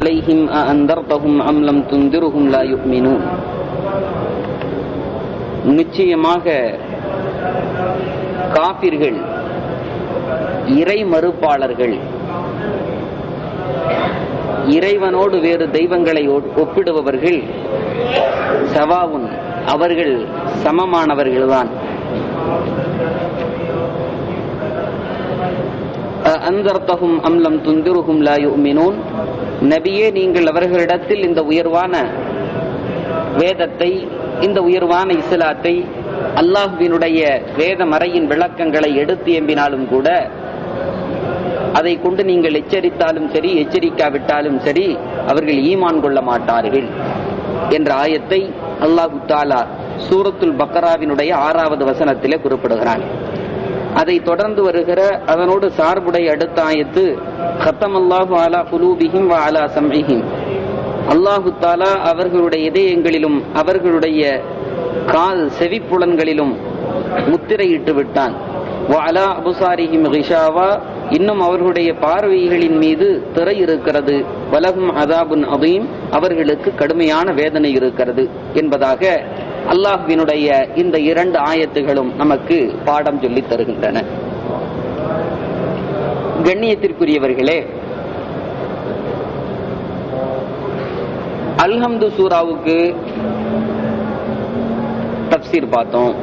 عليهم أأنذرتهم أم لم تنذرهم لا يؤمنون நிச்சயமாக காபிர்கள் இறை மறுப்பாளர்கள் இறைவனோடு வேறு தெய்வங்களை ஒப்பிடுபவர்கள் சவாவுன் அவர்கள் சமமானவர்கள்தான் அந்தர்த்தகும் அம்லம் துந்திருகும் லா யுமினூன் நபியே நீங்கள் அவர்களிடத்தில் இந்த உயர்வான வேதத்தை இந்த உயர்வான இஸ்லாத்தை அல்லாஹுவினுடைய வேத மறையின் விளக்கங்களை எடுத்து எம்பினாலும் கூட அதை கொண்டு நீங்கள் எச்சரித்தாலும் சரி எச்சரிக்காவிட்டாலும் சரி அவர்கள் ஈமான் கொள்ள மாட்டார்கள் என்ற ஆயத்தை அல்லாஹு தாலா சூரத்துல் பக்கராவினுடைய ஆறாவது வசனத்திலே குறிப்பிடுகிறான் அதை தொடர்ந்து வருகிற அதனோடு சார்புடைய அடுத்த ஆயத்து ஹத்தம் அல்லாஹு அலா குலூபிஹிம் வ அலா சம்ஹிம் அல்லாஹு தாலா அவர்களுடைய இதயங்களிலும் அவர்களுடைய கால் செவிப்புலன்களிலும் முத்திரையிட்டு விட்டான் அலா அபுசாரிஹிம் ரிஷாவா இன்னும் அவர்களுடைய பார்வைகளின் மீது திரை இருக்கிறது வலகும் அதாபுன் அதீம் அவர்களுக்கு கடுமையான வேதனை இருக்கிறது என்பதாக அல்லாஹ்வினுடைய இந்த இரண்டு ஆயத்துகளும் நமக்கு பாடம் சொல்லித் தருகின்றன கண்ணியத்திற்குரியவர்களே அல்ஹம்து சூராவுக்கு தப்சீர் பார்த்தோம்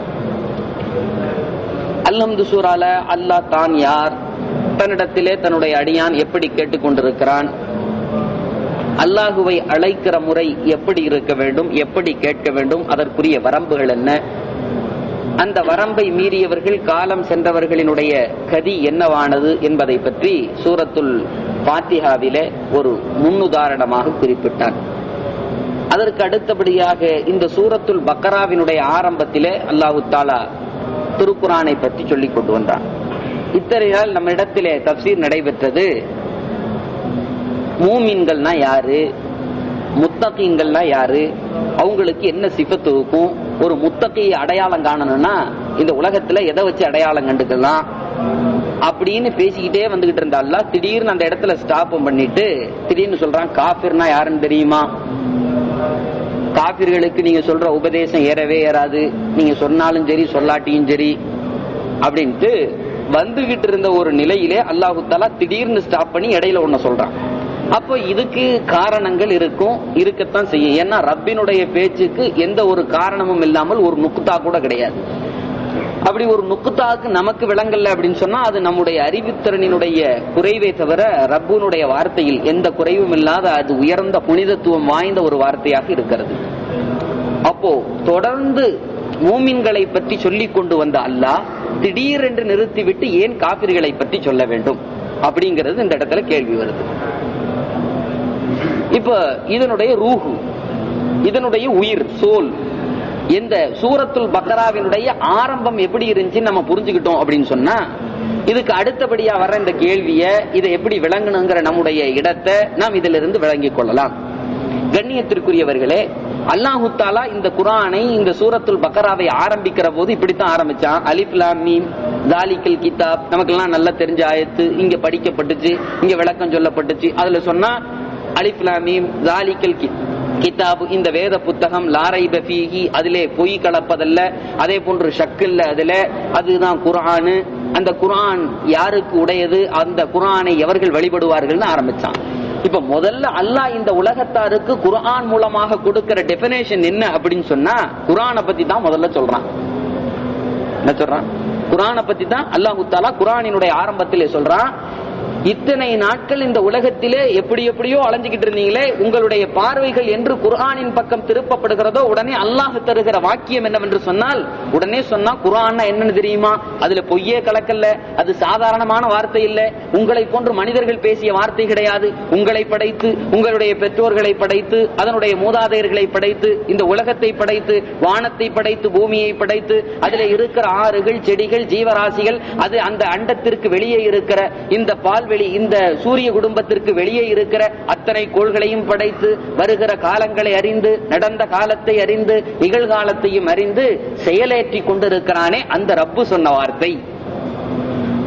அல்ஹம்து சூரால அல்லாஹ் தான் யார் தன்னிடத்திலே தன்னுடைய அடியான் எப்படி கேட்டுக்கொண்டிருக்கிறான் அல்லாஹுவை அழைக்கிற முறை எப்படி இருக்க வேண்டும் எப்படி கேட்க வேண்டும் அதற்குரிய வரம்புகள் என்ன அந்த வரம்பை மீறியவர்கள் காலம் சென்றவர்களினுடைய கதி என்னவானது என்பதை பற்றி சூரத்துல் பாத்திஹாவிலே ஒரு முன்னுதாரணமாக குறிப்பிட்டான் அதற்கு அடுத்தபடியாக இந்த சூரத்துல் பக்கராவினுடைய ஆரம்பத்திலே அல்லாஹு தாலா திருக்குரானை பற்றி சொல்லிக் கொண்டு வந்தான் இத்தனை நாள் நம்ம இடத்திலே தப்சீர் நடைபெற்றது மூமின்கள்னா யாரு முத்தகீன்கள்னா யாரு அவங்களுக்கு என்ன சிபத்து இருக்கும் ஒரு முத்தகி அடையாளம் காணணும்னா இந்த உலகத்துல எதை வச்சு அடையாளம் கண்டுக்கலாம் அப்படின்னு பேசிக்கிட்டே வந்துகிட்டு இருந்தால திடீர்னு அந்த இடத்துல ஸ்டாப் பண்ணிட்டு திடீர்னு சொல்றான் காபிர்னா யாருன்னு தெரியுமா காபிர்களுக்கு நீங்க சொல்ற உபதேசம் ஏறவே ஏறாது நீங்க சொன்னாலும் சரி சொல்லாட்டியும் சரி அப்படின்ட்டு வந்துகிட்டு இருந்த ஒரு நிலையிலே அல்லாஹு தாலா திடீர்னு ஸ்டாப் பண்ணி இடையில ஒண்ணு சொல்றான் அப்போ இதுக்கு காரணங்கள் இருக்கும் இருக்கத்தான் செய்யும் ஏன்னா ரப்பினுடைய பேச்சுக்கு எந்த ஒரு காரணமும் இல்லாமல் ஒரு நுக்குத்தா கூட கிடையாது அப்படி ஒரு நுக்குத்தாக்கு நமக்கு விளங்கல்ல அப்படின்னு சொன்னா அது நம்முடைய அறிவுத்திறனினுடைய குறைவே தவிர ரப்புனுடைய வார்த்தையில் எந்த குறைவும் இல்லாத அது உயர்ந்த புனிதத்துவம் வாய்ந்த ஒரு வார்த்தையாக இருக்கிறது அப்போ தொடர்ந்து மூமின்களை பற்றி சொல்லிக் கொண்டு வந்த அல்லாஹ் திடீரென்று நிறுத்திவிட்டு ஏன் காபிர்களை பற்றி சொல்ல வேண்டும் அப்படிங்கிறது இந்த இடத்துல கேள்வி வருது இப்ப இதனுடைய ரூஹு இதனுடைய உயிர் சோல் இந்த சூரத்துல் பக்கராவினுடைய ஆரம்பம் எப்படி இருந்துச்சுன்னு நம்ம புரிஞ்சுக்கிட்டோம் அப்படின்னு சொன்னா இதுக்கு அடுத்தபடியா வர்ற இந்த கேள்விய இதை எப்படி விளங்கணுங்கிற நம்முடைய இடத்தை நாம் இதுல இருந்து விளங்கிக் கொள்ளலாம் கண்ணியத்திற்குரியவர்களே அல்லாஹு தாலா இந்த குரானை இந்த சூரத்துல் பக்கராவை ஆரம்பிக்கிற போது இப்படித்தான் ஆரம்பிச்சான் அலிப்லாம் மீம் தாலிக்கல் கிதாப் நமக்கெல்லாம் நல்லா தெரிஞ்ச ஆயத்து இங்க படிக்கப்பட்டுச்சு இங்க விளக்கம் சொல்லப்பட்டுச்சு அதுல சொன்னா அலிப்லாமீம் தாலிக்கல் கிதாபு இந்த வேத புத்தகம் லாரை பஃபீகி அதிலே பொய் கலப்பதல்ல அதே போன்று ஷக்கில்ல அதுல அதுதான் குரானு அந்த குரான் யாருக்கு உடையது அந்த குரானை எவர்கள் வழிபடுவார்கள்னு ஆரம்பிச்சான் இப்ப முதல்ல அல்லாஹ் இந்த உலகத்தாருக்கு குரான் மூலமாக கொடுக்கிற டெபினேஷன் என்ன அப்படின்னு சொன்னா குரானை பத்தி தான் முதல்ல சொல்றான் என்ன சொல்றான் குரானை பத்தி தான் அல்லாஹு தாலா குரானினுடைய ஆரம்பத்திலே சொல்றான் இத்தனை நாட்கள் இந்த உலகத்திலே எப்படி எப்படியோ அலைஞ்சுக்கிட்டு இருந்தீங்களே உங்களுடைய பார்வைகள் என்று குர்ஆனின் பக்கம் திருப்பப்படுகிறதோ உடனே அல்லாஹ் தருகிற வாக்கியம் என்னவென்று சொன்னால் உடனே சொன்னா குர்ஆன் என்னன்னு தெரியுமா அதுல பொய்யே கலக்கல்ல அது சாதாரணமான வார்த்தை இல்ல உங்களை போன்று மனிதர்கள் பேசிய வார்த்தை கிடையாது உங்களை படைத்து உங்களுடைய பெற்றோர்களை படைத்து அதனுடைய மூதாதையர்களை படைத்து இந்த உலகத்தை படைத்து வானத்தை படைத்து பூமியை படைத்து அதுல இருக்கிற ஆறுகள் செடிகள் ஜீவராசிகள் அது அந்த அண்டத்திற்கு வெளியே இருக்கிற இந்த பால்வெளி இந்த சூரிய குடும்பத்திற்கு வெளியே இருக்கிற அத்தனை கோள்களையும் படைத்து வருகிற காலங்களை அறிந்து நடந்த காலத்தை அறிந்து நிகழ்காலத்தையும் அறிந்து செயலேற்றி கொண்டிருக்கிறானே அந்த ரப்பு சொன்ன வார்த்தை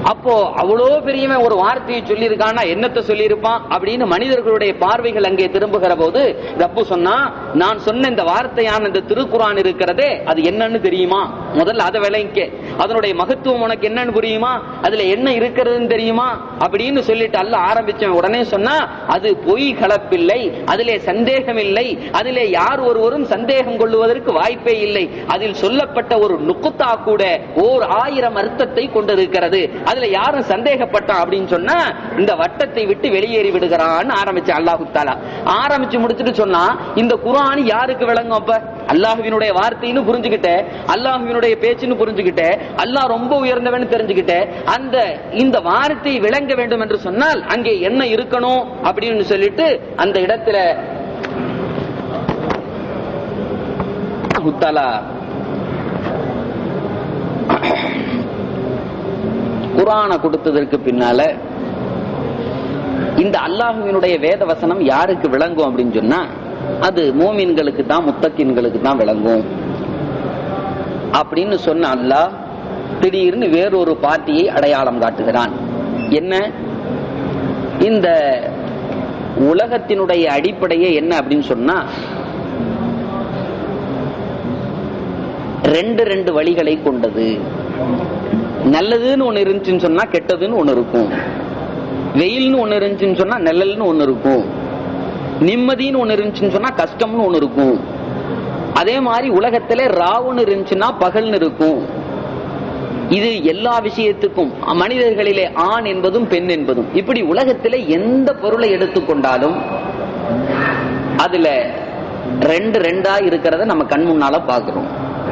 அப்போ அவ்வளோ பெரியவன் ஒரு வார்த்தையை சொல்லியிருக்கான்னா என்னத்தை சொல்லியிருப்பான் அப்படின்னு மனிதர்களுடைய பார்வைகள் அங்கே திரும்புகிற போது ரப்பு சொன்னா நான் சொன்ன இந்த வார்த்தையான இந்த திருக்குறான் இருக்கிறதே அது என்னன்னு தெரியுமா முதல்ல அதை விளங்கிக்க அதனுடைய மகத்துவம் உனக்கு என்னன்னு புரியுமா அதுல என்ன இருக்கிறதுன்னு தெரியுமா அப்படின்னு சொல்லிட்டு அல்ல ஆரம்பிச்சவன் உடனே சொன்னா அது பொய் கலப்பில்லை அதிலே சந்தேகம் இல்லை அதிலே யார் ஒருவரும் சந்தேகம் கொள்வதற்கு வாய்ப்பே இல்லை அதில் சொல்லப்பட்ட ஒரு நுக்குத்தா கூட ஓர் ஆயிரம் அர்த்தத்தை கொண்டிருக்கிறது அதுல யாரும் சந்தேகப்பட்டான் அப்படின்னு சொன்னா இந்த வட்டத்தை விட்டு வெளியேறி விடுகிறான்னு ஆரம்பிச்சு அல்லாஹு தாலா ஆரம்பிச்சு முடிச்சுட்டு சொன்னா இந்த குரான் யாருக்கு விளங்கும் அப்ப அல்லாஹுவினுடைய வார்த்தைன்னு புரிஞ்சுக்கிட்ட அல்லாஹுவினுடைய பேச்சுன்னு புரிஞ்சுக்கிட்ட அல்லாஹ் ரொம்ப உயர்ந்தவன் தெரிஞ்சுக்கிட்ட அந்த இந்த வார்த்தை விளங்க வேண்டும் என்று சொன்னால் அங்கே என்ன இருக்கணும் அப்படின்னு சொல்லிட்டு அந்த இடத்துல அல்லாஹ் குரான கொடுத்ததற்கு பின்னால இந்த அல்லாஹுவினுடைய வேத வசனம் யாருக்கு விளங்கும் அப்படின்னு சொன்னா அது மோமின்களுக்கு தான் முத்தக்கின்களுக்கு தான் விளங்கும் அப்படின்னு சொன்ன அல்லாஹ் திடீர்னு வேறொரு பார்ட்டியை அடையாளம் காட்டுகிறான் என்ன இந்த உலகத்தினுடைய அடிப்படையே என்ன அப்படின்னு சொன்னா ரெண்டு ரெண்டு வழிகளை கொண்டது நல்லதுன்னு ஒண்ணு இருந்துச்சுன்னு சொன்னா கெட்டதுன்னு ஒண்ணு இருக்கும் வெயில்னு ஒண்ணு இருந்துச்சுன்னு சொன்னா நிழல்னு ஒண்ணு இருக்கும் நிம்மதின்னு ஒண்ணு இருந்துச்சுன்னு சொன்னா கஷ்டம்னு ஒண்ணு இருக்கும் அதே மாதிரி உலகத்திலே ராவுன்னு இருந்துச்சுன்னா பகல்னு இருக்கும் இது எல்லா விஷயத்துக்கும் மனிதர்களிலே ஆண் என்பதும் பெண் என்பதும் இப்படி உலகத்திலே எந்த பொருளை எடுத்துக்கொண்டாலும் அதுல ரெண்டு ரெண்டா இருக்கிறத நம்ம கண் முன்னால பாக்குறோம்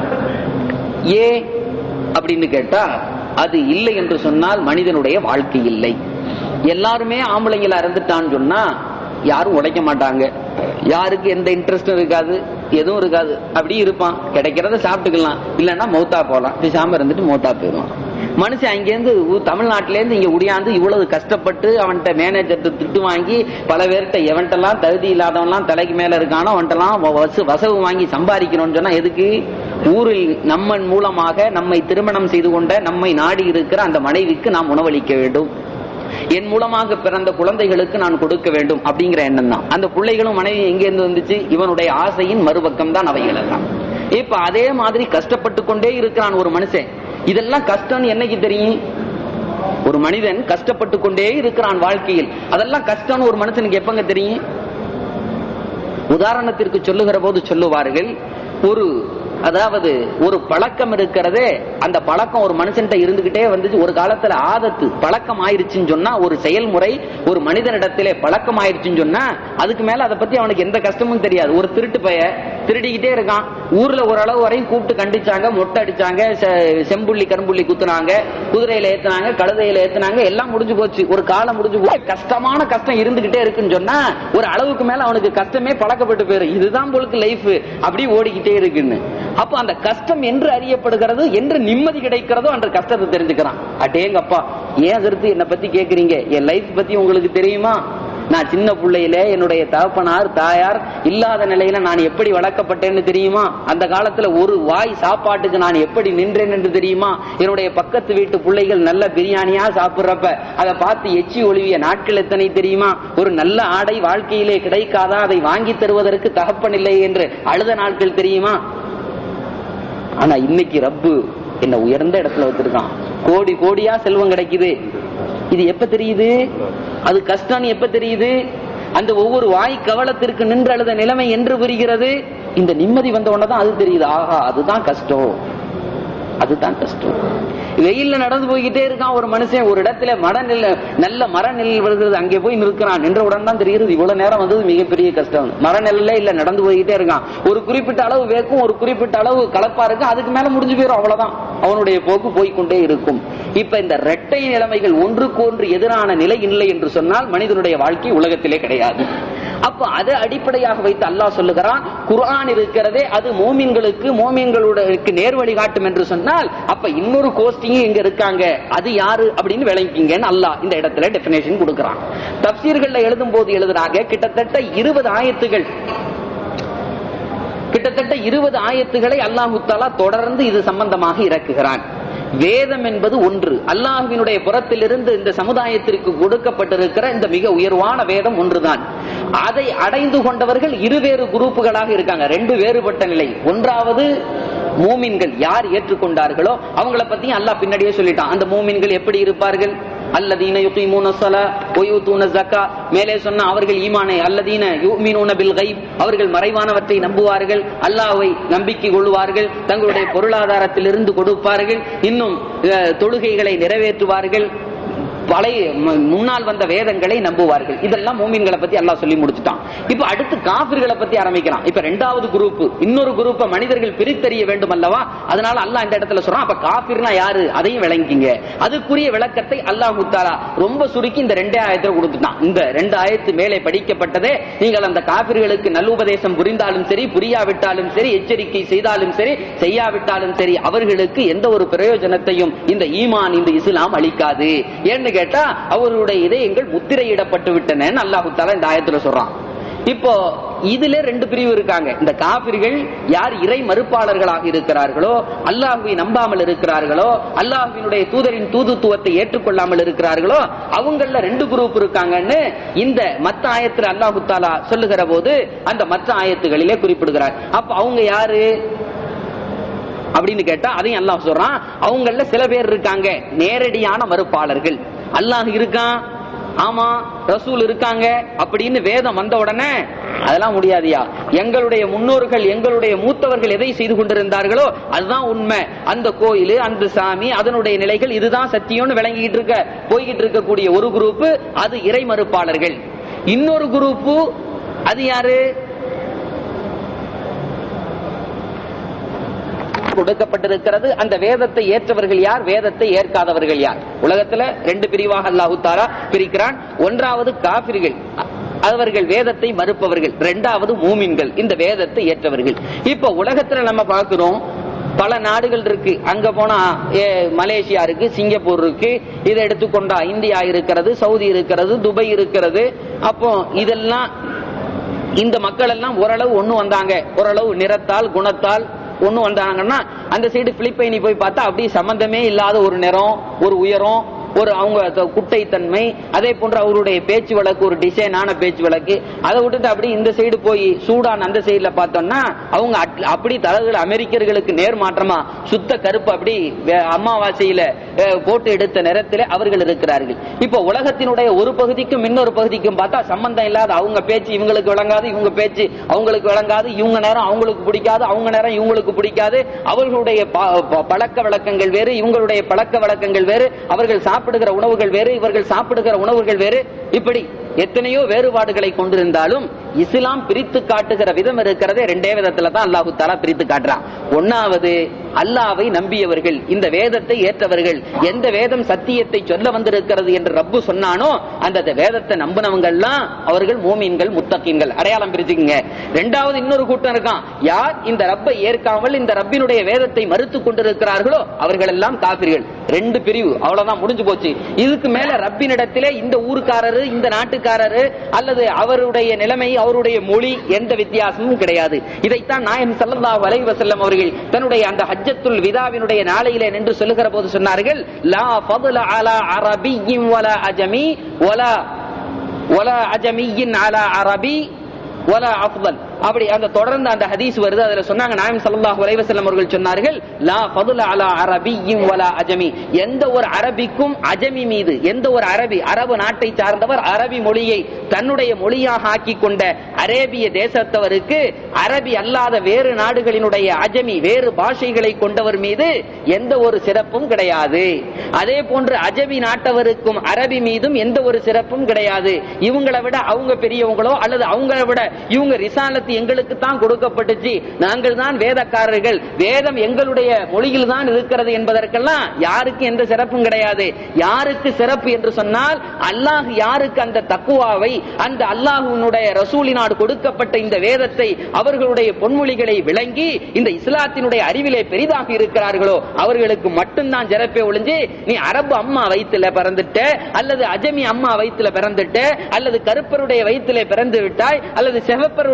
ஏ அப்படின்னு கேட்டா அது இல்லை என்று சொன்னால் மனிதனுடைய வாழ்க்கை இல்லை எல்லாருமே ஆம்பளைங்களா இருந்துட்டான்னு சொன்னா யாரும் உடைக்க மாட்டாங்க யாருக்கு எந்த இன்ட்ரெஸ்டும் இருக்காது எதுவும் இருக்காது அப்படி இருப்பான் கிடைக்கிறத சாப்பிட்டுக்கலாம் இல்லைன்னா மௌத்தா போலாம் பேசாம இருந்துட்டு மௌத்தா போயிடுவான் மனுஷன் அங்கேருந்து தமிழ்நாட்டில இருந்து இங்க உடியாந்து இவ்வளவு கஷ்டப்பட்டு அவன்கிட்ட மேனேஜர் திட்டு வாங்கி பல பேர்கிட்ட எவன்ட்டெல்லாம் தகுதி இல்லாதவன்லாம் தலைக்கு மேல இருக்கானோ அவன்ட்டெல்லாம் வசு வசவு வாங்கி சம்பாதிக்கணும்னு சொன்னா எதுக்கு ஊரில் நம்மன் மூலமாக நம்மை திருமணம் செய்து கொண்ட நம்மை நாடி இருக்கிற அந்த மனைவிக்கு நாம் உணவளிக்க வேண்டும் என் மூலமாக பிறந்த குழந்தைகளுக்கு நான் கொடுக்க வேண்டும் அப்படிங்கிற எண்ணம் தான் அந்த பிள்ளைகளும் மனைவி எங்க இருந்து வந்துச்சு இவனுடைய ஆசையின் மறுபக்கம் தான் அவைகள் எல்லாம் இப்ப அதே மாதிரி கஷ்டப்பட்டு கொண்டே இருக்கிறான் ஒரு மனுஷன் இதெல்லாம் கஷ்டம்னு என்னைக்கு தெரியும் ஒரு மனிதன் கஷ்டப்பட்டு கொண்டே இருக்கிறான் வாழ்க்கையில் அதெல்லாம் கஷ்டம்னு ஒரு மனுஷனுக்கு எப்பங்க தெரியும் உதாரணத்திற்கு சொல்லுகிற போது சொல்லுவார்கள் ஒரு அதாவது ஒரு பழக்கம் இருக்கிறதே அந்த பழக்கம் ஒரு மனுஷன்கிட்ட இருந்துகிட்டே வந்துச்சு ஒரு காலத்துல ஆதத்து பழக்கம் ஆயிருச்சுன்னு சொன்னா ஒரு செயல்முறை ஒரு மனிதனிடத்திலே பழக்கம் ஆயிருச்சுன்னு சொன்னா அதுக்கு மேல அதை பத்தி அவனுக்கு எந்த கஷ்டமும் தெரியாது ஒரு திருட்டு பைய திருடிக்கிட்டே இருக்கான் ஊர்ல ஓரளவு வரையும் கூப்பிட்டு கண்டிச்சாங்க மொட்டை அடிச்சாங்க செம்புள்ளி கரும்புள்ளி குத்துனாங்க குதிரையில ஏத்துனாங்க கழுதையில ஏத்துனாங்க எல்லாம் முடிஞ்சு போச்சு ஒரு காலம் முடிஞ்சு போச்சு கஷ்டமான கஷ்டம் இருந்துகிட்டே இருக்குன்னு சொன்னா ஒரு அளவுக்கு மேல அவனுக்கு கஷ்டமே பழக்கப்பட்டு போயிரு இதுதான் பொழுது லைஃப் அப்படி ஓடிக்கிட்டே இருக்குன்னு அப்ப அந்த கஷ்டம் என்று அறியப்படுகிறது என்று நிம்மதி கிடைக்கிறதோ அன்ற கஷ்டத்தை தெரிஞ்சுக்கிறான் அட்டேங்கப்பா ஏன் கருத்து என்னை பத்தி கேக்குறீங்க என் லைஃப் பத்தி உங்களுக்கு தெரியுமா நான் சின்ன பிள்ளையில என்னுடைய தகப்பனார் தாயார் இல்லாத நிலையில நான் எப்படி வளர்க்கப்பட்டேன்னு தெரியுமா அந்த காலத்துல ஒரு வாய் சாப்பாட்டுக்கு நான் எப்படி நின்றேன் என்று தெரியுமா என்னுடைய பக்கத்து வீட்டு பிள்ளைகள் நல்ல பிரியாணியா சாப்பிடுறப்ப அதை பார்த்து எச்சி ஒளிவிய நாட்கள் எத்தனை தெரியுமா ஒரு நல்ல ஆடை வாழ்க்கையிலே கிடைக்காதா அதை வாங்கி தருவதற்கு தகப்பன் இல்லை என்று அழுத நாட்கள் தெரியுமா ஆனா இன்னைக்கு ரப்பு என்ன உயர்ந்த இடத்துல வச்சிருக்கான் கோடி கோடியா செல்வம் கிடைக்குது இது எப்ப தெரியுது அது கஷ்டம்னு எப்ப தெரியுது அந்த ஒவ்வொரு வாய் கவலத்திற்கு நின்று அழுத நிலைமை என்று புரிகிறது இந்த நிம்மதி வந்த உடனே அது தெரியுது ஆஹா அதுதான் கஷ்டம் அதுதான் கஷ்டம் வெயில்ல நடந்து போய்கிட்டே இருக்கான் ஒரு மனுஷன் ஒரு இடத்துல மர நெல் நல்ல மர நெல் வருகிறது அங்கே போய் நிற்கிறான் நின்ற உடன் தான் தெரிகிறது இவ்வளவு நேரம் வந்தது மிகப்பெரிய கஷ்டம் மர நெல்ல இல்ல நடந்து போய்கிட்டே இருக்கான் ஒரு குறிப்பிட்ட அளவு வேக்கும் ஒரு குறிப்பிட்ட அளவு கலப்பா இருக்கும் அதுக்கு மேல முடிஞ்சு போயிடும் அவ்வளவுதான் அவனுடைய போக்கு போய்கொண்டே இருக்கும் இப்ப இந்த இரட்டை நிலைமைகள் ஒன்றுக்கு ஒன்று எதிரான நிலை இல்லை என்று சொன்னால் மனிதனுடைய வாழ்க்கை உலகத்திலே கிடையாது அப்ப அதை அடிப்படையாக வைத்து அல்லாஹ் சொல்லுகிறான் குர்ஆன் இருக்கிறதே அது மோமின்களுக்கு மோமின்களுடைய நேர்வழி காட்டும் என்று சொன்னால் அப்ப இன்னொரு கோஷ்டியும் இங்க இருக்காங்க அது யாரு அப்படின்னு விளங்கிங்கன்னு அல்லாஹ் இந்த இடத்துல டெபினேஷன் கொடுக்கிறான் தப்சீர்கள்ல எழுதும் போது எழுதுறாங்க கிட்டத்தட்ட இருபது ஆயத்துகள் கிட்டத்தட்ட இருபது ஆயத்துகளை அல்லாஹு தாலா தொடர்ந்து இது சம்பந்தமாக இறக்குகிறான் வேதம் என்பது ஒன்று அல்லாஹ்வினுடைய புறத்திலிருந்து இந்த சமுதாயத்திற்கு கொடுக்கப்பட்டிருக்கிற இந்த மிக உயர்வான வேதம் ஒன்றுதான் அதை அடைந்து கொண்டவர்கள் இருவேறு குரூப்புகளாக இருக்காங்க ரெண்டு வேறுபட்ட நிலை ஒன்றாவது மூமின்கள் யார் ஏற்றுக்கொண்டார்களோ அவங்கள பத்தியும் அல்லாஹ் பின்னாடியே சொல்லிட்டான் அந்த மூமின்கள் எப்படி இருப்பார்கள் அல்லதீன யுகீமூன ஸலா வயூதூன ஸக்கா மேலே சொன்ன அவர்கள் ஈமானை அல்லதீன யுமினூன பில் கைப் அவர்கள் மறைவானவற்றை நம்புவார்கள் அல்லாஹ்வை நம்பிக்கை கொள்வார்கள் தங்களுடைய பொருளாதாரத்திலிருந்து கொடுப்பார்கள் இன்னும் அஹ், தொழுகைகளை நிறைவேற்றுவார்கள் பழைய ம- முன்னால் வந்த வேதங்களை நம்புவார்கள் இதெல்லாம் மூமின்களை பத்தி அல்லாஹ் சொல்லி முடிச்சுட்டான் இப்ப அடுத்து காபிர்களை பத்தி ஆரம்பிக்கலாம் இப்ப ரெண்டாவது குரூப் இன்னொரு குரூப்பை மனிதர்கள் பிரித்தறிய வேண்டும் அல்லவா அதனால அல்லாஹ் இந்த இடத்துல சொல்றான் அப்ப காபிர்னா யாரு அதையும் விளங்கிங்க அதுக்குரிய விளக்கத்தை அல்லாஹ் முத்தாலா ரொம்ப சுருக்கி இந்த ரெண்டே ஆயத்துல கொடுத்துட்டான் இந்த ரெண்டு ஆயத்து மேலே படிக்கப்பட்டதே நீங்கள் அந்த காபிர்களுக்கு நல்லுபதேசம் புரிந்தாலும் சரி புரியாவிட்டாலும் சரி எச்சரிக்கை செய்தாலும் சரி செய்யாவிட்டாலும் சரி அவர்களுக்கு எந்த ஒரு பிரயோஜனத்தையும் இந்த ஈமான் இந்த இஸ்லாம் அளிக்காது ஏன்னு கேட்டா அவருடைய இதயங்கள் முத்திரையிடப்பட்டு விட்டனன்னு அல்லாஹு தாலா இந்த ஆயத்துல சொல்றான் இப்போ இதுல ரெண்டு பிரிவு இருக்காங்க இந்த காபிர்கள் யார் இறை மறுப்பாளர்களாக இருக்கிறார்களோ அல்லாஹுவை நம்பாமல் இருக்கிறார்களோ அல்லாஹுவினுடைய தூதரின் தூதுத்துவத்தை ஏற்றுக்கொள்ளாமல் இருக்கிறார்களோ அவங்கள ரெண்டு குரூப் இருக்காங்கன்னு இந்த மத்த ஆயத்துல அல்லாஹு தாலா சொல்லுகிற போது அந்த மற்ற ஆயத்துகளிலே குறிப்பிடுகிறார் அப்ப அவங்க யாரு அப்படின்னு கேட்டா அதையும் அல்லாஹ் சொல்றான் அவங்கள சில பேர் இருக்காங்க நேரடியான மறுப்பாளர்கள் அல்லாஹ் இருக்கான் ஆமா ரசூல் இருக்காங்க அப்படின்னு வேதம் வந்த உடனே அதெல்லாம் முடியாதியா எங்களுடைய முன்னோர்கள் எங்களுடைய மூத்தவர்கள் எதை செய்து கொண்டிருந்தார்களோ அதுதான் உண்மை அந்த கோயில் அந்த சாமி அதனுடைய நிலைகள் இதுதான் சத்தியம்னு விளங்கிட்டு இருக்க போய்கிட்டு இருக்கக்கூடிய ஒரு குரூப் அது இறை மறுப்பாளர்கள் இன்னொரு குரூப் அது யாரு கொடுக்கப்பட்டிருக்கிறது அந்த வேதத்தை ஏற்றவர்கள் யார் வேதத்தை ஏற்காதவர்கள் யார் உலகத்துல ரெண்டு பிரிவாக அல்லாஹு தாலா பிரிக்கிறான் ஒன்றாவது காபிர்கள் அவர்கள் வேதத்தை மறுப்பவர்கள் இரண்டாவது மூமின்கள் இந்த வேதத்தை ஏற்றவர்கள் இப்ப உலகத்துல நம்ம பார்க்கிறோம் பல நாடுகள் இருக்கு அங்க போனா ஏ, மலேசியா இருக்கு சிங்கப்பூர் இருக்கு இதை எடுத்துக்கொண்டா இந்தியா இருக்கிறது சவுதி இருக்கிறது துபாய் இருக்கிறது அப்போ இதெல்லாம் இந்த மக்கள் எல்லாம் ஓரளவு ஒண்ணு வந்தாங்க ஓரளவு நிறத்தால் குணத்தால் ஒண்ணு வந்தாங்கன்னா அந்த சைடு பிலிப்பைனி போய் பார்த்தா அப்படியே சம்பந்தமே இல்லாத ஒரு நிறம் ஒரு உயரம் ஒரு அவங்க த- குட்டைத்தன்மை அதே போன்று அவருடைய பேச்சு வழக்கு ஒரு டிசைனான பேச்சு வழக்கு அதை விட்டுட்டு அப்படி இந்த சைடு போய் சூடான் அந்த சைடுல பார்த்தோம்னா அவங்க அட்- அப்படி தலைகள் அமெரிக்கர்களுக்கு நேர் மாற்றமா சுத்த கருப்பு அப்படி வே- அமாவாசையில அஹ், போட்டு எடுத்த நிறத்திலே அவர்கள் இருக்கிறார்கள் இப்போ உலகத்தினுடைய ஒரு பகுதிக்கும் இன்னொரு பகுதிக்கும் பார்த்தா சம்பந்தம் இல்லாத அவங்க பேச்சு இவங்களுக்கு விளங்காது இவங்க பேச்சு அவங்களுக்கு விளங்காது இவங்க நேரம் அவங்களுக்கு பிடிக்காது அவங்க நேரம் இவங்களுக்கு பிடிக்காது அவர்களுடைய ப- ப- பழக்க வழக்கங்கள் வேறு இவங்களுடைய பழக்க வழக்கங்கள் வேறு அவர்கள் சாப்பிடுகிற உணவுகள் வேறு இவர்கள் சாப்பிடுகிற உணவுகள் வேறு இப்படி எத்தனையோ வேறுபாடுகளை கொண்டிருந்தாலும் இஸ்லாம் பிரித்து காட்டுகிற விதம் இருக்கிறதே ரெண்டே விதத்துல தான் அல்லாஹு தாலா பிரித்து காட்டுறான் ஒன்னாவது அல்லாவை நம்பியவர்கள் இந்த வேதத்தை ஏற்றவர்கள் எந்த வேதம் சத்தியத்தை சொல்ல வந்திருக்கிறது என்று ரப்பு சொன்னானோ அந்த வேதத்தை நம்பினவங்க எல்லாம் அவர்கள் மூமீன்கள் முத்தகீன்கள் அடையாளம் பிரிச்சுக்குங்க ரெண்டாவது இன்னொரு கூட்டம் இருக்கான் யார் இந்த ரப்பை ஏற்காமல் இந்த ரப்பினுடைய வேதத்தை மறுத்து கொண்டிருக்கிறார்களோ அவர்கள் எல்லாம் காபிர்கள் ரெண்டு பிரிவு அவ்வளவுதான் முடிஞ்சு போச்சு இதுக்கு மேல ரப்பினிடத்திலே இந்த ஊருக்காரரு இந்த நாட்டுக்காரரு அல்லது அவருடைய நிலைமை அவருடைய மொழி எந்த வித்தியாசமும் கிடையாது இதைத்தான் நாயம் ஸல்லல்லாஹு அலைஹி வஸல்லம் அவர்கள் தன்னுடைய அந்த ஹஜ்ஜத்துல் விதாவினுடைய நாளையிலே நின்று சொல்லுகிற போது சொன்னார்கள் லா ஃபضل அலா அரபிய்யின் வலா அஜமி வலா வலா அஜமியின் அலா அரபி வலா அஃதல் அப்படி அந்த தொடர்ந்து அந்த ஹதீஸ் வருது அதுல சொன்னாங்க நாயம் ஸல்லல்லாஹு அலைஹி வஸல்லம் அவர்கள் சொன்னார்கள் லா ஃபதுல அலா அரபிய்யின் வலா அஜமி எந்த ஒரு அரபிக்கும் அஜமி மீது எந்த ஒரு அரபி அரபு நாட்டை சார்ந்தவர் அரபி மொழியை தன்னுடைய மொழியாக ஆக்கி கொண்ட அரேபிய தேசத்தவருக்கு அரபி அல்லாத வேறு நாடுகளினுடைய அஜமி வேறு பாஷைகளை கொண்டவர் மீது எந்த ஒரு சிறப்பும் கிடையாது அதே போன்று அஜமி நாட்டவருக்கும் அரபி மீதும் எந்த ஒரு சிறப்பும் கிடையாது இவங்களை விட அவங்க பெரியவங்களோ அல்லது அவங்களை விட இவங்க ரிசாலத்து எங்களுக்கு தான் கொடுக்கப்பட்டுச்சு நாங்கள் தான் வேதக்காரர்கள் வேதம் எங்களுடைய மொழியில் தான் இருக்கிறது என்பதற்கெல்லாம் யாருக்கு எந்த சிறப்பும் கிடையாது யாருக்கு சிறப்பு என்று சொன்னால் அல்லாஹ் யாருக்கு அந்த தக்குவாவை அந்த அல்லாஹுனுடைய ரசூலினாடு கொடுக்கப்பட்ட இந்த வேதத்தை அவர்களுடைய பொன்மொழிகளை விளங்கி இந்த இஸ்லாத்தினுடைய அறிவிலே பெரிதாக இருக்கிறார்களோ அவர்களுக்கு மட்டும்தான் சிறப்பே ஒழிஞ்சு நீ அரபு அம்மா வயித்துல பிறந்துட்ட அல்லது அஜமி அம்மா வயித்துல பிறந்துட்ட அல்லது கருப்பருடைய வயிற்றிலே பிறந்து விட்டாய் அல்லது செவப்பருடைய வயிற்றிலே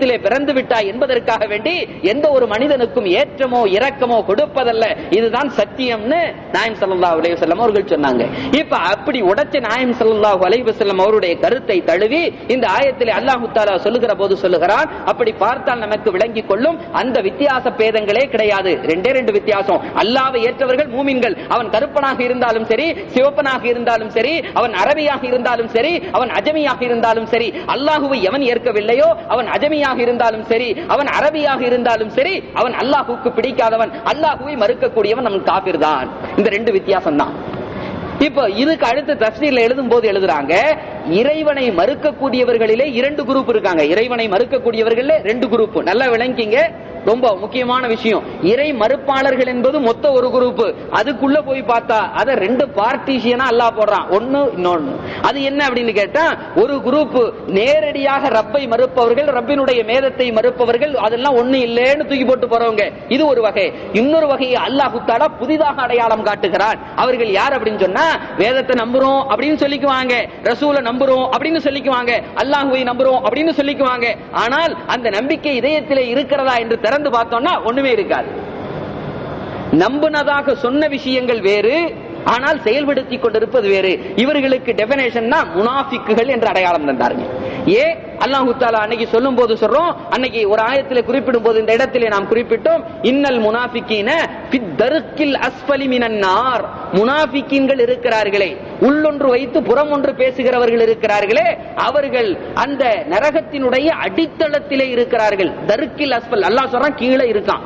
வயிற்றிலே பிறந்து விட்டாய் என்பதற்காக வேண்டி எந்த ஒரு மனிதனுக்கும் ஏற்றமோ இரக்கமோ கொடுப்பதல்ல இதுதான் சத்தியம்னு நாயம் ஸல்லல்லாஹு அலைஹி வஸல்லம் அவர்கள் சொன்னாங்க இப்ப அப்படி உடைச்ச நாயம் ஸல்லல்லாஹு அலைஹி வஸல்லம் அவருடைய கருத்தை தழுவி இந்த ஆயத்திலே அல்லாஹ் தஆலா சொல்லுகிற போது சொல்லுகிறான் அப்படி பார்த்தால் நமக்கு விளங்கிக் கொள்ளும் அந்த வித்தியாச பேதங்களே கிடையாது ரெண்டே ரெண்டு வித்தியாசம் அல்லாவை ஏற்றவர்கள் மூமின்கள் அவன் கருப்பனாக இருந்தாலும் சரி சிவப்பனாக இருந்தாலும் சரி அவன் அரபியாக இருந்தாலும் சரி அவன் அஜமியாக இருந்தாலும் சரி அல்லாஹுவை எவன் ஏற்கவில்லையோ அவன் அஜமியாக இருந்தாலும் சரி அவன் அரபியாக இருந்தாலும் சரி அவன் அல்லாஹுக்கு பிடிக்காதவன் அல்லாஹுவை மறுக்கக்கூடியவன் அவன் காபிர் தான் இந்த ரெண்டு வித்தியாசம் தான் இப்போ இதுக்கு அடுத்து தப்சீர்ல எழுதும் போது எழுதுறாங்க இறைவனை மறுக்கக்கூடியவர்களிலே இரண்டு குரூப் இருக்காங்க இறைவனை மறுக்கக்கூடியவர்களே ரெண்டு குரூப் நல்லா விளங்கிங்க ரொம்ப முக்கியமான விஷயம் இறை மறுப்பாளர்கள் என்பது மொத்த ஒரு குரூப் அதுக்குள்ள போய் பார்த்தா அத ரெண்டு பார்ட்டிஷியனா அல்லாஹ் போடுறான் ஒன்னு இன்னொன்னு அது என்ன அப்படின்னு கேட்டா ஒரு குரூப் நேரடியாக ரப்பை மறுப்பவர்கள் ரப்பினுடைய மேதத்தை மறுப்பவர்கள் அதெல்லாம் ஒண்ணு இல்லைன்னு தூக்கி போட்டு போறவங்க இது ஒரு வகை இன்னொரு வகையை அல்லாஹ் தாலா புதிதாக அடையாளம் காட்டுகிறான் அவர்கள் யார் அப்படின்னு சொன்னா வேதத்தை நம்புறோம் அப்படின்னு சொல்லிக்குவாங்க ரசூலை நம்புறோம் அப்படின்னு சொல்லிக்குவாங்க அல்லாஹுவை நம்புறோம் அப்படின்னு சொல்லிக்குவாங்க ஆனால் அந்த நம்பிக்கை இதயத்திலே இருக்கிறதா என்று திறந்து பார்த்தோம்னா ஒண்ணுமே இருக்காது நம்புனதாக சொன்ன விஷயங்கள் வேறு ஆனால் செயல்படுத்தி கொண்டிருப்பது வேறு இவர்களுக்கு டெபினேஷன் முனாஃபிக்குகள் என்று அடையாளம் தந்தார்கள் ஏ அல்லாஹு தாலா அன்னைக்கு சொல்லும் போது சொல்றோம் அன்னைக்கு ஒரு ஆயத்தில் குறிப்பிடும் போது இந்த இடத்திலே நாம் குறிப்பிட்டோம் இன்னல் முனாஃபிக்கீன பித்தருக்கில் அஸ்பலி மினன்னார் முனாஃபிக்கீன்கள் இருக்கிறார்களே உள்ளொன்று வைத்து புறம் ஒன்று பேசுகிறவர்கள் இருக்கிறார்களே அவர்கள் அந்த நரகத்தினுடைய அடித்தளத்திலே இருக்கிறார்கள் தருக்கில் அஸ்பல் அல்லாஹ் சொல்றான் கீழே இருக்கான்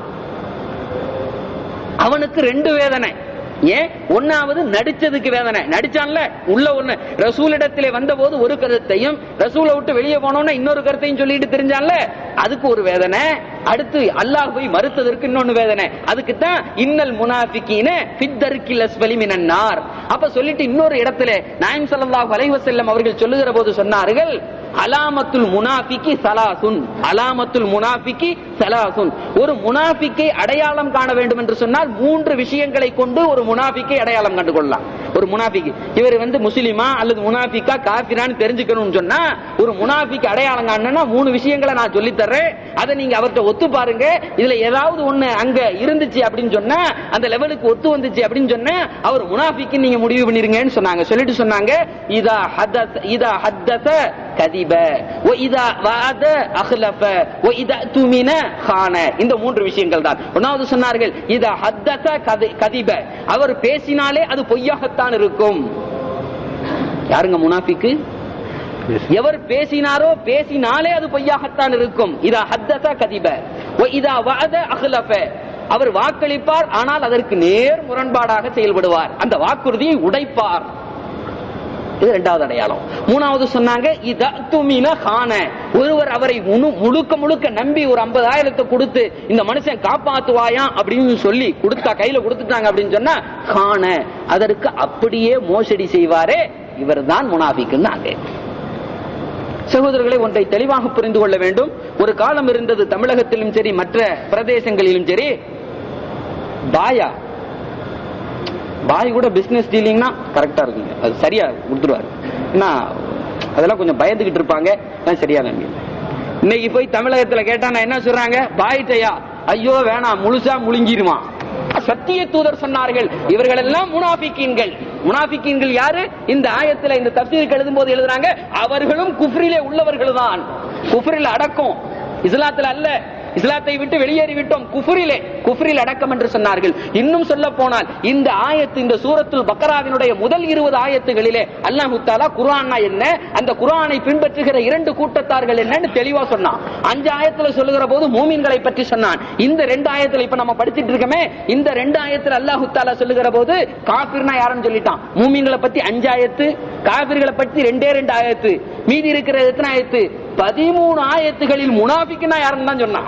அவனுக்கு ரெண்டு வேதனை ஏன் ஒன்னாவது நடிச்சதுக்கு வேதனை நடிச்சான்ல உள்ள ஒண்ணு ரசூலிடத்திலே வந்த போது ஒரு கருத்தையும் ரசூலை விட்டு வெளியே போனோம்னா இன்னொரு கருத்தையும் சொல்லிட்டு தெரிஞ்சான்ல அதுக்கு ஒரு வேதனை அடுத்து அல்லாஹ் போய் மறுத்ததற்கு இன்னொன்னு வேதனை அதுக்கு தான் இன்னல் முனாஃபிக்கீன ஃபித்தர்கில் அஸ்வலி மினன்னார் அப்ப சொல்லிட்டு இன்னொரு இடத்துல நாயம் ஸல்லல்லாஹு அலைஹி வஸல்லம் அவர்கள் சொல்லுகிற போது சொன்னார்கள் அலாமத்துல் முனாஃபிக்கி சலாசுன் அலாமத்துல் முனாஃபிக்கி சலாசுன் ஒரு முனாஃபிக்கை அடையாளம் காண வேண்டும் என்று சொன்னால் மூன்று விஷயங்களை கொண்டு ஒரு முனாஃபிக்கை அடையாளம் கண்டு கொள்ளலாம் ஒரு முனாஃபிக் இவர் வந்து முஸ்லிமா அல்லது முனாஃபிக்கா காஃபிரான்னு தெரிஞ்சுக்கணும்னு சொன்னா ஒரு முனாஃபிக் அடையாளம் காணணும்னா மூணு விஷயங்களை நான் சொல்லி தர்றேன் அதை நீங்க அவர்கிட்ட ஒத்து பாருங்க இதுல ஏதாவது ஒண்ணு அங்க இருந்துச்சு அப்படின்னு சொன்னா அந்த லெவலுக்கு ஒத்து வந்துச்சு அப்படின்னு சொன்னா அவர் முனாஃபிக்கு நீங்க முடிவு பண்ணிருங்கன்னு சொன்னாங்க சொல்லிட்டு சொன்னாங்க இதா ஹதத் இதா ஹத்தத கதிப வ இதா வஅத அஹ்லஃப வ இதா துமின கான இந்த மூன்று விஷயங்கள் தான் ஒன்னாவது சொன்னார்கள் இதா ஹத்தத கதி- கதிப அவர் பேசினாலே அது பொய்யாகத்தான் இருக்கும் யாருங்க முனாஃபிக்கு எவர் பேசினாரோ பேசினாலே அது பொய்யாகத்தான் இருக்கும் இதா ஹத்தத கதிப வ இதா வஅத அஹ்லஃப அவர் வாக்களிப்பார் ஆனால் அதற்கு நேர் முரண்பாடாக செயல்படுவார் அந்த வாக்குறுதியை உடைப்பார் இது இரண்டாவது அடையாளம் மூணாவது சொன்னாங்க இதத்துமின காண ஒருவர் அவரை முழு- முழுக்க முழுக்க நம்பி ஒரு ஐம்பதாயிரத்தை கொடுத்து இந்த மனுஷன் காப்பாத்துவாயா அப்படின்னு சொல்லி கொடுத்தா கையில கொடுத்துட்டாங்க அப்படின்னு சொன்னா காண அதற்கு அப்படியே மோசடி செய்வாரே இவர்தான் முனாபிக்குன்னாங்க சகோதரர்களை ஒன்றை தெளிவாக புரிந்து கொள்ள வேண்டும் ஒரு காலம் இருந்தது தமிழகத்திலும் சரி மற்ற பிரதேசங்களிலும் சரி பாயா பாய் கூட பிசினஸ் டீலிங்னா கரெக்டா இருக்குங்க அது சரியா கொடுத்துருவாரு ஏன்னா அதெல்லாம் கொஞ்சம் பயந்துகிட்டு இருப்பாங்க அதான் சரியா நம்பி இன்னைக்கு போய் தமிழகத்துல கேட்டா நான் என்ன சொல்றாங்க பாயிட்டையா ஐயோ வேணாம் முழுசா முழுங்கிருமா சத்திய தூதர் சொன்னார்கள் இவர்கள் எல்லாம் முனாபிக்கீன்கள் முனாபிக்கீன்கள் யாரு இந்த ஆயத்துல இந்த தப்சீருக்கு எழுதும் போது எழுதுறாங்க அவர்களும் குஃப்ரிலே உள்ளவர்கள் தான் குஃப்ரில் அடக்கம் இஸ்லாத்துல அல்ல இஸ்லாத்தை விட்டு வெளியேறி விட்டோம் குஃப்ரிலே குஃப்ரில் அடக்கம் என்று சொன்னார்கள் இன்னும் சொல்ல போனால் இந்த ஆயத்து இந்த சூரத்துல் பக்கராவினுடைய முதல் இருபது ஆயத்துகளிலே அல்லாஹு தாலா குர்ஆன்னா என்ன அந்த குர்ஆனை பின்பற்றுகிற இரண்டு கூட்டத்தார்கள் என்னன்னு தெளிவா சொன்னான் அஞ்சு ஆயத்துல சொல்லுகிற போது மூமின்களை பற்றி சொன்னான் இந்த ரெண்டு ஆயத்துல இப்ப நம்ம படிச்சிட்டு இருக்கோமே இந்த ரெண்டு ஆயத்துல அல்லாஹு தாலா சொல்லுகிற போது காபிர்னா யாருன்னு சொல்லிட்டான் மூமின்களை பத்தி அஞ்சு ஆயத்து காபிர்களை பத்தி ரெண்டே ரெண்டு ஆயத்து மீதி இருக்கிற எத்தனை ஆயத்து பதிமூணு ஆயத்துகளில் முனாஃபிக்குன்னா யாருன்னு தான் சொன்னான்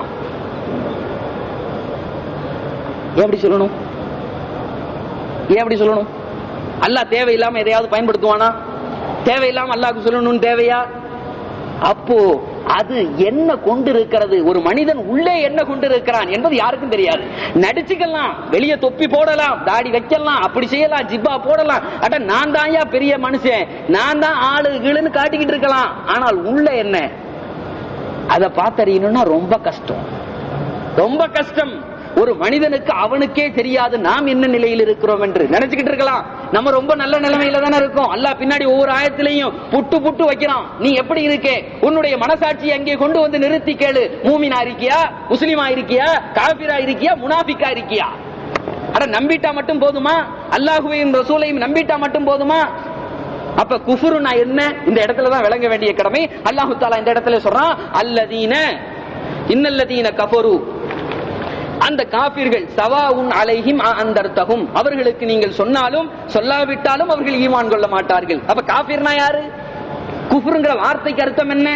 ஏன் அப்படி சொல்லணும் ஏன் அப்படி சொல்லணும் அல்லாஹ் தேவையில்லாம எதையாவது பயன்படுத்துவானா தேவையில்லாம அல்லாஹ்க்கு சொல்லணும்னு தேவையா அப்போ அது என்ன கொண்டிருக்கிறது ஒரு மனிதன் உள்ளே என்ன கொண்டிருக்கிறான் என்பது யாருக்கும் தெரியாது நடிச்சுக்கலாம் வெளியே தொப்பி போடலாம் தாடி வைக்கலாம் அப்படி செய்யலாம் ஜிப்பா போடலாம் அட நான் தான்யா பெரிய மனுஷன் நான் தான் ஆளு கீழுன்னு காட்டிக்கிட்டு இருக்கலாம் ஆனால் உள்ள என்ன அதை பார்த்தறியணும்னா ரொம்ப கஷ்டம் ரொம்ப கஷ்டம் ஒரு மனிதனுக்கு அவனுக்கே தெரியாது நாம் என்ன நிலையில் இருக்கிறோம் என்று நினைச்சுக்கிட்டு இருக்கலாம் நம்ம ரொம்ப நல்ல நிலைமையில தானே இருக்கோம் அல்லாஹ் பின்னாடி ஒவ்வொரு ஆயத்திலையும் புட்டு புட்டு வைக்கிறான் நீ எப்படி இருக்கே உன்னுடைய மனசாட்சி அங்கே கொண்டு வந்து நிறுத்தி கேளு மூமினா இருக்கியா முஸ்லிமா இருக்கியா காபிரா இருக்கியா முனாபிக்கா இருக்கியா அட நம்பிட்டா மட்டும் போதுமா அல்லாஹுவையும் ரசூலையும் நம்பிட்டா மட்டும் போதுமா அப்ப குஃபுருனா என்ன இந்த இடத்துல தான் விளங்க வேண்டிய கடமை அல்லாஹு தாலா இந்த இடத்துல சொல்றான் அல்லதீன இன்னல்லதீன கஃபரு அந்த காபிர்கள் சவாவுன் அலைஹிம் அந்தர்த்தகும் அவர்களுக்கு நீங்கள் சொன்னாலும் சொல்லாவிட்டாலும் அவர்கள் ஈமான் கொள்ள மாட்டார்கள் அப்ப காபிர்னா யாரு குஃபுருங்கிற வார்த்தைக்கு அர்த்தம் என்ன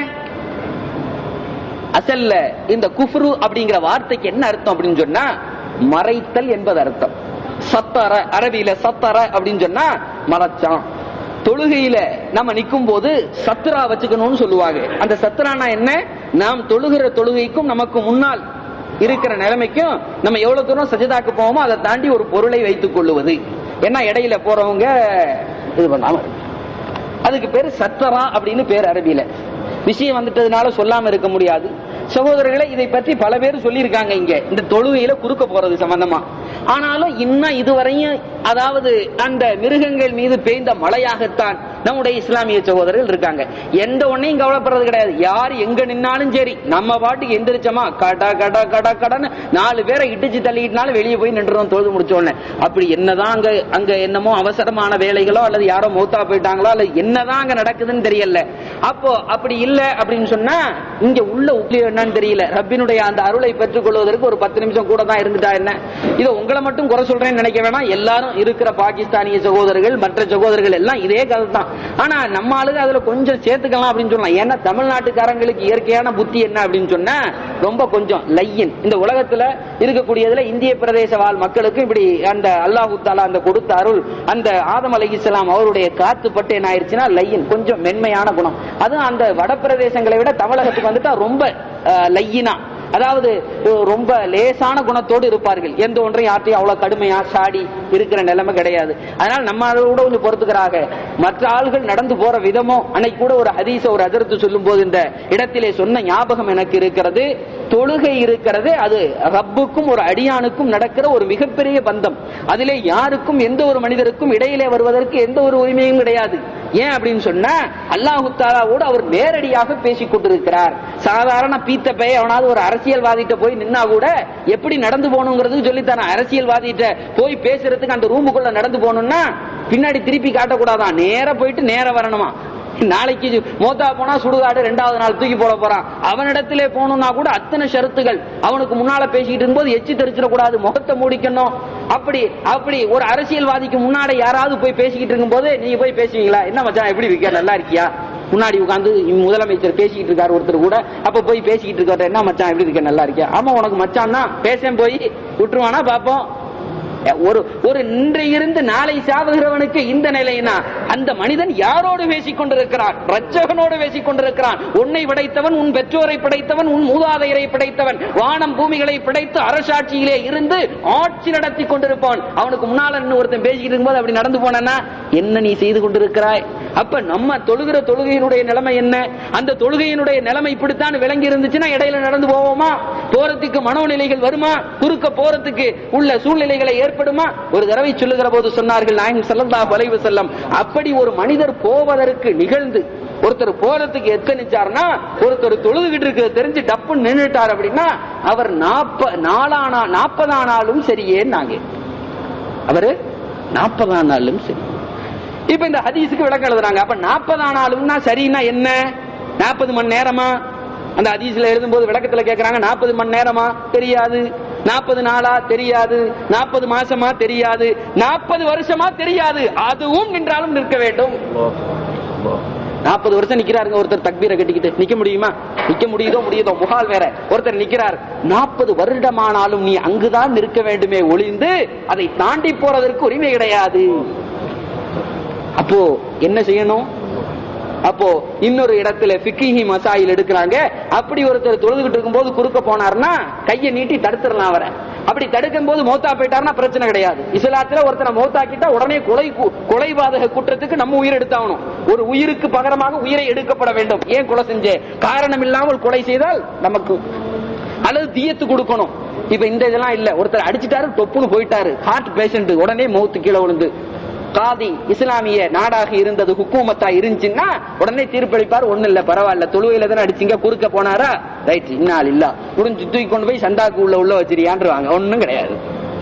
அசல்ல இந்த குஃப்ரு அப்படிங்கிற வார்த்தைக்கு என்ன அர்த்தம் அப்படின்னு சொன்னா மறைத்தல் என்பது அர்த்தம் சத்தர அரபியில சத்தர அப்படின்னு சொன்னா மறைச்சான் தொழுகையில நம்ம நிக்கும் போது சத்ரா வச்சுக்கணும்னு சொல்லுவாங்க அந்த சத்ரானா என்ன நாம் தொழுகிற தொழுகைக்கும் நமக்கு முன்னால் இருக்கிற நிலைமைக்கும் நம்ம எவ்வளவு தூரம் சஜிதாக்கு போவோமோ அதை தாண்டி ஒரு பொருளை வைத்துக் கொள்ளுவது ஏன்னா இடையில போறவங்க இது பண்ணாம இருக்கு. அதுக்கு பேரு சத்ரா அப்படின்னு பேர் அரபியில விஷயம் வந்துட்டதுனால சொல்லாம இருக்க முடியாது சகோதரர்களை இதை பற்றி பல பேர் சொல்லியிருக்காங்க இங்க இந்த தொழுகையில குறுக்க போறது சம்பந்தமா ஆனாலும் இன்னும் இதுவரையும் அதாவது அந்த மிருகங்கள் மீது பெய்ந்த மழையாகத்தான் நம்முடைய இஸ்லாமிய சகோதரர்கள் இருக்காங்க எந்த ஒன்னையும் கவலைப்படுறது கிடையாது யார் எங்க நின்னாலும் சரி நம்ம பாட்டுக்கு எந்திரிச்சோமா கட கட கட கடன்னு நாலு பேரை இடிச்சு தள்ளிட்டுனாலும் வெளியே போய் நின்றுறோம் தொழுது முடிச்ச உடனே அப்படி என்னதான் அங்க அங்க என்னமோ அவசரமான வேலைகளோ அல்லது யாரோ மௌத்தா போயிட்டாங்களோ அல்லது என்னதான் அங்க நடக்குதுன்னு தெரியல அப்போ அப்படி இல்ல அப்படின்னு சொன்னா இங்க உள்ள உள்ள என்னன்னு தெரியல ரப்பினுடைய அந்த அருளை பெற்றுக் கொள்வதற்கு ஒரு பத்து நிமிஷம் கூட தான் இருந்துட்டா என்ன இதை உங்களை மட்டும் குறை சொல்றேன்னு நினைக்க வேணாம் எல்லாரும் இருக்கிற பாகிஸ்தானிய சகோதரர்கள் மற்ற சகோதரர்கள் எல்லாம் இதே கதை தான் ஆனா நம்ம ஆளுங்க அதுல கொஞ்சம் சேர்த்துக்கலாம் அப்படின்னு சொல்லலாம் ஏன்னா தமிழ்நாட்டுக்காரங்களுக்கு இயற்கையான புத்தி என்ன அப்படின்னு சொன்னா ரொம்ப கொஞ்சம் லையன் இந்த உலகத்துல இருக்கக்கூடியதுல இந்திய பிரதேச வாழ் மக்களுக்கு இப்படி அந்த அல்லாஹு தாலா அந்த கொடுத்த அருள் அந்த ஆதம் அலி இஸ்லாம் அவருடைய காத்து பட்டு என்ன ஆயிருச்சுன்னா லையன் கொஞ்சம் மென்மையான குணம் அதுவும் அந்த வட பிரதேசங்களை விட தமிழகத்துக்கு வந்துட்டா ரொம்ப லையினா அதாவது அஹ், ரொம்ப லேசான குணத்தோடு இருப்பார்கள் எந்த ஒன்றையும் யார்ட்டையும் அவ்வளவு கடுமையா சாடி இருக்கிற நிலைமை கிடையாது அதனால நம்ம கூட கொஞ்சம் பொறுத்துக்கிறாங்க மற்ற ஆள்கள் நடந்து போற விதமோ அன்னைக்கு கூட ஒரு ஹதீஸ ஒரு அதிர்த்து சொல்லும் போது இந்த இடத்திலே சொன்ன ஞாபகம் எனக்கு இருக்கிறது தொழுகை இருக்கிறது அது ரப்புக்கும் ஒரு அடியானுக்கும் நடக்கிற ஒரு மிகப்பெரிய பந்தம் அதிலே யாருக்கும் எந்த ஒரு மனிதருக்கும் இடையிலே வருவதற்கு எந்த ஒரு உரிமையும் கிடையாது ஏன் அப்படின்னு சொன்னா அல்லாஹு தாலாவோடு அவர் நேரடியாக பேசிக் கொண்டிருக்கிறார் சாதாரண பீத்த பைய அவனாவது ஒரு அரசியல்வாதிட்ட போய் நின்னா கூட எப்படி நடந்து போகணுங்கிறது சொல்லித்தரான் அரசியல்வாதிட்ட போய் பேசுறதுக்கு அந்த ரூமுக்குள்ள நடந்து போகணும்னா பின்னாடி திருப்பி காட்டக்கூடாதான் நேரா போயிட்டு நேரா வரணுமா நாளைக்கு மோத்தா போனா சுடுகாடு ரெண்டாவது நாள் தூக்கி போட போறான் அவனிடத்திலே போகணும்னா கூட அத்தனை ஷரத்துகள் அவனுக்கு முன்னால பேசிக்கிட்டு இருக்கும்போது எச்சி தெரிச்சிடக்கூடாது முகத்தை மூடிக்கணும் அப்படி அப்படி ஒரு அரசியல்வாதிக்கு முன்னாடி யாராவது போய் பேசிக்கிட்டு இருக்கும்போது நீங்க போய் பேசுவீங்களா என்ன மச்சான் எப்படி இருக்கியா நல்லா இருக்கியா முன்னாடி உட்காந்து முதலமைச்சர் பேசிக்கிட்டு இருக்காரு ஒருத்தர் கூட அப்ப போய் பேசிக்கிட்டு இருக்காரு என்ன மச்சான் எப்படி இருக்க நல்லா இருக்கியா ஆமா உனக்கு மச்சான் தான் பேச போய் விட்டுருவானா பாப்போம் ஒரு ஒரு இன்று இருந்து நாளை சாவுகிறவனுக்கு இந்த நிலைனா அந்த மனிதன் யாரோடு பேசிக் கொண்டிருக்கிறான் ரட்சகனோடு பேசிக் கொண்டிருக்கிறான் உன்னை படைத்தவன் உன் பெற்றோரை படைத்தவன் உன் மூதாதையரை படைத்தவன் வானம் பூமிகளை படைத்து அரசாட்சியிலே இருந்து ஆட்சி நடத்தி கொண்டிருப்பான் அவனுக்கு முன்னால நின்னு ஒருத்தன் பேசிக்கிட்டு இருக்கும்போது அப்படி நடந்து போனா என்ன நீ செய்து கொண்டிருக்கிறாய் அப்ப நம்ம தொழுகிற தொழுகையினுடைய நிலைமை என்ன அந்த தொழுகையினுடைய நிலைமை இப்படித்தான் விளங்கி இருந்துச்சுன்னா இடையில நடந்து போவோமா போறதுக்கு மனோநிலைகள் வருமா குறுக்க போறதுக்கு உள்ள சூழ்நிலைகளை ஏற்படுமா ஒரு தடவை சொல்லுகிற போது சொன்னார்கள் நாயகம் ஸல்லல்லாஹு அலைஹி வஸல்லம் அப்படி ஒரு மனிதர் போவதற்கு நிகழ்ந்து ஒருத்தர் போறதுக்கு எத்தனிச்சார்னா ஒருத்தர் தொழுதுகிட்டு இருக்கிறது தெரிஞ்சு டப்புன்னு நின்னுட்டார் அப்படின்னா அவர் நாப்ப நாலானா நாற்பதானாலும் சரியே அவரு நாற்பதானாலும் சரி இப்ப இந்த ஹதீஸுக்கு விளக்கம் எழுதுறாங்க அப்ப நாற்பதானாலும்னா சரின்னா என்ன நாற்பது மணி நேரமா அந்த ஹதீஸ்ல எழுதும்போது விளக்கத்துல கேக்குறாங்க நாற்பது மணி நேரமா தெரியாது நாற்பது நாளா தெரியாது நாற்பது மாசமா தெரியாது நாற்பது வருஷமா தெரியாது அதுவும் நின்றாலும் நிற்க வேண்டும் நாற்பது வருஷம் நிக்கிறாருங்க ஒருத்தர் தக்பீரை கட்டிக்கிட்டு நிக்க முடியுமா நிக்க முடியுதோ முடியுதோ முகால் வேற ஒருத்தர் நிக்கிறார் நாற்பது வருடமானாலும் நீ அங்குதான் நிற்க வேண்டுமே ஒளிந்து அதை தாண்டி போறதற்கு உரிமை கிடையாது அப்போ என்ன செய்யணும் அப்போ இன்னொரு இடத்துல பிக்கிஹி மசாயில் எடுக்கிறாங்க அப்படி ஒருத்தர் தொழுதுகிட்டு இருக்கும்போது குறுக்க போனார்னா கையை நீட்டி தடுத்துடலாம் அவரை அப்படி தடுக்கும் போது மௌத்தா போயிட்டாருன்னா பிரச்சனை கிடையாது இஸ்லாத்துல ஒருத்தனை மௌத்தாக்கிட்டா உடனே கொலை கு- கொலைபாதக குற்றத்துக்கு நம்ம உயிர் எடுத்தாகணும் ஒரு உயிருக்கு பகரமாக உயிரை எடுக்கப்பட வேண்டும் ஏன் கொலை செஞ்சே காரணம் இல்லாமல் கொலை செய்தால் நமக்கு அல்லது தீயத்து கொடுக்கணும் இப்ப இந்த இதெல்லாம் இல்ல ஒருத்தர் அடிச்சிட்டாரு தொப்புன்னு போயிட்டாரு ஹார்ட் பேஷண்ட் உடனே மௌத்து கீழே விழுந்து காதி இஸ்லாமிய நாடாக இருந்தது ஹுக்கூமத்தா இருந்துச்சுன்னா உடனே தீர்ப்பளிப்பார் ஒண்ணு இல்ல பரவாயில்ல தொழுவையில தானே அடிச்சீங்க குறுக்க போனாரா ரைட் இன்னால் இல்ல முடிஞ்சு தூக்கி கொண்டு போய் சந்தாக்கு உள்ள உள்ள வச்சிருக்கான்றாங்க ஒண்ணும் கிடையாது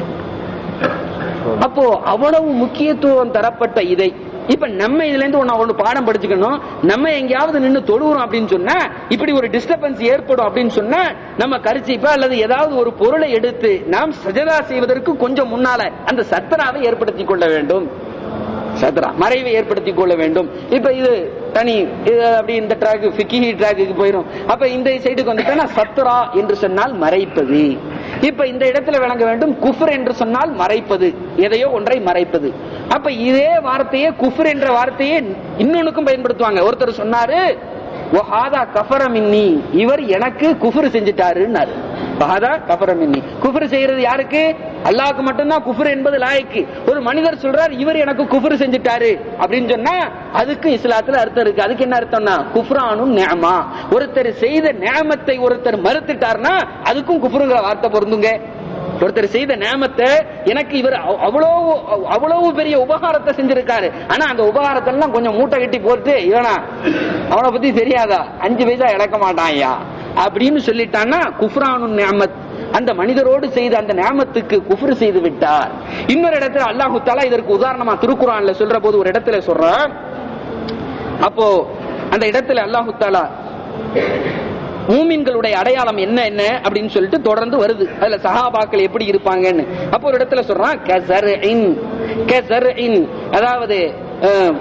அப்போ அவ்வளவு முக்கியத்துவம் தரப்பட்ட இதை இப்ப நம்ம இதுல இருந்து ஒண்ணு ஒண்ணு பாடம் படிச்சுக்கணும் நம்ம எங்கேயாவது நின்னு தொழுகிறோம் அப்படின்னு சொன்னா இப்படி ஒரு டிஸ்டர்பன்ஸ் ஏற்படும் அப்படின்னு சொன்னா நம்ம கரிச்சிப்பா அல்லது ஏதாவது ஒரு பொருளை எடுத்து நாம் சஜதா செய்வதற்கு கொஞ்சம் முன்னால அந்த சத்தராவை ஏற்படுத்திக் கொள்ள வேண்டும் சத்ரா மறைவை ஏற்படுத்திக் கொள்ள வேண்டும் இப்ப இது தனி இது அப்படி இந்த ட்ராக் ஃபிக்கி ட்ராக்கு போயிடும் அப்ப இந்த சைடுக்கு வந்துட்டா சத்ரா என்று சொன்னால் மறைப்பது இப்ப இந்த இடத்துல விளங்க வேண்டும் குஃபர் என்று சொன்னால் மறைப்பது எதையோ ஒன்றை மறைப்பது அப்ப இதே வார்த்தையே குஃபர் என்ற வார்த்தையே இன்னொன்னுக்கும் பயன்படுத்துவாங்க ஒருத்தர் சொன்னாரு "வஹாதா கஃபர மின்னி இவர் எனக்கு குஃபர் செஞ்சிட்டாருன்னாரு வஹாதா கஃபர மின்னி குஃபர் செய்யறது யாருக்கு அல்லாஹ்க்கு மட்டும்தான் குஃபர் என்பது லாய்க்கு ஒரு மனிதர் சொல்றார் இவர் எனக்கு குஃபர் செஞ்சிட்டாரு அப்படின்னு சொன்னா அதுக்கு இஸ்லாத்துல அர்த்தம் இருக்கு அதுக்கு என்ன அர்த்தம்னா குஃப்ரானும் நேமா ஒருத்தர் செய்த நேமத்தை ஒருத்தர் மறுத்துட்டார்னா அதுக்கும் குஃபருங்கிற வார்த்தை பொருந்துங்க ஒருத்தர் செய்த நேமத்தை எனக்கு இவர் அவ்- அவ்வளவு அவ்வளவு பெரிய உபகாரத்தை செஞ்சிருக்காரு ஆனா அந்த உபகாரத்தை எல்லாம் கொஞ்சம் மூட்டை கட்டி போட்டு இவனா அவனை பத்தி தெரியாதா அஞ்சு பைசா இழக்க மாட்டான் ஐயா அப்படின்னு சொல்லிட்டான்னா குஃப்ரானு நேமத் அந்த மனிதரோடு செய்த அந்த நேமத்துக்கு குஃப்ரு செய்து விட்டார் இன்னொரு இடத்துல அல்லாஹு தாலா இதற்கு உதாரணமா திருக்குறான்ல சொல்ற போது ஒரு இடத்துல சொல்றான் அப்போ அந்த இடத்துல அல்லாஹு தாலா மூமின்களுடைய அடையாளம் என்ன என்ன அப்படின்னு சொல்லிட்டு தொடர்ந்து வருது அதுல சஹாபாக்கள் எப்படி இருப்பாங்கன்னு அப்போ ஒரு இடத்துல சொல்றான் கஸர்இன் கஸர்இன் அதாவது அஹ்,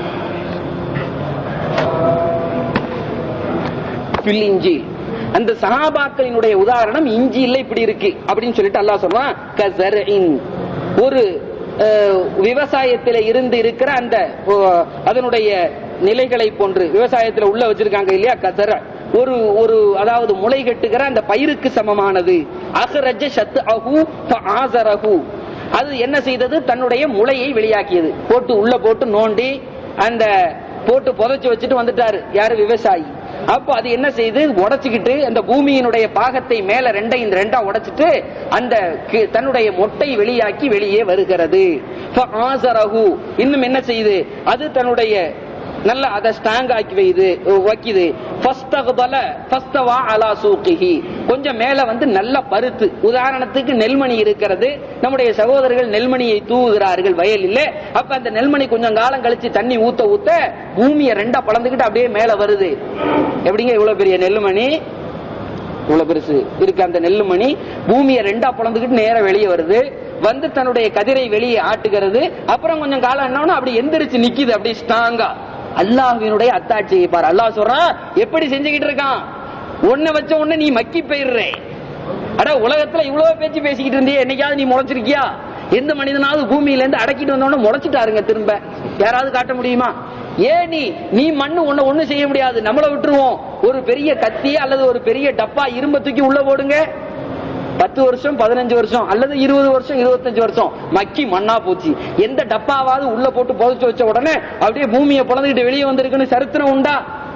ஃபில் இஞ்சில் அந்த சஹாபாக்களினுடைய உதாரணம் இஞ்சியில இப்படி இருக்கு அப்படின்னு சொல்லிட்டு அல்லாஹ் சொல்றான் கஸர்இன் ஒரு அஹ், விவசாயத்தில இருந்து இருக்கிற அந்த அஹ், அதனுடைய நிலைகளை போன்று விவசாயத்துல உள்ள வச்சிருக்காங்க இல்லையா கசர ஒரு ஒரு அதாவது முளை கட்டுகிற அந்த பயிருக்கு சமமானது அஹ்ரஜ ஷத் அஹு ஆசரஹு அது என்ன செய்தது தன்னுடைய முளையை வெளியாக்கியது போட்டு உள்ள போட்டு நோண்டி அந்த போட்டு புதைச்சு வச்சுட்டு வந்துட்டாரு யாரு விவசாயி அப்போ அது என்ன செய்து உடைச்சுக்கிட்டு அந்த பூமியினுடைய பாகத்தை மேல ரெண்டையும் ரெண்டா உடைச்சிட்டு அந்த கி- தன்னுடைய மொட்டை வெளியாக்கி வெளியே வருகிறது ஃபஆஸரஹு. இன்னும் என்ன செய்யுது அது தன்னுடைய நல்ல அதை ஸ்ட்ராங் ஆக்கி வைது வைக்குது ஃபஸ்தக்பல ஃபஸ்தவா அலா சூக்கிஹி கொஞ்சம் மேல வந்து நல்ல பருத்து உதாரணத்துக்கு நெல்மணி இருக்கிறது நம்முடைய சகோதரர்கள் நெல்மணியை தூவுகிறார்கள் வயலில் அப்ப அந்த நெல்மணி கொஞ்சம் காலம் கழிச்சு தண்ணி ஊத்த ஊத்த பூமியை ரெண்டா பழந்துக்கிட்டு அப்படியே மேல வருது எப்படிங்க இவ்வளவு பெரிய நெல்மணி இவ்வளவு பெருசு இருக்கு அந்த நெல்லுமணி பூமியை ரெண்டா பிளந்துக்கிட்டு நேரா வெளியே வருது வந்து தன்னுடைய கதிரை வெளியே ஆட்டுகிறது அப்புறம் கொஞ்சம் காலம் என்னன்னா அப்படி எந்திரிச்சு நிக்குது அப்படி ஸ்ட்ராங்கா அல்லாஹ்வினுடைய அத்தாட்சியை பாரு அல்லாஹ் சொல்றான் எப்படி செஞ்சுக்கிட்டு இருக்கான் ஒன்ன வச்ச உடனே நீ மக்கி போயிடுற அட உலகத்துல இவ்வளவு பேச்சு பேசிக்கிட்டு இருந்தியே என்னைக்காவது நீ முளைச்சிருக்கியா எந்த மனிதனாவது பூமியில இருந்து அடக்கிட்டு வந்தோடனே முளைச்சிட்டாருங்க திரும்ப யாராவது காட்ட முடியுமா ஏன் நீ நீ மண்ணு ஒண்ணு ஒண்ணு செய்ய முடியாது நம்மள விட்டுருவோம் ஒரு பெரிய கத்தி அல்லது ஒரு பெரிய டப்பா இரும்ப தூக்கி உள்ள போடுங்க பத்து வருஷம் பதினஞ்சு வருஷம் அல்லது இருபது வருஷம் இருபத்தஞ்சு வருஷம் மக்கி மண்ணா போச்சு எந்த டப்பாவாவது உள்ள போட்டு புதைச்சு வச்ச உடனே அப்படியே பூமியை பிளந்துக்கிட்டு வெளியே வந்திருக்குன்னு சரித்திரம் உண்டா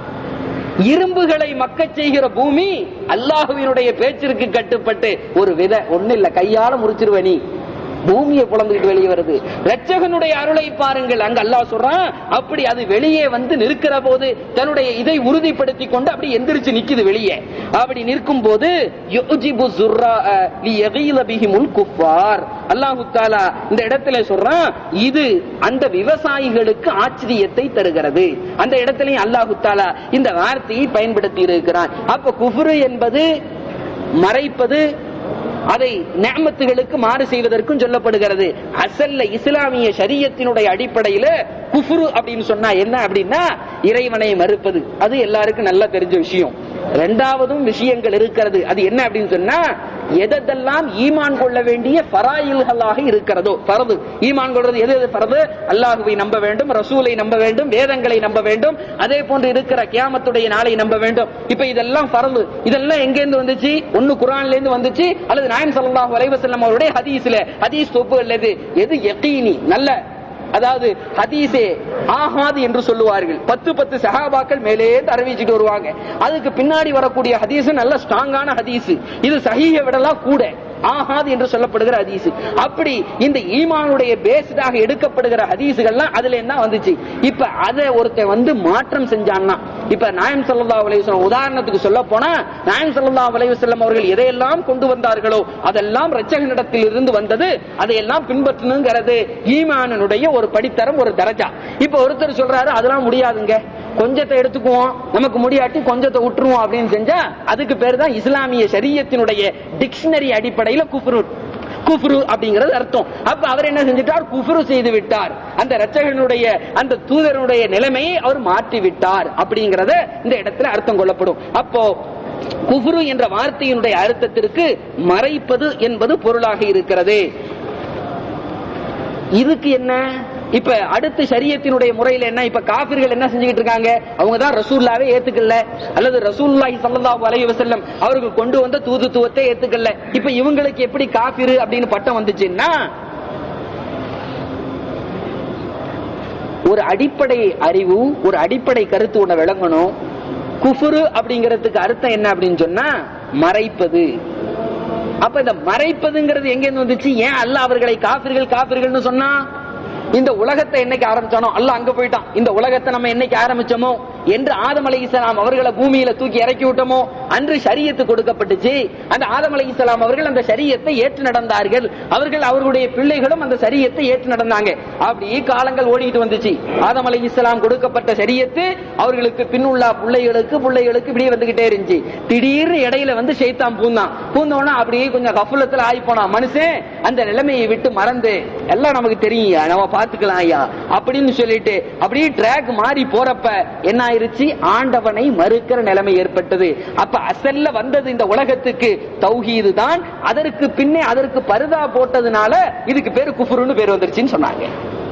இரும்புகளை மக்கச் செய்கிற பூமி அல்லாஹுவினுடைய பேச்சிற்கு கட்டுப்பட்டு ஒரு விதை ஒண்ணு இல்ல கையால முறிச்சிருவ நீ பூமியை புலந்துக்கிட்டு வெளியே வருது ரட்சகனுடைய அருளை பாருங்கள் அங்க அல்லாஹ் சொல்றான் அப்படி அது வெளியே வந்து நிற்கிற போது தன்னுடைய இதை உறுதிப்படுத்தி கொண்டு அப்படி எந்திரிச்சு நிக்குது வெளியே அப்படி நிற்கும் போது யுஜிபு ஸுர்ராஅ லியகீல பிஹிமுல் குஃபார் அல்லாஹு தஆலா இந்த இடத்துல சொல்றான் இது அந்த விவசாயிகளுக்கு ஆச்சரியத்தை தருகிறது அந்த இடத்திலையும் அல்லாஹு தஆலா இந்த வார்த்தையை பயன்படுத்தி இருக்கிறான் அப்ப குஃப்ரு என்பது மறைப்பது அதை நேமத்துகளுக்கு மாறு செய்வதற்கும் சொல்லப்படுகிறது அசல்ல இஸ்லாமிய ஷரியத்தினுடைய அடிப்படையில குஃப்ரு அப்படின்னு சொன்னா என்ன அப்படின்னா இறைவனை மறுப்பது அது எல்லாருக்கும் நல்லா தெரிஞ்ச விஷயம் ரெண்டாவதும் விஷயங்கள் இருக்கிறது அது என்ன அப்படின்னு சொன்னா எதெல்லாம் ஈமான் கொள்ள வேண்டிய ஃபராயில்களாக இருக்கிறதோ பரது ஈமான் கொள்றது எது எது பரது அல்லாஹுவை நம்ப வேண்டும் ரசூலை நம்ப வேண்டும் வேதங்களை நம்ப வேண்டும் அதே போன்று இருக்கிற கியாமத்துடைய நாளை நம்ப வேண்டும் இப்ப இதெல்லாம் பரது இதெல்லாம் எங்க இருந்து வந்துச்சு ஒன்னு குரான்ல இருந்து வந்துச்சு அல்லது நாயம் ஸல்லல்லாஹு அலைஹி வஸல்லம் அவருடைய ஹதீஸ்ல ஹதீஸ் தொப்புகள் எது எது யகீனி நல்ல அதாவது ஹதீஸே ஆஹாது என்று சொல்லுவார்கள் பத்து பத்து சஹாபாக்கள் மேலே அறிவிச்சுட்டு வருவாங்க அதுக்கு பின்னாடி வரக்கூடிய ஹதீஸ் நல்ல ஸ்ட்ராங்கான ஹதீஸ் இது சஹீஹை விடலாம் கூட ஆஹாது என்று சொல்லப்படுகிற ஹதீஸ் அப்படி இந்த ஈமானுடைய பேஸ்டாக எடுக்கப்படுகிற ஹதீஸுகள்லாம் அதுல என்ன வந்துச்சு இப்ப அதை ஒருத்தன் வந்து மாற்றம் செஞ்சான்னா இப்ப நாயம் சல்லா அலைவசம் உதாரணத்துக்கு சொல்ல போனா நாயம் சல்லா அலைவசல்லம் அவர்கள் எதையெல்லாம் கொண்டு வந்தார்களோ அதெல்லாம் ரச்சகனிடத்தில் இருந்து வந்தது அதையெல்லாம் பின்பற்றணுங்கிறது ஈமானனுடைய ஒரு படித்தரம் ஒரு தரஜா இப்ப ஒருத்தர் சொல்றாரு அதெல்லாம் முடியாதுங்க கொஞ்சத்தை எடுத்துக்குவோம் நமக்கு முடியாட்டி கொஞ்சத்தை விட்டுருவோம் அப்படின்னு செஞ்சா அதுக்கு பேர் தான் இஸ்லாமிய சரியத்தினுடைய டிக்ஷனரி அடிப்படையில குஃப்ரு குஃப்ரு அப்படிங்கிறது அர்த்தம் அப்ப அவர் என்ன செஞ்சிட்டார் குஃப்ரு செய்து விட்டார் அந்த ரச்சகனுடைய அந்த தூதருடைய நிலைமையை அவர் மாற்றி விட்டார் அப்படிங்கறத இந்த இடத்துல அர்த்தம் கொள்ளப்படும் அப்போ குஃப்ரு என்ற வார்த்தையினுடைய அர்த்தத்திற்கு மறைப்பது என்பது பொருளாக இருக்கிறது இதுக்கு என்ன இப்ப அடுத்த சரியத்தினுடைய முறையில என்ன இப்ப காபிர்கள் என்ன செஞ்சுக்கிட்டு இருக்காங்க அவங்க தான் ரசூல்லாவே ஏத்துக்கல அல்லது ரசூல்லாஹி ஸல்லல்லாஹு அலைஹி வஸல்லம் அவர்கள் கொண்டு வந்த தூதுத்துவத்தை ஏத்துக்கல இப்ப இவங்களுக்கு எப்படி காபிரு அப்படின்னு பட்டம் வந்துச்சுன்னா ஒரு அடிப்படை அறிவு ஒரு அடிப்படை கருத்து ஒண்ண விளங்கணும் குஃபுரு அப்படிங்கிறதுக்கு அர்த்தம் என்ன அப்படின்னு சொன்னா மறைப்பது அப்ப இந்த மறைப்பதுங்கிறது எங்க இருந்து வந்துச்சு ஏன் அல்ல அவர்களை காபிர்கள் காபிர்கள்னு சொன்னா இந்த உலகத்தை என்னைக்கு ஆரம்பிச்சானோ அல்ல அங்க போயிட்டான் இந்த உலகத்தை நம்ம என்னைக்கு ஆரம்பிச்சோமோ என்று ஆதம் அலை இஸ்லாம் அவர்களை பூமியில தூக்கி இறக்கி விட்டோமோ அன்று சரியத்து கொடுக்கப்பட்டுச்சு அந்த ஆதம் அலை இஸ்லாம் அவர்கள் அந்த சரியத்தை ஏற்று நடந்தார்கள் அவர்கள் அவர்களுடைய பிள்ளைகளும் அந்த சரியத்தை ஏற்று நடந்தாங்க அப்படி காலங்கள் ஓடிட்டு வந்துச்சு ஆதம் அலை இஸ்லாம் கொடுக்கப்பட்ட சரியத்து அவர்களுக்கு பின்னுள்ள பிள்ளைகளுக்கு பிள்ளைகளுக்கு இப்படியே வந்துகிட்டே இருந்துச்சு திடீர்னு இடையில வந்து ஷைத்தான் பூந்தான் பூந்தோன்னா அப்படியே கொஞ்சம் கஃபுலத்துல ஆகி போனான் மனுஷன் அந்த நிலைமையை விட்டு மறந்து எல்லாம் நமக்கு தெரியும் நம்ம பாத்துக்கலாம் ஐயா அப்படின்னு சொல்லிட்டு அப்படியே ட்ராக் மாறி போறப்ப என்ன ஆயிருச்சு ஆண்டவனை மறுக்கிற நிலைமை ஏற்பட்டது அப்ப அசல்ல வந்தது இந்த உலகத்துக்கு தௌஹீது தான் அதற்கு பின்னே அதற்கு பருதா போட்டதுனால இதுக்கு பேரு குஃபுருன்னு பேர் வந்துருச்சுன்னு சொன்னாங்க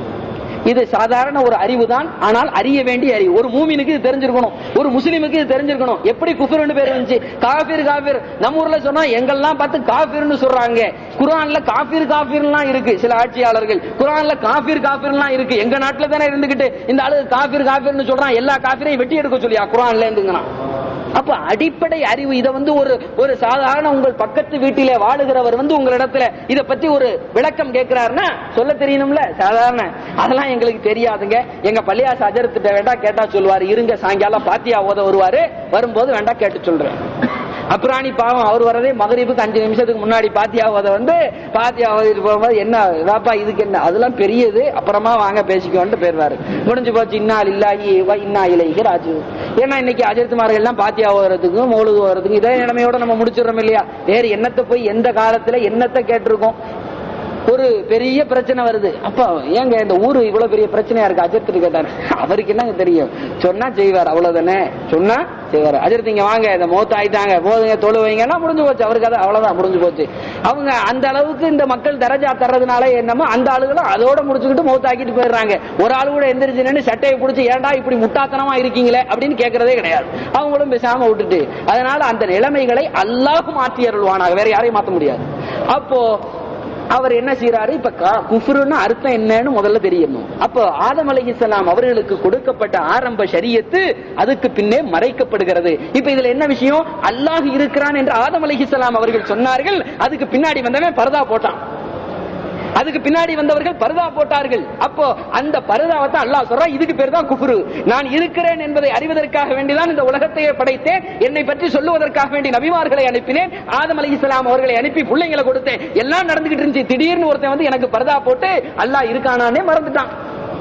இது சாதாரண ஒரு அறிவு தான் ஆனால் அறிய வேண்டிய அறிவு ஒரு மூமினுக்கு இது தெரிஞ்சிருக்கணும் ஒரு முஸ்லிமுக்கு இது தெரிஞ்சிருக்கணும் எப்படி குஃபர்னு பேர் வந்துச்சு காஃபிர் காஃபிர் நம்ம ஊர்ல சொன்னா எங்கெல்லாம் பார்த்து காஃபிர்னு சொல்றாங்க குரான்ல காஃபிர் காஃபிர்லாம் இருக்கு சில ஆட்சியாளர்கள் குரான்ல காஃபிர் காஃபிர்லாம் இருக்கு எங்க நாட்டுல தானே இருந்துகிட்டு இந்த ஆளு காஃபிர் காஃபிர்னு சொல்றான் எல்லா காஃபிரையும் வெட்டி எடுக்க சொல்லியா குரான்ல இருந்துங்கிறான் அப்ப அடிப்படை அறிவு இதை வந்து ஒரு ஒரு சாதாரண உங்கள் பக்கத்து வீட்டிலே வாழுகிறவர் வந்து உங்களிடத்துல இத பத்தி ஒரு விளக்கம் கேட்கிறாருன்னா சொல்ல தெரியணும்ல சாதாரண அதெல்லாம் எங்களுக்கு தெரியாதுங்க எங்க பள்ளியாச அஜரத்திட்ட வேண்டா கேட்டா சொல்லுவாரு இருங்க சாயங்காலம் பாத்தியா ஓத வருவாரு வரும்போது வேண்டா கேட்டு சொல்றேன் அப்புறாணி பாவம் அவர் வரதே மகரீபுக்கு அஞ்சு நிமிஷத்துக்கு முன்னாடி பாத்தியா ஓத வந்து பாத்தியா ஓதிட்டு போகும்போது என்ன வாப்பா இதுக்கு என்ன அதெல்லாம் பெரியது அப்புறமா வாங்க பேசிக்கோன்ட்டு போயிருவாரு முடிஞ்சு போச்சு இன்னா இல்லாஹி வ இன்னா இலைஹி ராஜு ஏன்னா இன்னைக்கு அஜித்மார்கள் எல்லாம் பாத்தியா ஓதுறதுக்கும் மௌலுது ஓதுறதுக்கும் இதே நிலைமையோட நம்ம முடிச்சிடறோம் இல்லையா வேற என்னத்தை போய் எந்த காலத்துல என்னத்தை கேட்டிருக்கோம் ஒரு பெரிய பிரச்சனை வருது அப்பா ஏங்க இந்த ஊரு இவ்வளவு பெரிய பிரச்சனையா இருக்கு அஜித் கேட்டாரு அவருக்கு என்னங்க தெரியும் சொன்னா செய்வார் அவ்வளவுதானே சொன்னா செய்வார் அஜித் இங்க வாங்க இந்த மோத்த ஆயிட்டாங்க போதுங்க தொழு வைங்கன்னா முடிஞ்சு போச்சு அவருக்கு அது அவ்வளவுதான் முடிஞ்சு போச்சு அவங்க அந்த அளவுக்கு இந்த மக்கள் தரஜா தர்றதுனால என்னமோ அந்த ஆளுகளும் அதோட முடிச்சுக்கிட்டு மௌத்த ஆக்கிட்டு போயிடுறாங்க ஒரு ஆளு கூட எந்திரிச்சு நின்னு சட்டையை பிடிச்சி ஏன்டா இப்படி முட்டாத்தனமா இருக்கீங்களே அப்படின்னு கேட்கறதே கிடையாது அவங்களும் பேசாம விட்டுட்டு அதனால அந்த நிலைமைகளை அல்லாஹ் மாற்றி அருள்வானாக வேற யாரையும் மாத்த முடியாது அப்போ அவர் என்ன செய்யறாரு இப்ப குஃபுருன்னு அர்த்தம் என்னன்னு முதல்ல தெரியணும் அப்போ ஆதம் அலைஹிஸ்ஸலாம் அவர்களுக்கு கொடுக்கப்பட்ட ஆரம்ப ஷரியத்து அதுக்கு பின்னே மறைக்கப்படுகிறது இப்ப இதுல என்ன விஷயம் அல்லாஹ் இருக்கிறான் என்று ஆதம் அலைஹிஸ்ஸலாம் அவர்கள் சொன்னார்கள் அதுக்கு பின்னாடி வந்தவன் பரதா போட்டான் அதுக்கு பின்னாடி வந்தவர்கள் பருதா போட்டார்கள் அப்போ அந்த பருதாவை தான் அல்லாஹ் சொல்றான் இதுக்கு பேர் தான் குஃபுரு நான் இருக்கிறேன் என்பதை அறிவதற்காக வேண்டிதான் இந்த உலகத்தையே படைத்தேன் என்னை பற்றி சொல்லுவதற்காக வேண்டி நபிமார்களை அனுப்பினேன் ஆதம் அலி இஸ்லாம் அவர்களை அனுப்பி பிள்ளைங்களை கொடுத்தேன் எல்லாம் நடந்துகிட்டு இருந்துச்சு திடீர்னு ஒருத்தன் வந்து எனக்கு பருதா போட்டு அல்லாஹ் இருக்கானானே மறந்துட்டான்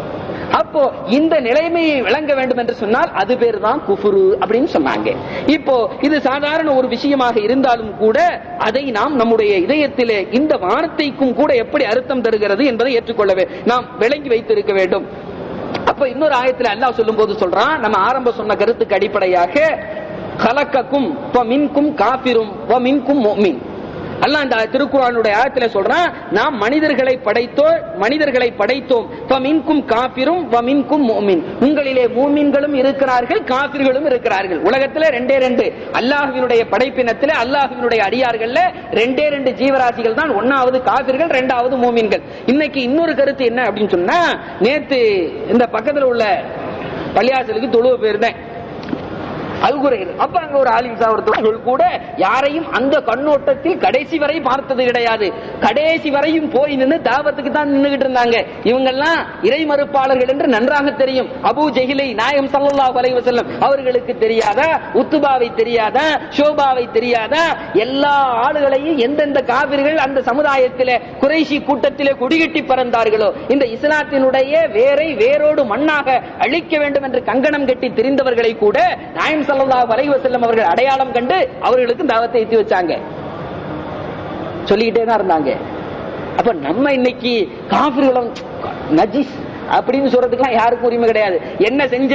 அப்போ இந்த நிலைமையை விளங்க வேண்டும் என்று சொன்னால் அது பேர் தான் குஃபுரு அப்படின்னு சொன்னாங்க இப்போ இது சாதாரண ஒரு விஷயமாக இருந்தாலும் கூட அதை நாம் நம்முடைய இதயத்திலே இந்த வார்த்தைக்கும் கூட எப்படி அர்த்தம் தருகிறது என்பதை ஏற்றுக்கொள்ளவே நாம் விளங்கி வைத்திருக்க வேண்டும் அப்ப இன்னொரு ஆயத்துல அல்லாஹ் சொல்லும் போது சொல்றான் நம்ம ஆரம்ப சொன்ன கருத்துக்கு அடிப்படையாக கலக்கக்கும் மின்கும் காபிரும் மின்கும் மோமின் அல்லாஹ் இந்த திருக்குறானுடைய ஆயத்துல சொல்றான் நாம் மனிதர்களை படைத்தோம் மனிதர்களை படைத்தோம் ஃபமின்கும் காபிரும் வமின்கும் முஃமின் உங்களிலே மூமின்களும் இருக்கிறார்கள் காபிர்களும் இருக்கிறார்கள் உலகத்துல ரெண்டே ரெண்டு அல்லாஹ்வினுடைய படைப்பினத்துல அல்லாஹ்வினுடைய அடியார்கள்ல ரெண்டே ரெண்டு ஜீவராசிகள் தான் ஒன்னாவது காபிர்கள் ரெண்டாவது மூமின்கள் இன்னைக்கு இன்னொரு கருத்து என்ன அப்படின்னு சொன்னா நேத்து இந்த பக்கத்துல உள்ள பள்ளியாசலுக்கு தொழுவ போயிருந்தேன் அல்குரையர் அப்ப அங்க ஒரு ஆலிம் சாவர்கள் கூட யாரையும் அந்த கண்ணோட்டத்தில் கடைசி வரை பார்த்தது கிடையாது கடைசி வரையும் போய் நின்று தாவத்துக்கு தான் நின்னுகிட்டு இருந்தாங்க இவங்க எல்லாம் இறை மறுப்பாளர்கள் என்று நன்றாக தெரியும் அபு ஜெஹிலை நாயம் சல்லல்லாஹு அலைஹி வஸல்லம் அவர்களுக்கு தெரியாதா உத்துபாவை தெரியாதா ஷோபாவை தெரியாதா எல்லா ஆளுகளையும் எந்தெந்த காவிர்கள் அந்த சமுதாயத்திலே குறைஷி கூட்டத்திலே குடிகட்டி பறந்தார்களோ இந்த இஸ்லாத்தினுடைய வேரை வேரோடு மண்ணாக அழிக்க வேண்டும் என்று கங்கணம் கட்டி திரிந்தவர்களை கூட நாயம் சல்லல்லாஹு அலைஹி வஸல்லம் அவர்கள் அடையாளம் கண்டு அவர்களுக்கு தாவத்தை ஏத்தி வச்சாங்க சொல்லிக்கிட்டே தான் இருந்தாங்க அப்ப நம்ம இன்னைக்கு காபிர்களும் நஜிஸ் அப்படின்னு சொல்றதுக்குலாம் யாருக்கும் உரிமை கிடையாது என்ன செஞ்ச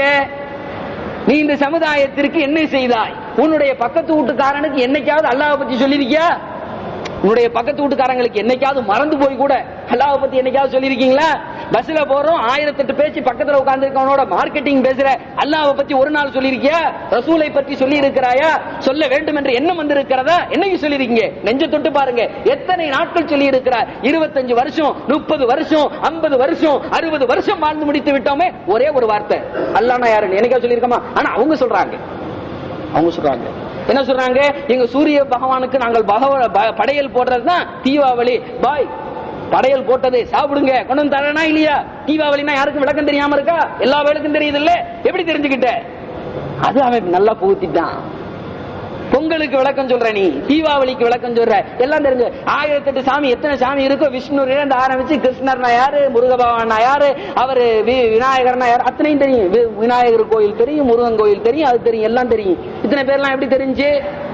நீ இந்த சமுதாயத்திற்கு என்ன செய்தாய் உன்னுடைய பக்கத்து வீட்டுக்காரனுக்கு என்னைக்காவது அல்லாஹ் பத்தி சொல்லியிருக்கியா உன்னுடைய பக்கத்து வீட்டுக்காரங்களுக்கு என்னைக்காவது மறந்து போய் கூட அல்லாஹ் பத்தி என்னைக்காவது சொல்லியிருக்கீங்களா பஸ்ல போறோம் ஆயிரத்தெட்டு பேச்சு பக்கத்துல உட்கார்ந்துருக்கவனோட மார்க்கெட்டிங் பேசுற அல்லாஹ் பத்தி ஒரு நாள் சொல்லியிருக்கியா ரசூலை பத்தி சொல்லி இருக்கிறாயா சொல்ல வேண்டும் என்று எண்ணம் வந்து இருக்கிறதா என்னைக்கு சொல்லிருக்கீங்க நெஞ்ச தொட்டு பாருங்க எத்தனை நாட்கள் சொல்லி இருக்கிறார் இருபத்தஞ்சு வருஷம் முப்பது வருஷம் ஐம்பது வருஷம் அறுபது வருஷம் வாழ்ந்து முடித்து விட்டோமே ஒரே ஒரு வார்த்தை அல்லாஹ் யாருன்னு என்னைக்கா சொல்லியிருக்கமா ஆனா அவங்க சொல்றாங்க அவங்க சொல்றாங்க என்ன சொல்றாங்க எங்க சூரிய பகவானுக்கு நாங்கள் பகவ ப- படையல் போடுறதுதான் தீபாவளி பாய் படையல் போட்டது சாப்பிடுங்க கொண்டு வந்து தரேனா இல்லையா தீபாவளினா யாருக்கும் விளக்கம் தெரியாம இருக்கா எல்லா வேலுக்கும் தெரியுது இல்ல எப்படி தெரிஞ்சுக்கிட்ட அது அவன் நல்லா புகுத்திட்டான் பொங்கலுக்கு விளக்கம் சொல்ற நீ தீபாவளிக்கு விளக்கம் சொல்ற எல்லாம் தெரிஞ்சு ஆயிரத்தெட்டு சாமி எத்தனை சாமி இருக்கோ விஷ்ணு இருந்து ஆரம்பிச்சு கிருஷ்ணர்னா யாரு முருக பகவானா யாரு அவரு வி- விநாயகர்னா யாரு அத்தனையும் தெரியும் வி- விநாயகர் கோயில் தெரியும் முருகன் கோயில் தெரியும் அது தெரியும் எல்லாம் தெரியும் இத்தனை பேர்லாம் எப்படி தெரிஞ்சு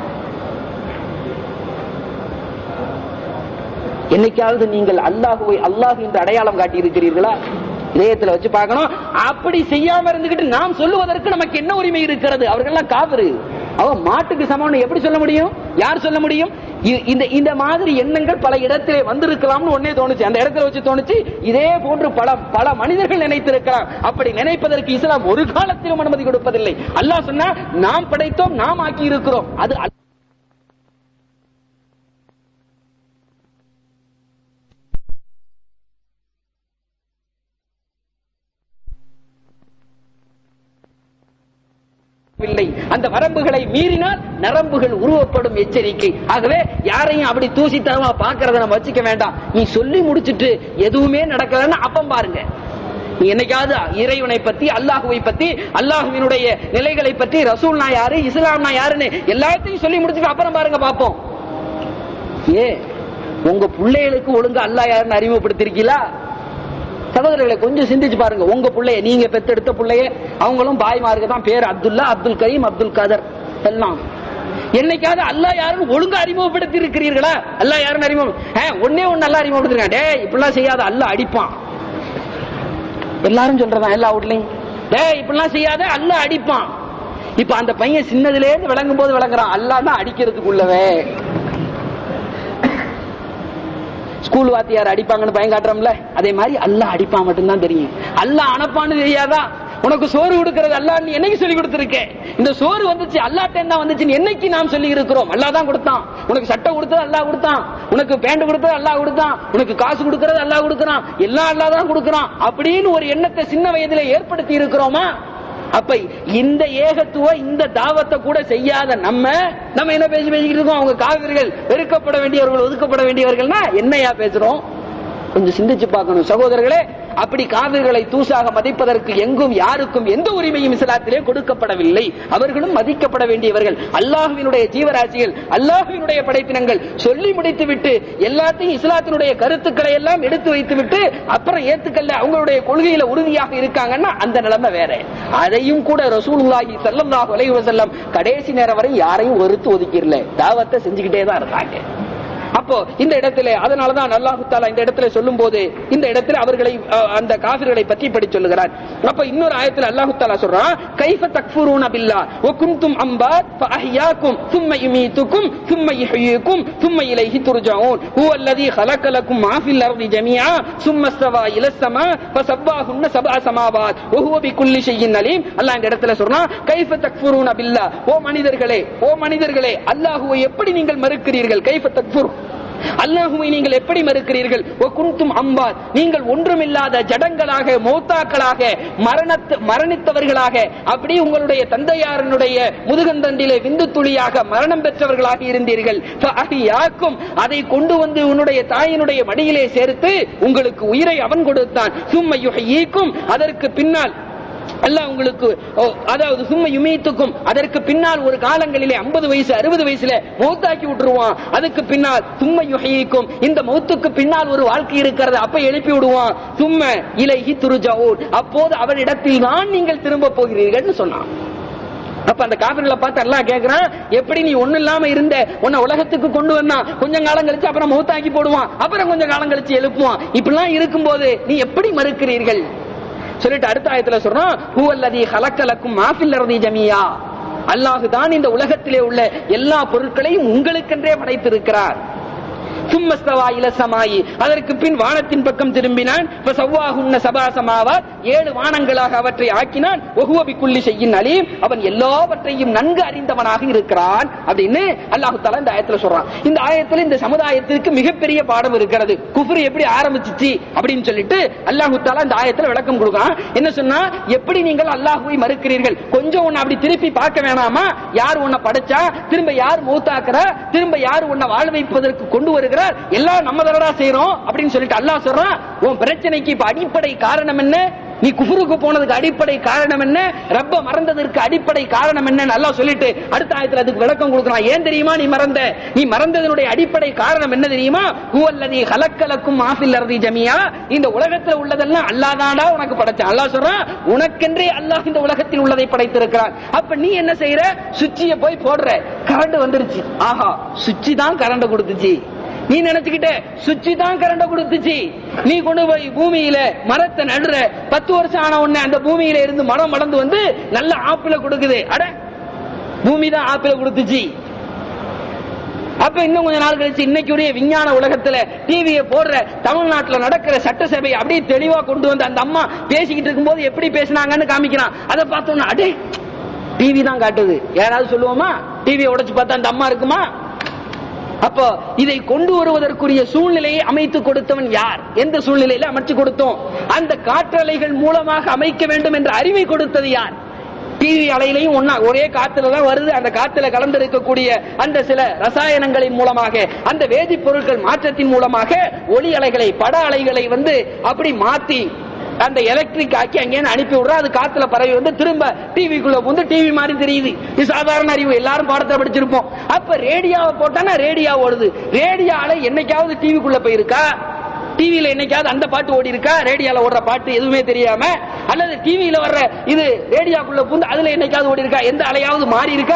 என்னைக்காவது நீங்கள் அல்லாஹுவை அல்லாஹ் என்று அடையாளம் காட்டி இருக்கிறீர்களா இதயத்துல வச்சு பார்க்கணும் அப்படி செய்யாம இருந்துகிட்டு நாம் சொல்லுவதற்கு நமக்கு என்ன உரிமை இருக்கிறது அவர்கள்லாம் காவிரு அவன் மாட்டுக்கு சமம்னு எப்படி சொல்ல முடியும் யார் சொல்ல முடியும் இ- இந்த இந்த மாதிரி எண்ணங்கள் பல இடத்திலே வந்திருக்கலாம்னு ஒன்னே தோணுச்சு அந்த இடத்துல வச்சு தோணுச்சு இதே போன்று பல பல மனிதர்கள் நினைத்திருக்கலாம் அப்படி நினைப்பதற்கு இஸ்லாம் ஒரு காலத்திலும் அனுமதி கொடுப்பதில்லை அல்லாஹ் சொன்னா நாம் படைத்தோம் நாம் ஆக்கி இருக்கிறோம் அது அல்ல- இல்லை அந்த வரம்புகளை மீறினால் நரம்புகள் உருவப்படும் எச்சரிக்கை ஆகவே யாரையும் அப்படி தூசித்தனமா பாக்குறத நம்ம வச்சுக்க வேண்டாம் நீ சொல்லி முடிச்சிட்டு எதுவுமே நடக்கலன்னா அப்பம் பாருங்க நீ என்னைக்காவது இறைவனை பத்தி அல்லாஹுவை பத்தி அல்லாஹுவினுடைய நிலைகளை பத்தி ரசூல்னா யாரு இஸ்லாம்னா யாருன்னு எல்லாத்தையும் சொல்லி முடிச்சுட்டு அப்புறம் பாருங்க பாப்போம் ஏ உங்க பிள்ளைகளுக்கு ஒழுங்கா அல்லாஹ் யாருன்னு அறிமுகப்படுத்திருக்கீங்களா சகோதரர்களை கொஞ்சம் சிந்திச்சு பாருங்க உங்க பிள்ளைய நீங்க பெத்தெடுத்த பிள்ளைய அவங்களும் பாய்மாருக்கு தான் பேர் அப்துல்லா அப்துல் கரீம் அப்துல் கதர் எல்லாம் என்னைக்காவது அல்லாஹ் யாருன்னு ஒழுங்கா அறிமுகப்படுத்தி இருக்கிறீர்களா அல்லாஹ் யாருன்னு அறிமுகம் ஆ, ஒண்ணே ஒண்ணு நல்லா அறிமுகப்படுத்திருக்கான் டேய் இப்படிலாம் செய்யாத அல்லாஹ் அடிப்பான் எல்லாரும் சொல்றதா எல்லா வீட்லயும் டேய் இப்படிலாம் செய்யாத அல்லாஹ் அடிப்பான் இப்ப அந்த பையன் சின்னதுல இருந்து விளங்கும் போது விளங்குறான் அல்லாஹ் தான் அடிக்கிறதுக்குள்ளவே ஸ்கூல் வாத்தியார் அடிப்பாங்கன்னு பயம் காட்டுறோம்ல அதே மாதிரி அல்லாஹ் அடிப்பான் மட்டும்தான் தெரியும் அல்லாஹ் அனுப்பான்னு தெரியாதா உனக்கு சோறு கொடுக்கிறது அல்லாஹ் நீ என்னைக்கு சொல்லி கொடுத்திருக்கேன் இந்த சோறு வந்துச்சு அல்லாட்ட என்ன வந்துச்சுன்னு என்னைக்கு நாம் சொல்லி இருக்கிறோம் அல்லாஹ் தான் கொடுத்தான் உனக்கு சட்டை கொடுத்தது அல்லாஹ் கொடுத்தான் உனக்கு பேண்ட் கொடுத்தது அல்லாஹ் கொடுத்தான் உனக்கு காசு கொடுக்கறது அல்லாஹ் கொடுக்கறான் எல்லாம் அல்லாஹ் தான் கொடுக்கறான் அப்படின்னு ஒரு எண்ணத்தை சின்ன வயதில ஏற்படுத்தி இருக்கிறோமா அப்ப இந்த ஏகத்துவ இந்த தாவத்தை கூட செய்யாத நம்ம நம்ம என்ன பேசி பேசிக்கிட்டு இருக்கோம் அவங்க காவிரிகள் வெறுக்கப்பட வேண்டியவர்கள் ஒதுக்கப்பட வேண்டியவர்கள்னா என்னையா பேசுறோம் கொஞ்சம் சிந்திச்சு பார்க்கணும் சகோதரர்களே அப்படி காவிர்களை தூசாக மதிப்பதற்கு எங்கும் யாருக்கும் எந்த உரிமையும் இஸ்லாத்திலே கொடுக்கப்படவில்லை அவர்களும் மதிக்கப்பட வேண்டியவர்கள் அல்லாஹுவினுடைய ஜீவராசிகள் அல்லாஹுவினுடைய படைப்பினங்கள் சொல்லி முடித்து விட்டு எல்லாத்தையும் இஸ்லாத்தினுடைய கருத்துக்களை எல்லாம் எடுத்து வைத்து விட்டு அப்புறம் ஏத்துக்கல்ல அவங்களுடைய கொள்கையில உறுதியாக இருக்காங்கன்னா அந்த நிலைமை வேற அதையும் கூட ரசூலுல்லாஹி ஸல்லல்லாஹு அலைஹி வஸல்லம் கடைசி நேரம் வரை யாரையும் வெறுத்து ஒதுக்கிடல தாவத்தை செஞ்சுக்கிட்டே தான் இருந்தாங்க அப்போ இந்த இடத்துல அதனாலதான் அல்லாஹு தாலா இந்த இடத்துல சொல்லும் போது இந்த இடத்துல அவர்களை அஹ், அந்த காபிர்களை பற்றி படி சொல்லுகிறார் அப்ப இன்னொரு ஆயத்துல அல்லாஹு தாலா சொல்றான் கைஃப தக்ஃபுரூன பில்லா வ குன்தும் அம்பாத் ஃபஅஹ்யாக்கும் ثم يميتكم ثم يحييكم ثم إليه ترجعون هو الذي خلق لكم ما في الأرض جميعا ثم استوى إلى السماء فسواهن سبع سماوات وهو بكل شيء عليم அல்லாஹ் இந்த இடத்துல சொல்றான் கைஃப தக்ஃபுரூன பில்லா ஓ மனிதர்களே ஓ மனிதர்களே அல்லாஹ்வை எப்படி நீங்கள் மறுக்கிறீர்கள் கைஃப தக்ஃபுர் அல்லாஹுவை நீங்கள் எப்படி மறுக்கிறீர்கள் ஒ குன்தும் அம்பாத் நீங்கள் ஒன்றுமில்லாத ஜடங்களாக மௌத்தாக்களாக மரணத்து மரணித்தவர்களாக அப்படி உங்களுடைய தந்தையாரனுடைய முதுகந்தண்டிலே விந்து துளியாக மரணம் பெற்றவர்களாக இருந்தீர்கள் ஃபஅஹ்யாக்கும் அதை கொண்டு வந்து உன்னுடைய தாயினுடைய மடியிலே சேர்த்து உங்களுக்கு உயிரை அவன் கொடுத்தான் சும்ம யுஹ்யீக்கும் அதற்கு பின்னால் அல்லாஹ் உங்களுக்கு ஓ, அதாவது சும்மா யுமீத்துக்கும் அதற்கு பின்னால் ஒரு காலங்களிலே 50 வயசு அறுபது வயசுல மௌத்தாக்கி விட்டுருவான் அதுக்கு பின்னால் சும்ம யுஹீக்கும் இந்த மௌத்துக்கு பின்னால் ஒரு வாழ்க்கை இருக்கிறது அப்ப எழுப்பி விடுவான் சும்ம இலைஹி துருஜாவூன் அப்போது அவரிடத்தில் தான் நீங்கள் திரும்ப போகிறீர்கள்னு சொன்னான் அப்ப அந்த காபிர்களை பார்த்து எல்லாம் கேக்குறான் எப்படி நீ ஒண்ணு இல்லாம இருந்த உன்னை உலகத்துக்கு கொண்டு வந்தான் கொஞ்சம் காலம் கழிச்சு அப்புறம் மௌத்தாக்கி போடுவான் அப்புறம் கொஞ்சம் காலம் கழிச்சு எழுப்புவான் இப்படிலாம் இருக்கும்போது நீ எப்படி மறுக்கிறீர்கள் சொல்லிட்டு அடுத்த ஆயத்துல சொல்றான் ஹுவல்லதி ஹலக்கலக்கும் மாஃபில் அர்தி ஜமியா அல்லாஹு தான் இந்த உலகத்திலே உள்ள எல்லா பொருட்களையும் உங்களுக்கென்றே படைத்திருக்கிறார் சும்மஸ்தவா இல சமாயி அதற்கு பின் வானத்தின் பக்கம் திரும்பினான் சவ்வாகுன்ன சபா சமாவாத் ஏழு வானங்களாக அவற்றை ஆக்கினான் ஒகுவபி குள்ளி செய்யின் அலீம் அவன் எல்லாவற்றையும் நன்கு அறிந்தவனாக இருக்கிறான் அப்படின்னு அல்லாஹு தாலா இந்த ஆயத்துல சொல்றான் இந்த ஆயத்துல இந்த சமுதாயத்திற்கு மிகப்பெரிய பாடம் இருக்கிறது குஃப்ர் எப்படி ஆரம்பிச்சிச்சு அப்படின்னு சொல்லிட்டு அல்லாஹு தாலா இந்த ஆயத்துல விளக்கம் கொடுக்கான் என்ன சொன்னா எப்படி நீங்கள் அல்லாஹுவை மறுக்கிறீர்கள் கொஞ்சம் உன்னை அப்படி திருப்பி பார்க்க வேணாமா யார் உன்னை படைச்சா திரும்ப யார் மூத்தாக்குறா திரும்ப யார் உன்னை வாழ வைப்பதற்கு கொண்டு வருகிறார் எல்லாம் நம்ம தடடா செய்யறோம் அப்படின்னு சொல்லிட்டு அல்லாஹ் சொல்றான் உன் பிரச்சனைக்கு இப்ப அடிப்படை காரணம் என்ன நீ குஃபுருக்கு போனதுக்கு அடிப்படை காரணம் என்ன ரப்ப மறந்ததற்கு அடிப்படை காரணம் என்ன நல்லா சொல்லிட்டு அடுத்த ஆயத்துல அதுக்கு விளக்கம் கொடுக்குறான் ஏன் தெரியுமா நீ மறந்த நீ மறந்ததனுடைய அடிப்படை காரணம் என்ன தெரியுமா ஹுவல்லதி ஹலக்கலக்கும் மாஃபில் அர்தி ஜமியா இந்த உலகத்துல உள்ளதெல்லாம் அல்லாதாடா உனக்கு படைச்சான் அல்லாஹ் சொல்றான் உனக்கென்றே அல்லாஹ் இந்த உலகத்தில் உள்ளதை படைத்திருக்கிறான் அப்ப நீ என்ன செய்யற சுவிட்சிய போய் போடுற கரண்ட் வந்துருச்சு ஆஹா சுவிட்ச் தான் கரண்ட் கொடுத்துச்சு நீ நினைச்சுக்கிட்ட சுவிட்ச் தான் கரண்ட கொடுத்துச்சு நீ கொண்டு போய் பூமியில மரத்தை நடுற பத்து வருஷம் ஆன உடனே அந்த பூமியில இருந்து மரம் மடந்து வந்து நல்ல ஆப்பிள கொடுக்குது அட பூமி தான் ஆப்பிள கொடுத்துச்சு அப்ப இன்னும் கொஞ்ச நாள் கழிச்சு இன்னைக்குரிய விஞ்ஞான உலகத்துல டிவியை போடுற தமிழ்நாட்டுல நடக்கிற சட்டசபை அப்படியே தெளிவா கொண்டு வந்து அந்த அம்மா பேசிக்கிட்டு இருக்கும்போது எப்படி பேசினாங்கன்னு காமிக்கிறான் அதை பார்த்தோன்னா அடே டிவி தான் காட்டுது யாராவது சொல்லுவோமா டிவியை உடைச்சு பார்த்தா அந்த அம்மா இருக்குமா அப்போ இதை கொண்டு வருவதற்குரிய சூழ்நிலையை அமைத்து கொடுத்தவன் யார் எந்த சூழ்நிலையில அமைச்சு கொடுத்தோம் அந்த காற்றலைகள் மூலமாக அமைக்க வேண்டும் என்ற அறிவை கொடுத்தது யார் டிவி அலையிலையும் ஒன்னா ஒரே காத்துல தான் வருது அந்த காத்துல கலந்திருக்கக்கூடிய அந்த சில ரசாயனங்களின் மூலமாக அந்த வேதிப்பொருட்கள் மாற்றத்தின் மூலமாக ஒளி அலைகளை பட அலைகளை வந்து அப்படி மாத்தி அந்த எலக்ட்ரிக் ஆக்கி அங்கேயே அனுப்பி விடுறா அது காத்துல பரவி வந்து திரும்ப டிவிக்குள்ள வந்து டிவி மாதிரி தெரியுது இது சாதாரண அறிவு எல்லாரும் பாடத்தை படிச்சிருப்போம் அப்ப ரேடியோவை போட்டானா ரேடியோ ஓடுது ரேடியோல என்னைக்காவது டிவிக்குள்ள போயிருக்கா டிவியில என்னைக்காவது அந்த பாட்டு ஓடி இருக்கா ரேடியோல ஓடுற பாட்டு எதுவுமே தெரியாம அல்லது டிவியில வர்ற இது ரேடியோக்குள்ள புந்து அதுல என்னைக்காவது ஓடி இருக்கா எந்த அலையாவது மாறி இருக்கா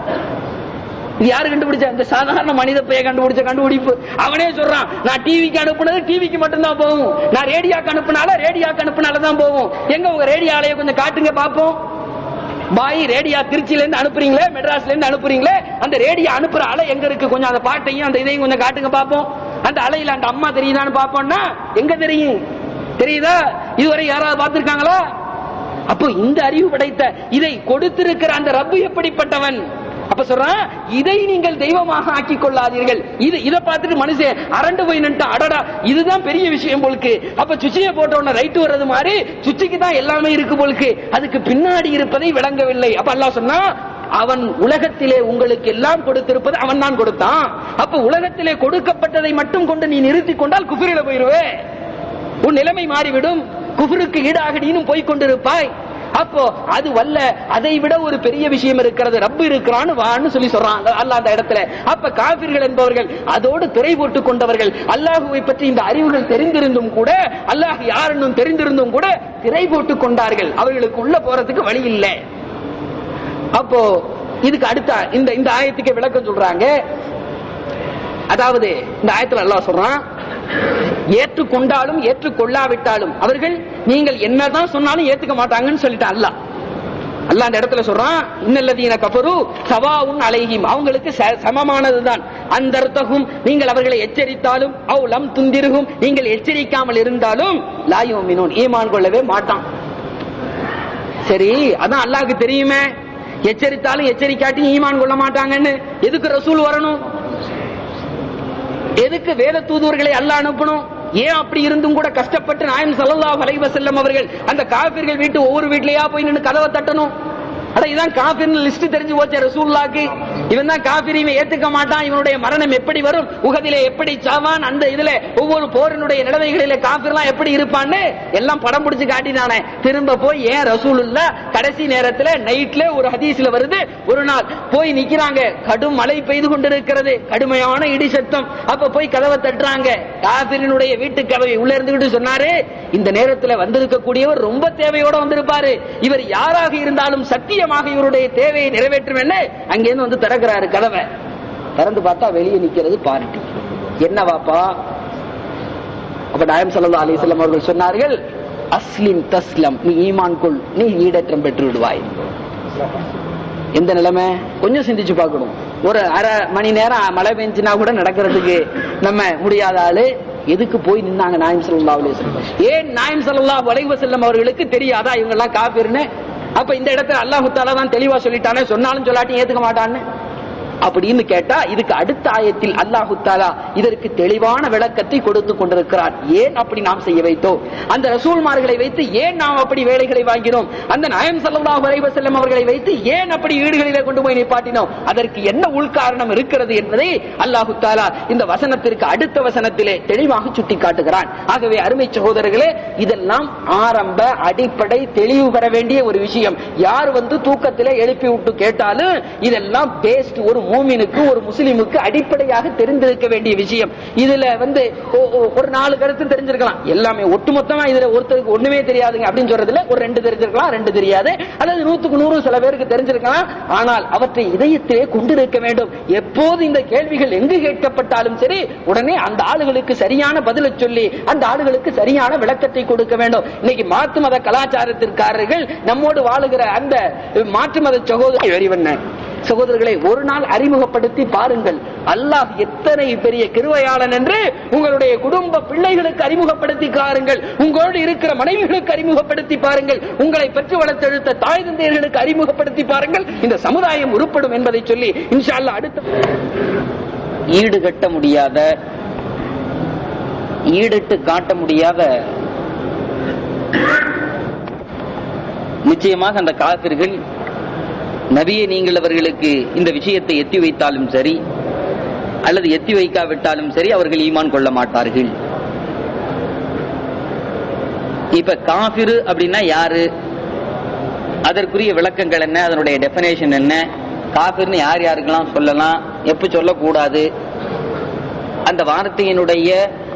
இது யாரு கண்டுபிடிச்சா இந்த சாதாரண மனித பெய கண்டுபிடிச்ச கண்டுபிடிப்பு அவனே சொல்றான் நான் டிவிக்கு அனுப்புனது டிவிக்கு மட்டும்தான் போகும் நான் ரேடியோக்கு அனுப்புனால ரேடியோக்கு அனுப்புனால தான் போகும் எங்க உங்க ரேடியோ ஆலையை கொஞ்சம் காட்டுங்க பாப்போம் பாய் ரேடியோ திருச்சியில இருந்து அனுப்புறீங்களே மெட்ராஸ்ல இருந்து அனுப்புறீங்களே அந்த ரேடியோ அனுப்புற அலை எங்க இருக்கு கொஞ்சம் அந்த பாட்டையும் அந்த இதையும் கொஞ்சம் காட்டுங்க பாப்போம் அந்த அலையில அந்த அம்மா தெரியுதான்னு பாப்போம்னா எங்க தெரியும் தெரியுதா இதுவரை யாராவது பார்த்திருக்காங்களா அப்போ இந்த அறிவு படைத்த இதை கொடுத்திருக்கிற அந்த ரப்பு எப்படிப்பட்டவன் அப்ப சொல்றான் இதை நீங்கள் தெய்வமாக ஆக்கிக் கொள்ளாதீர்கள் இது இதை பார்த்துட்டு மனுஷன் அரண்டு போய் நின்ட்டான் அடடா இதுதான் பெரிய விஷயம் போலுக்கு அப்ப சுச்சியை போட்ட உடனே ரைட் வர்றது மாதிரி சுச்சிக்கு தான் எல்லாமே இருக்கு போலுக்கு அதுக்கு பின்னாடி இருப்பதை விளங்கவில்லை அப்ப அல்லாஹ் சொன்னா அவன் உலகத்திலே உங்களுக்கு எல்லாம் கொடுத்திருப்பது அவன் தான் கொடுத்தான் அப்ப உலகத்திலே கொடுக்கப்பட்டதை மட்டும் கொண்டு நீ நிறுத்திக் கொண்டால் குஃபிரில போயிருவே உன் நிலைமை மாறிவிடும் குஃபருக்கு ஈடாக நீனும் போய்க் கொண்டிருப்பாய் அப்போ அது வல்ல அதை விட ஒரு பெரிய விஷயம் இருக்கிறது ரப்பு இருக்கிறான்னு வான்னு சொல்லி சொல்றான் அல்லாஹ் அந்த இடத்துல அப்ப காபிர்கள் என்பவர்கள் அதோடு திரை போட்டுக் கொண்டவர்கள் அல்லாஹுவை பற்றி இந்த அறிவுகள் தெரிந்திருந்தும் கூட அல்லாஹ் யாருன்னு தெரிந்திருந்தும் கூட திரை போட்டுக் கொண்டார்கள் அவர்களுக்கு உள்ள போறதுக்கு வழி இல்லை அப்போ இதுக்கு அடுத்த இந்த இந்த ஆயத்துக்கு விளக்கம் சொல்றாங்க அதாவது இந்த ஆயத்துல அல்லாஹ் சொல்றான் ஏற்றுக்கொண்டாலும் ஏற்றுக்கொள்ளாவிட்டாலும் அவர்கள் நீங்கள் என்னதான் சொன்னாலும் ஏத்துக்க மாட்டாங்கன்னு சொல்லிட்டான் அல்லாஹ் அல்லாஹ் அந்த இடத்துல சொல்றான் இன்னல்லதீன கஃபரு சவாவுன் அலைஹிம் அவங்களுக்கு ச- சமமானதுதான் அந்த அர்த்தகும் நீங்கள் அவர்களை எச்சரித்தாலும் அவ் லம் துந்திருகும் நீங்கள் எச்சரிக்காமல் இருந்தாலும் லாயுமினூன் ஈமான் கொள்ளவே மாட்டான் சரி அதான் அல்லாஹ்க்கு தெரியுமே எச்சரித்தாலும் எச்சரிக்காட்டி ஈமான் கொள்ள மாட்டாங்கன்னு எதுக்கு ரசூல் வரணும் எதுக்கு வேத தூதுவர்களை அல்லாஹ் அனுப்பணும் ஏன் அப்படி இருந்தும் கூட கஷ்டப்பட்டு நாயம் ஸல்லல்லாஹு அலைஹி வஸல்லம் அவர்கள் அந்த காபிர்கள் வீட்டு ஒவ்வொரு வீட்லயா போய் நின்னு கதவை தட்டணும் அட இதான் காபிர்னு லிஸ்ட் தெரிஞ்சு போச்சே ரசூலுல்லாஹ்க்கு இவன் தான் காபிர் இவன் ஏத்துக்க மாட்டான் இவனுடைய மரணம் எப்படி வரும் உகதிலே எப்படி சாவான் அந்த இதுல ஒவ்வொரு போரினுடைய நிலைமைகளில காபிர்லாம் எப்படி இருப்பான்னு எல்லாம் படம் பிடிச்சு காட்டினானே திரும்ப போய் ஏன் ரசூலுல்லா கடைசி நேரத்துல நைட்ல ஒரு ஹதீஸ்ல வருது ஒரு நாள் போய் நிக்கிறாங்க கடும் மழை பெய்து கொண்டிருக்கிறது கடுமையான இடி சத்தம் அப்ப போய் கதவை தட்டுறாங்க காபிரினுடைய வீட்டு கதவை உள்ள இருந்துகிட்டு சொன்னாரு இந்த நேரத்துல வந்திருக்கக்கூடியவர் ரொம்ப தேவையோட வந்திருப்பாரு இவர் யாராக இருந்தாலும் சத்தியமாக இவருடைய தேவையை நிறைவேற்றும் என்ன அங்கிருந்து வந்து திறக்கிறாரு கதவை திறந்து பார்த்தா வெளியே நிக்கிறது பார்ட்டி என்னவாப்பா அப்ப நாயம் ஸல்லல்லாஹு அலைஹி வஸல்லம் அவர்கள் சொன்னார்கள் அஸ்லிம் தஸ்லம் நீ ஈமான் கொள் நீ ஈடற்றம் பெற்று விடுவாய் எந்த நிலைமை கொஞ்சம் சிந்திச்சு பார்க்கணும் ஒரு அரை மணி நேரம் மழை பெஞ்சுனா கூட நடக்கிறதுக்கு நம்ம முடியாத ஆளு எதுக்கு போய் நின்னாங்க நாயம் ஸல்லல்லாஹு அலைஹி வஸல்லம் ஏன் நாயம் ஸல்லல்லாஹு அலைஹி வஸல்லம் அவர்களுக்கு தெரியாதா இவங்க எல்லாம் காபிர்னு அப்ப இந்த இடத்துல அல்லாஹ் தாலா தான் தெளிவா சொல்லிட்டானே சொன்னாலும் சொல்லாட்டி ஏத்துக்க மாட்டான்னு அப்படின்னு கேட்டா இதுக்கு அடுத்த ஆயத்தில் அல்லாஹு தாலா இதற்கு தெளிவான விளக்கத்தை கொடுத்து கொண்டிருக்கிறார் ஏன் அப்படி நாம் செய்ய வைத்தோம் அந்த ரசூல்மார்களை வைத்து ஏன் நாம் அப்படி வேலைகளை வாங்கினோம் அந்த நாயம் ஸல்லல்லாஹு அலைஹி வஸல்லம் அவர்களை வைத்து ஏன் அப்படி வீடுகளிலே கொண்டு போய் நிப்பாட்டினோம் அதற்கு என்ன உள்காரணம் இருக்கிறது என்பதை அல்லாஹு தாலா இந்த வசனத்திற்கு அடுத்த வசனத்திலே தெளிவாக சுட்டி காட்டுகிறான் ஆகவே அருமை சகோதரர்களே இதெல்லாம் ஆரம்ப அடிப்படை தெளிவு பெற வேண்டிய ஒரு விஷயம் யார் வந்து தூக்கத்திலே எழுப்பி விட்டு கேட்டாலும் இதெல்லாம் பேஸ்ட் ஒரு மூமினுக்கு ஒரு முஸ்லிமுக்கு அடிப்படையாக தெரிந்திருக்க வேண்டிய விஷயம் இதுல வந்து ஒ- ஒ- ஒரு நாலு கருத்து தெரிஞ்சிருக்கலாம் எல்லாமே ஒட்டுமொத்தமா இதுல ஒருத்தருக்கு ஒண்ணுமே தெரியாதுங்க அப்படின்னு சொல்றதுல ஒரு ரெண்டு தெரிஞ்சிருக்கலாம் ரெண்டு தெரியாது அல்லது நூத்துக்கு நூறு சில பேருக்கு தெரிஞ்சிருக்கலாம் ஆனால் அவற்றை இதயத்திலே கொண்டிருக்க வேண்டும் எப்போது இந்த கேள்விகள் எங்கு கேட்கப்பட்டாலும் சரி உடனே அந்த ஆளுகளுக்கு சரியான பதிலை சொல்லி அந்த ஆளுகளுக்கு சரியான விளக்கத்தை கொடுக்க வேண்டும் இன்னைக்கு மாற்று மத கலாச்சாரத்திற்காரர்கள் நம்மோடு வாழுகிற அந்த மாற்று மத சகோதரி வெறிவண்ண சகோதரர்களை ஒரு நாள் அறிமுகப்படுத்தி பாருங்கள் அல்லாஹ் எத்தனை பெரிய கிருவையாளன் என்று உங்களுடைய குடும்ப பிள்ளைகளுக்கு அறிமுகப்படுத்தி பாருங்கள் உங்களோடு இருக்கிற மனைவிகளுக்கு அறிமுகப்படுத்தி பாருங்கள் உங்களை பெற்று வளர்த்தெடுத்த தாய் தந்தையர்களுக்கு அறிமுகப்படுத்தி பாருங்கள் இந்த சமுதாயம் உருப்படும் என்பதை சொல்லி இன்ஷா அல்லாஹ் அடுத்த ஈடுகட்ட முடியாத ஈடிட்டு காட்ட முடியாத நிச்சயமாக அந்த காபிர்கள் நபியை நீங்கள் அவர்களுக்கு இந்த விஷயத்தை எத்தி வைத்தாலும் சரி அல்லது எத்தி வைக்காவிட்டாலும் சரி அவர்கள் ஈமான் கொள்ள மாட்டார்கள் இப்ப காபிரு அப்படின்னா யாரு அதற்குரிய விளக்கங்கள் என்ன அதனுடைய டெபினேஷன் என்ன காபிர்னு யார் யாருக்கெல்லாம் சொல்லலாம் எப்ப சொல்லக்கூடாது அந்த வார்த்தையினுடைய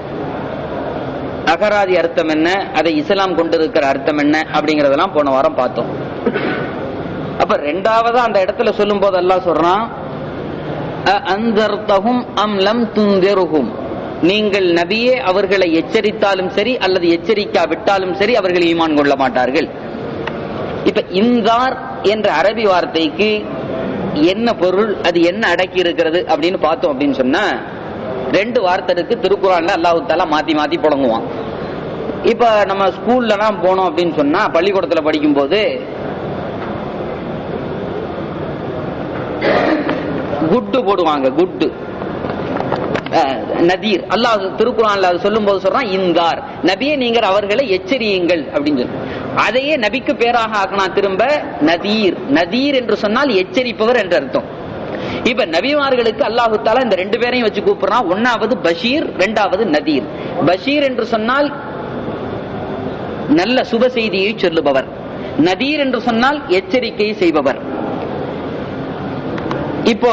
அகராதி அர்த்தம் என்ன அதை இஸ்லாம் கொண்டிருக்கிற அர்த்தம் என்ன அப்படிங்கறதெல்லாம் போன வாரம் பார்த்தோம் அப்ப ரெண்டாவதா அந்த இடத்துல சொல்லும் போது எல்லாம் சொல்றான் அந்தர்த்தகும் அம் லம் துந்திருகும் நீங்கள் நபியே அவர்களை எச்சரித்தாலும் சரி அல்லது எச்சரிக்காவிட்டாலும் சரி அவர்கள் ஈமான் கொள்ள மாட்டார்கள் இப்ப இந்தார் என்ற அரபி வார்த்தைக்கு என்ன பொருள் அது என்ன அடக்கி இருக்கிறது அப்படின்னு பார்த்தோம் அப்படின்னு சொன்னா ரெண்டு வார்த்தை இருக்கு திருக்குறான்ல அல்லாஹு தாலா மாத்தி மாத்தி புழங்குவான் இப்ப நம்ம ஸ்கூல்லலாம் போனோம் அப்படின்னு சொன்னா பள்ளிக்கூடத்துல படிக்கும் போது குட்டு போடுவாங்க குட்டு அஹ், நதீர் அல்லாஹ் திருக்குறான்ல அது சொல்லும் போது சொல்றான் இந்தார் நபியே நீங்கள் அவர்களை எச்சரியுங்கள் அப்படின்னு சொல்லி அதையே நபிக்கு பேராக ஆக்கினா திரும்ப நதீர் நதீர் என்று சொன்னால் எச்சரிப்பவர் என்று அர்த்தம் இப்ப நபிமார்களுக்கு அல்லாஹு தாலா இந்த ரெண்டு பேரையும் வச்சு கூப்பிடுறான் ஒன்னாவது பஷீர் ரெண்டாவது நதீர் பஷீர் என்று சொன்னால் நல்ல சுப செய்தியை சொல்லுபவர் நதீர் என்று சொன்னால் எச்சரிக்கை செய்பவர் இப்போ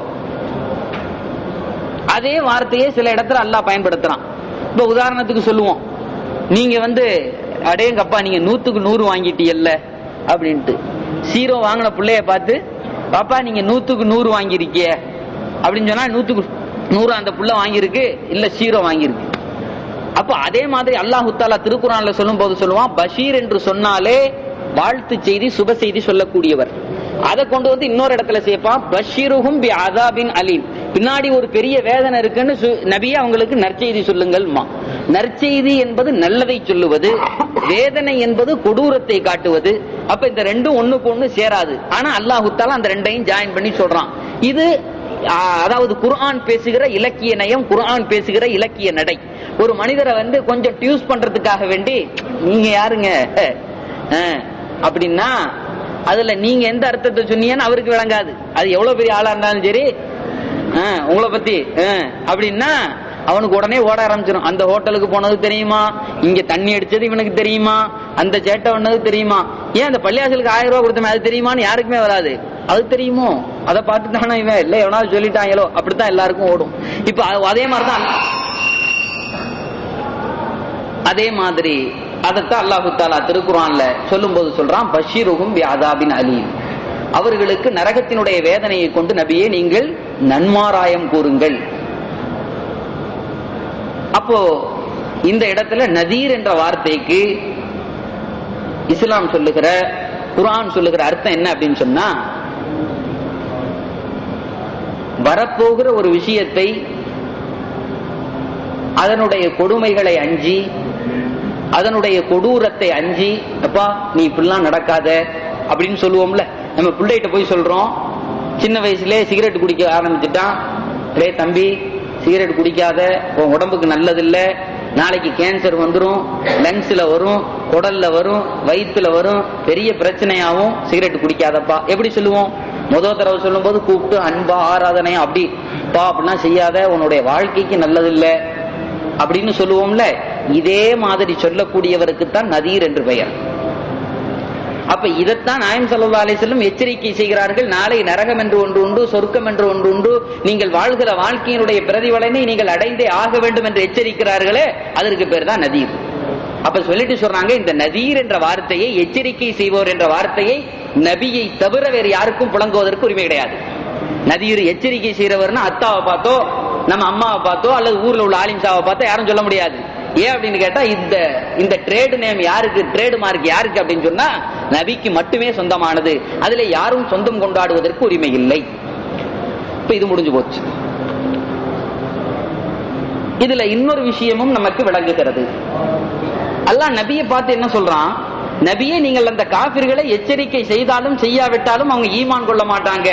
அதே வார்த்தையை சில இடத்துல அல்லாஹ் பயன்படுத்துறான் இப்ப உதாரணத்துக்கு சொல்லுவோம் நீங்க வந்து அடேங்கப்பா நீங்க நூத்துக்கு நூறு வாங்கிட்டீங்கல்ல அப்படின்ட்டு சீரோ வாங்கின பிள்ளைய பார்த்து பாப்பா நீங்க நூத்துக்கு நூறு வாங்கியிருக்கிய அப்படின்னு சொன்னா நூத்துக்கு நூறு அந்த புள்ள வாங்கியிருக்கு இல்ல சீரோ வாங்கியிருக்கு அப்ப அதே மாதிரி அல்லாஹு தாலா திருக்குறான்ல சொல்லும் போது சொல்லுவான் பஷீர் என்று சொன்னாலே வாழ்த்து செய்தி சுப செய்தி சொல்லக்கூடியவர் அதை கொண்டு வந்து இன்னொரு இடத்துல சேர்ப்பான் பஷீருகும் பி அதாபின் அலீம் பின்னாடி ஒரு பெரிய வேதனை இருக்குன்னு சு- நபியே அவங்களுக்கு நற்செய்தி சொல்லுங்கள்மா நற்செய்தி என்பது நல்லதை சொல்லுவது வேதனை என்பது கொடூரத்தை காட்டுவது அப்ப இந்த ரெண்டும் ஒண்ணுக்கு ஒண்ணு சேராது ஆனா அல்லாஹு தாலா அந்த ரெண்டையும் ஜாயின் பண்ணி சொல்றான் இது ஆ, அதாவது குர்ஆன் பேசுகிற இலக்கிய நயம் குர்ஆன் பேசுகிற இலக்கிய நடை ஒரு மனிதரை வந்து கொஞ்சம் டியூஸ் பண்றதுக்காக வேண்டி நீங்க யாருங்க அஹ், அப்படின்னா அதுல நீங்க எந்த அர்த்தத்தை சொன்னீங்கன்னு அவருக்கு விளங்காது அது எவ்வளவு பெரிய ஆளா இருந்தாலும் சரி அஹ், உங்களை பத்தி அஹ், அப்படின்னா அவனுக்கு உடனே ஓட ஆரம்பிச்சிடும் அந்த ஹோட்டலுக்கு போனது தெரியுமா இங்க தண்ணி அடிச்சது இவனுக்கு தெரியுமா அந்த சேட்டை பண்ணது தெரியுமா ஏன் அந்த பள்ளியாசலுக்கு ஆயிரம் ரூபாய் கொடுத்தமே அது தெரியுமான்னு யாருக்குமே வராது அது தெரியுமோ அதை பார்த்து தானே இவன் இல்ல எவனாவது சொல்லிட்டாங்களோ அப்படித்தான் எல்லாருக்கும் ஓடும் இப்ப அது- அதே மாதிரிதான் அதே மாதிரி அதைத்தான் அல்லாஹு தாலா திருக்குறான்ல சொல்லும்போது சொல்றான் பஷீருகும் வியாதாபின் அலீம் அவர்களுக்கு நரகத்தினுடைய வேதனையை கொண்டு நபியே நீங்கள் நன்மாராயம் கூறுங்கள் அப்போ இந்த இடத்துல நதீர் என்ற வார்த்தைக்கு இஸ்லாம் சொல்லுகிற குர்ஆன் சொல்லுகிற அர்த்தம் என்ன அப்படின்னு சொன்னா வரப்போகிற ஒரு விஷயத்தை அதனுடைய கொடுமைகளை அஞ்சி அதனுடைய கொடூரத்தை அஞ்சி அப்பா நீ இப்படிலாம் நடக்காத அப்படின்னு சொல்லுவோம்ல நம்ம பிள்ளைகிட்ட போய் சொல்றோம் சின்ன வயசுலயே சிகரெட் குடிக்க ஆரம்பிச்சுட்டான் டே தம்பி சிகரெட் குடிக்காத உன் உடம்புக்கு நல்லதில்ல நாளைக்கு கேன்சர் வந்துரும் லங்ஸ்ல வரும் குடல்ல வரும் வயிற்றுல வரும் பெரிய பிரச்சனையாவும் சிகரெட் குடிக்காதப்பா எப்படி சொல்லுவோம் முதல் தடவை சொல்லும் போது கூப்பிட்டு அன்பா ஆராதனையா அப்படி பா அப்படிலாம் செய்யாத உன்னுடைய வாழ்க்கைக்கு நல்லதில்லை அப்படின்னு சொல்லுவோம்ல இதே மாதிரி சொல்லக்கூடியவருக்கு தான் நதீர் என்று பெயர் அப்ப இதைத்தான் நாயம் சல்லா அலிசல்லம் எச்சரிக்கை செய்கிறார்கள் நாளை நரகம் என்று ஒன்று உண்டு சொர்க்கம் என்று ஒன்று உண்டு நீங்கள் வாழ்கிற வாழ்க்கையினுடைய பிரதிபலனை நீங்கள் அடைந்தே ஆக வேண்டும் என்று எச்சரிக்கிறார்களே அதற்கு பேர் தான் நதீர் அப்ப சொல்லிட்டு சொல்றாங்க இந்த நதீர் என்ற வார்த்தையை எச்சரிக்கை செய்வோர் என்ற வார்த்தையை நபியை தவிர வேறு யாருக்கும் புழங்குவதற்கு உரிமை கிடையாது நதீர் எச்சரிக்கை செய்யறவர்னா அத்தாவை பார்த்தோ நம்ம அம்மாவை பார்த்தோ அல்லது ஊர்ல உள்ள ஆலிம்சாவை பார்த்தோ யாரும் சொல்ல முடியாது ஏன் அப்படின்னு கேட்டா இந்த இந்த ட்ரேடு நேம் யாருக்கு ட்ரேடு மார்க் யாருக்கு அப்படின்னு சொன்னா நபிக்கு மட்டுமே சொந்தமானது அதுல யாரும் சொந்தம் கொண்டாடுவதற்கு உரிமை இல்லை இப்ப இது முடிஞ்சு போச்சு இதுல இன்னொரு விஷயமும் நமக்கு விளங்குகிறது அல்லாஹ் நபியை பார்த்து என்ன சொல்றான் நபியே நீங்கள் அந்த காபிர்களை எச்சரிக்கை செய்தாலும் செய்யாவிட்டாலும் அவங்க ஈமான் கொள்ள மாட்டாங்க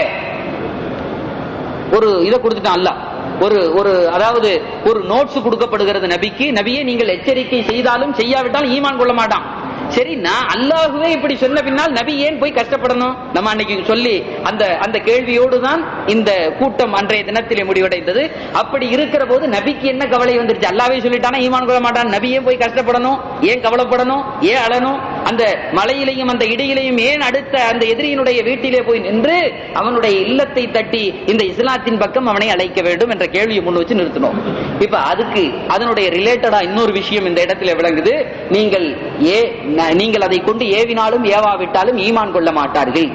ஒரு இதை கொடுத்துட்டான் அல்லாஹ் ஒரு ஒரு அதாவது ஒரு நோட்ஸ் கொடுக்கப்படுகிறது நபிக்கு நபியே நீங்கள் எச்சரிக்கை செய்தாலும் செய்யாவிட்டாலும் ஈமான் கொள்ள மாட்டான் சரி நான் அல்லாஹுவே இப்படி சொன்ன பின்னால் நபி ஏன் போய் கஷ்டப்படணும் நம்ம அன்னைக்கு சொல்லி அந்த அந்த கேள்வியோடு தான் இந்த கூட்டம் அன்றைய தினத்திலே முடிவடைந்தது அப்படி இருக்கிற போது நபிக்கு என்ன கவலை வந்துருச்சு அல்லாவே சொல்லிட்டானா ஈமான் கொள்ள மாட்டான் நபி ஏன் போய் கஷ்டப்படணும் ஏன் கவலைப்படணும் ஏன் அழணும் அந்த மலையிலையும் அந்த இடையிலையும் ஏன் அடுத்த அந்த எதிரியினுடைய வீட்டிலே போய் நின்று அவனுடைய இல்லத்தை தட்டி இந்த இஸ்லாத்தின் பக்கம் அவனை அழைக்க வேண்டும் என்ற கேள்வியை முன் வச்சு நிறுத்தணும் இப்ப அதுக்கு அதனுடைய ரிலேட்டடா இன்னொரு விஷயம் இந்த இடத்துல விளங்குது நீங்கள் ஏ ந- நீங்கள் அதை கொண்டு ஏவினாலும் ஏவாவிட்டாலும் ஈமான் கொள்ள மாட்டார்கள்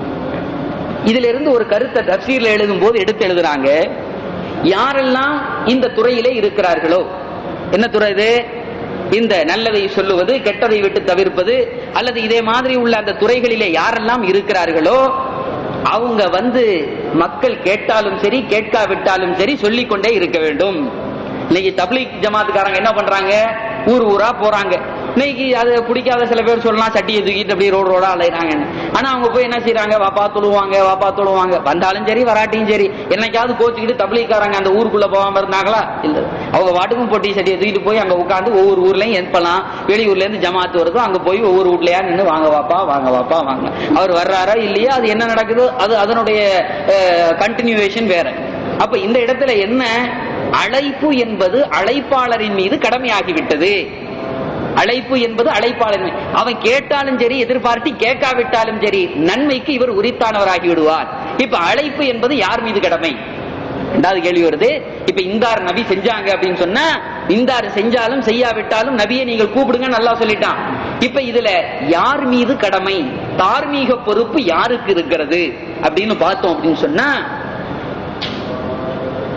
இதுல இருந்து ஒரு கருத்தை தப்சீர்ல எழுதும் போது எடுத்து எழுதுறாங்க யாரெல்லாம் இந்த துறையிலே இருக்கிறார்களோ என்ன துறை இது இந்த நல்லதை சொல்லுவது கெட்டதை விட்டு தவிர்ப்பது அல்லது இதே மாதிரி உள்ள அந்த துறைகளிலே யாரெல்லாம் இருக்கிறார்களோ அவங்க வந்து மக்கள் கேட்டாலும் சரி கேட்காவிட்டாலும் சரி சொல்லிக்கொண்டே இருக்க வேண்டும் இன்னைக்கு தப்லீக் ஜமாத்துக்காரங்க என்ன பண்றாங்க ஊர் ஊரா போறாங்க இன்னைக்கு அது பிடிக்காத சில பேர் சொல்லலாம் சட்டியை தூக்கிட்டு அப்படியே ரோடு ரோடா அலைறாங்க ஆனா அவங்க போய் என்ன செய்யறாங்க வாப்பா தொழுவாங்க வாப்பா தொழுவாங்க வந்தாலும் சரி வராட்டியும் சரி என்னைக்காவது கோச்சுக்கிட்டு தப்லீக்காரங்க அந்த ஊருக்குள்ள போகாம இருந்தாங்களா இல்ல அவங்க வாட்டுக்கும் பொட்டி சட்டியை தூக்கிட்டு போய் அங்க உட்காந்து ஒவ்வொரு ஊர்லயும் எப்பலாம் வெளியூர்ல இருந்து ஜமாத்து வருதோ அங்க போய் ஒவ்வொரு வீட்லயா நின்று வாங்க வாப்பா வாங்க வாப்பா வாங்க அவர் வர்றாரா இல்லையா அது என்ன நடக்குதோ அது அதனுடைய கண்டினியூவேஷன் வேற அப்ப இந்த இடத்துல என்ன அழைப்பு என்பது அழைப்பாளரின் மீது கடமையாகிவிட்டது அழைப்பு என்பது அழைப்பாளர் மீது. அவன் கேட்டாலும் சரி எதிர்பார்த்து கேட்காவிட்டாலும் சரி நன்மைக்கு இவர் உரித்தானவராகி விடுவார் இப்ப அழைப்பு என்பது யார் மீது கடமை ரெண்டாவது கேள்வி வருது இப்ப இந்தார் நபி செஞ்சாங்க அப்படின்னு சொன்னா இந்தார் செஞ்சாலும் செய்யாவிட்டாலும் நபியை நீங்கள் கூப்பிடுங்க நல்லா சொல்லிட்டான் இப்ப இதுல யார் மீது கடமை தார்மீக பொறுப்பு யாருக்கு இருக்கிறது அப்படின்னு பார்த்தோம் அப்படின்னு சொன்னா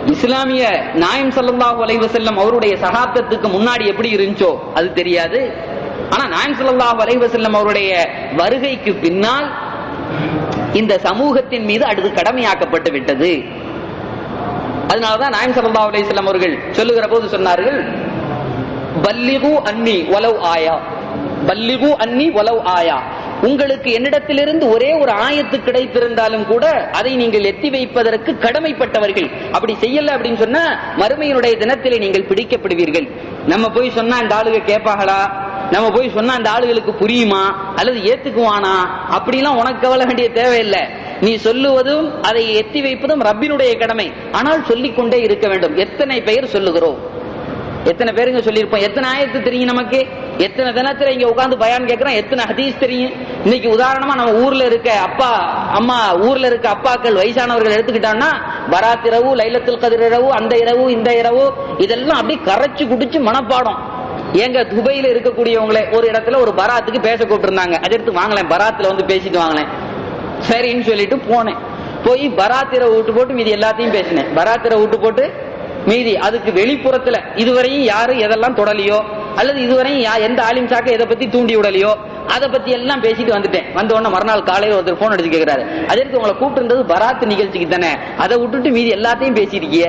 இஸ்லாமிய நாயம் ஸல்லல்லாஹு அலைஹி வஸல்லம் அவருடைய சகாப்தத்துக்கு முன்னாடி எப்படி இருந்துச்சோ அது தெரியாது ஆனா நாயம் ஸல்லல்லாஹு அலைஹி வஸல்லம் அவருடைய வருகைக்கு பின்னால் இந்த சமூகத்தின் மீது அடுத்து கடமையாக்கப்பட்டு விட்டது அதனாலதான் நாயம் ஸல்லல்லாஹு அலைஹி வஸல்லம் அவர்கள் சொல்லுகிற போது சொன்னார்கள் பல்லிகு அன்னி வலவ் ஆயா பல்லிகு அன்னி வலவ் ஆயா உங்களுக்கு என்னிடத்திலிருந்து ஒரே ஒரு ஆயத்து கிடைத்திருந்தாலும் கூட அதை நீங்கள் எத்தி வைப்பதற்கு கடமைப்பட்டவர்கள் அப்படி செய்யல அப்படின்னு சொன்னா மறுமையினுடைய தினத்திலே நீங்கள் பிடிக்கப்படுவீர்கள் நம்ம போய் சொன்னா இந்த ஆளுக கேட்பாங்களா நம்ம போய் சொன்னா அந்த ஆளுகளுக்கு புரியுமா அல்லது ஏத்துக்குவானா அப்படிலாம் உனக்கு கவலை வேண்டிய தேவையில்லை நீ சொல்லுவதும் அதை எத்தி வைப்பதும் ரப்பினுடைய கடமை ஆனால் சொல்லிக் கொண்டே இருக்க வேண்டும் எத்தனை பெயர் சொல்லுகிறோம் எத்தனை பேருங்க சொல்லியிருப்போம் எத்தனை ஆயத்து தெரியும் நமக்கு எத்தனை தினத்துல இங்க உட்கார்ந்து பயான் கேட்கிறோம் எத்தனை ஹதீஸ் தெரியும் இன்னைக்கு உதாரணமா நம்ம ஊர்ல இருக்க அப்பா அம்மா ஊர்ல இருக்க அப்பாக்கள் வயசானவர்கள் எடுத்துக்கிட்டோம்னா பராத் இரவு லைலத்துல் கதிர் இரவு அந்த இரவு இந்த இரவு இதெல்லாம் அப்படியே கரைச்சு குடிச்சு மனப்பாடம் எங்க துபையில இருக்கக்கூடியவங்களே ஒரு இடத்துல ஒரு பராத்துக்கு பேச கூப்பிட்டுருந்தாங்க அதை எடுத்து வாங்கலேன் பராத்துல வந்து பேசிட்டு வாங்கலேன் சரின்னு சொல்லிட்டு போனேன் போய் பராத்திர விட்டு போட்டு மீதி எல்லாத்தையும் பேசினேன் பராத்திர விட்டு போட்டு மீதி அதுக்கு வெளிப்புறத்துல இதுவரையும் யாரும் எதெல்லாம் தொடலையோ அல்லது இதுவரையும் யா- எந்த ஆலிம் சாக்க எதை பத்தி தூண்டி விடலையோ அதை பத்தி எல்லாம் பேசிட்டு வந்துட்டேன் வந்த உடனே மறுநாள் காலையில ஒருத்தர் போன் அடிச்சு கேக்குறாரு அதற்கு உங்களை கூப்பிட்டு பராத்து நிகழ்ச்சிக்கு தானே அதை விட்டுட்டு மீதி எல்லாத்தையும் பேசிருக்கிய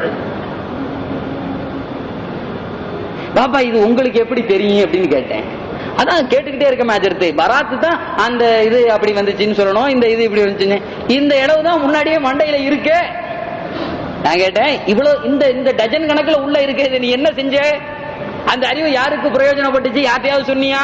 பாப்பா இது உங்களுக்கு எப்படி தெரியும் அப்படின்னு கேட்டேன் அதான் கேட்டுக்கிட்டே இருக்க மேஜர்த்து பராத்து தான் அந்த இது அப்படி வந்துச்சுன்னு சொல்லணும் இந்த இது இப்படி வந்துச்சுன்னு இந்த இடம் தான் முன்னாடியே மண்டையில இருக்கு நான் கேட்டேன் இவ்வளவு இந்த இந்த டஜன் கணக்குல உள்ள இருக்கு இது நீ என்ன செஞ்ச அந்த அறிவு யாருக்கு பிரயோஜனப்பட்டுச்சு யார்ட்டையாவது சொன்னியா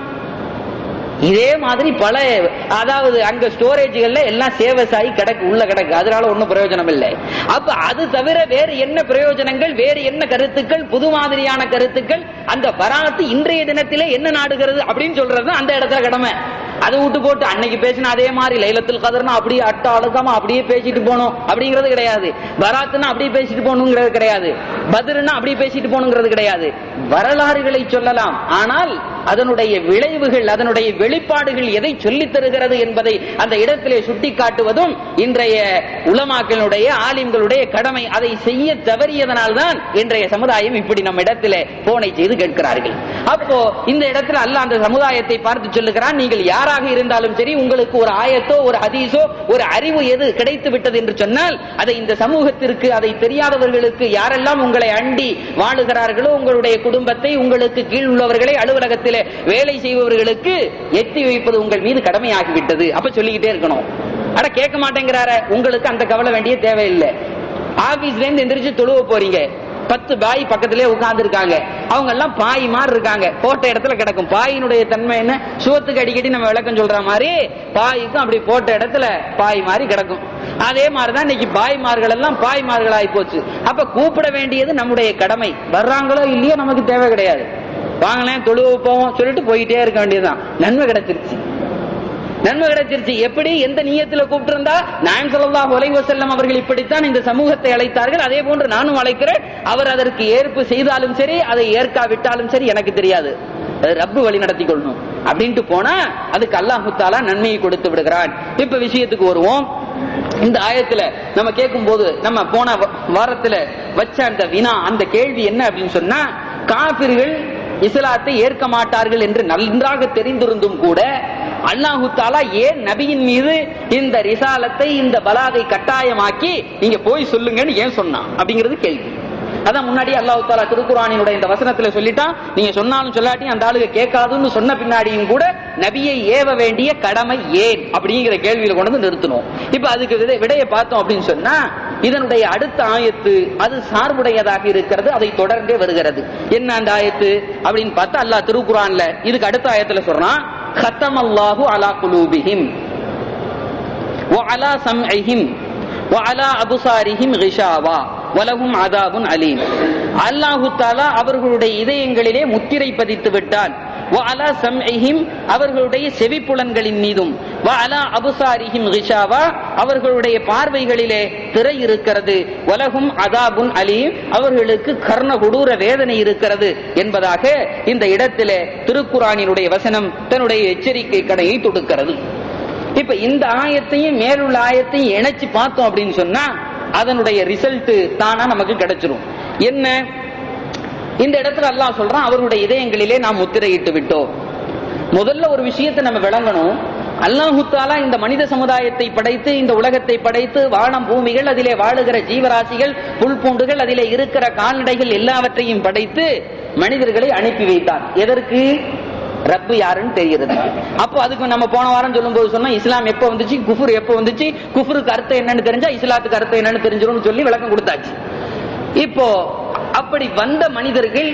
இதே மாதிரி பல அதாவது அங்க ஸ்டோரேஜ்கள்ல எல்லாம் சேவஸ் ஆகி கிடக்கு உள்ள கிடக்கு அதனால ஒண்ணும் பிரயோஜனம் இல்லை அப்ப அது தவிர வேறு என்ன பிரயோஜனங்கள் வேறு என்ன கருத்துக்கள் புது மாதிரியான கருத்துக்கள் அந்த பராத்து இன்றைய தினத்திலே என்ன நாடுகிறது அப்படின்னு சொல்றது அந்த இடத்துல கடமை அதை விட்டு போட்டு அன்னைக்கு பேசின அதே மாதிரி லைலத்துல் கதர்னா அப்படியே அட்ட அழுத்தமா அப்படியே பேசிட்டு போகணும் அப்படிங்கிறது கிடையாது பராத்துனா அப்படியே பேசிட்டு போகணுங்கிறது கிடையாது பதிருன்னா அப்படியே பேசிட்டு போகணுங்கிறது கிடையாது வரலாறுகளை சொல்லலாம் ஆனால் அதனுடைய விளைவுகள் அதனுடைய வெளிப்பாடுகள் எதை சொல்லித் தருகிறது என்பதை அந்த இடத்திலே சுட்டிக்காட்டுவதும் இன்றைய உலமாக்களுடைய ஆலிம்களுடைய கடமை அதை செய்ய தவறியதனால்தான் இன்றைய சமுதாயம் இப்படி நம்ம இடத்திலே போனை செய்து கேட்கிறார்கள் அப்போ இந்த இடத்துல அல்லாஹ் அந்த சமுதாயத்தை பார்த்து சொல்லுகிறான் நீங்கள் யாராக இருந்தாலும் சரி உங்களுக்கு ஒரு ஆயத்தோ ஒரு ஹதீஸோ ஒரு அறிவு எது கிடைத்து விட்டது என்று சொன்னால் அதை இந்த சமூகத்திற்கு அதை தெரியாதவர்களுக்கு யாரெல்லாம் உங்களை அண்டி வாழுகிறார்களோ உங்களுடைய குடும்பத்தை உங்களுக்கு கீழ் உள்ளவர்களை அலுவலகத்திலே வேலை செய்பவர்களுக்கு எத்தி வைப்பது உங்கள் மீது கடமையாகிவிட்டது அப்ப சொல்லிக்கிட்டே இருக்கணும் அட கேட்க மாட்டேங்கிறார உங்களுக்கு அந்த கவலை வேண்டிய தேவையில்லை ஆபீஸ்ல இருந்து எந்திரிச்சு தொழுவ போறீங்க பத்து பாய் பக்கத்திலே உட்கார்ந்து இருக்காங்க அவங்க எல்லாம் பாய் மாதிரி இருக்காங்க போட்ட இடத்துல கிடக்கும் பாயினுடைய தன்மை என்ன சுவத்துக்கு அடிக்கடி நம்ம விளக்கம் சொல்ற மாதிரி பாய்க்கும் அப்படி போட்ட இடத்துல பாய் மாதிரி கிடக்கும் அதே மாதிரிதான் இன்னைக்கு பாய்மார்கள் எல்லாம் பாய்மார்கள் ஆகி போச்சு அப்ப கூப்பிட வேண்டியது நம்முடைய கடமை வர்றாங்களோ இல்லையோ நமக்கு தேவை கிடையாது வாங்களேன் தொழுவ போவோம் சொல்லிட்டு போயிட்டே இருக்க வேண்டியதுதான் நன்மை கிடைச்சிருச்சு நன்மை கிடைச்சிருச்சு எப்படி எந்த நீயத்துல கூப்பிட்டு இருந்தா நான் சொல்லலாம் உலக செல்லம் அவர்கள் இப்படித்தான் இந்த சமூகத்தை அழைத்தார்கள் அதே போன்று நானும் அழைக்கிறேன் அவர் அதற்கு ஏற்பு செய்தாலும் சரி அதை ஏற்காவிட்டாலும் சரி எனக்கு தெரியாது அது ரப்பு வழி நடத்தி கொள்ளணும் அப்படின்ட்டு போனா அதுக்கு அல்லாஹு தாலா நன்மையை கொடுத்து விடுகிறான் இப்ப விஷயத்துக்கு வருவோம் இந்த ஆயத்துல நம்ம கேட்கும் போது நம்ம போன வ- வாரத்துல வச்ச அந்த வினா அந்த கேள்வி என்ன அப்படின்னு சொன்னா காபிர்கள் இஸ்லாத்தை ஏற்க மாட்டார்கள் என்று நன்றாக தெரிந்திருந்தும் கூட அல்லாஹு தாலா ஏன் நபியின் மீது இந்த ரிசாலத்தை இந்த பலாகை கட்டாயமாக்கி நீங்க போய் சொல்லுங்கன்னு ஏன் சொன்னான் அப்படிங்கிறது கேள்வி அதான் முன்னாடி அல்லாஹ் தாலா திருக்குறானினுடைய இந்த வசனத்துல சொல்லிட்டான் நீங்க சொன்னாலும் சொல்லாட்டியும் அந்த ஆளுக கேட்காதுன்னு சொன்ன பின்னாடியும் கூட நபியை ஏவ வேண்டிய கடமை ஏன் அப்படிங்கிற கேள்வியில கொண்டு வந்து நிறுத்தணும் இப்ப அதுக்கு விடை- விடையை பார்த்தோம் அப்படின்னு சொன்னா இதனுடைய அடுத்த ஆயத்து அது சார்புடையதாக இருக்கிறது அதை தொடர்ந்தே வருகிறது என்ன அந்த ஆயத்து அப்படின்னு பார்த்தா அல்லாஹ் திருக்குறான்ல இதுக்கு அடுத்த ஆயத்துல சொல்றான் கத்தம் அல்லாஹு அலா குலூபிஹிம் وعلى سمعهم وعلى أبصارهم غشاوة ولهم عذاب أليم அல்லாஹு தாலா அவர்களுடைய இதயங்களிலே முத்திரை பதித்து விட்டான் وعلى سمعهم அவர்களுடைய செவிப்புலன்களின் மீதும் وعلى أبصارهم غشاوة அவர்களுடைய பார்வைகளிலே திரை இருக்கிறது வலகும் அதாபுன் அலீம் அவர்களுக்கு கர்ண கொடூர வேதனை இருக்கிறது என்பதாக இந்த இடத்திலே திருக்குறானினுடைய வசனம் தன்னுடைய எச்சரிக்கை கடையை தொடுக்கிறது இப்ப இந்த ஆயத்தையும் மேலுள்ள ஆயத்தையும் இணைச்சு பார்த்தோம் அப்படின்னு சொன்னா அதனுடைய ரிசல்ட் தானா நமக்கு கிடைச்சிரும் என்ன இந்த இடத்துல அல்லாஹ் சொல்றான் அவருடைய இதயங்களிலே நாம் முத்திரையிட்டு விட்டோம் முதல்ல ஒரு விஷயத்தை நம்ம விளங்கணும் அல்லாஹு தாலா இந்த மனித சமுதாயத்தை படைத்து இந்த உலகத்தை படைத்து வானம் பூமிகள் அதிலே வாழுகிற ஜீவராசிகள் புல் பூண்டுகள் அதிலே இருக்கிற கால்நடைகள் எல்லாவற்றையும் படைத்து மனிதர்களை அனுப்பி வைத்தார் எதற்கு ரப்பு யாருன்னு தெரிகிறது அப்போ அதுக்கு நம்ம போன வாரம் சொல்லும்போது சொன்னா இஸ்லாம் எப்ப வந்துச்சு குஃபுர் எப்ப வந்துச்சு குஃபுருக்கு அர்த்தம் என்னன்னு தெரிஞ்சா இஸ்லாத்துக்கு அர்த்தம் என்னன்னு தெரிஞ்சிரும்னு சொல்லி விளக்கம் கொடுத்தாச்சு இப்போ அப்படி வந்த மனிதர்கள்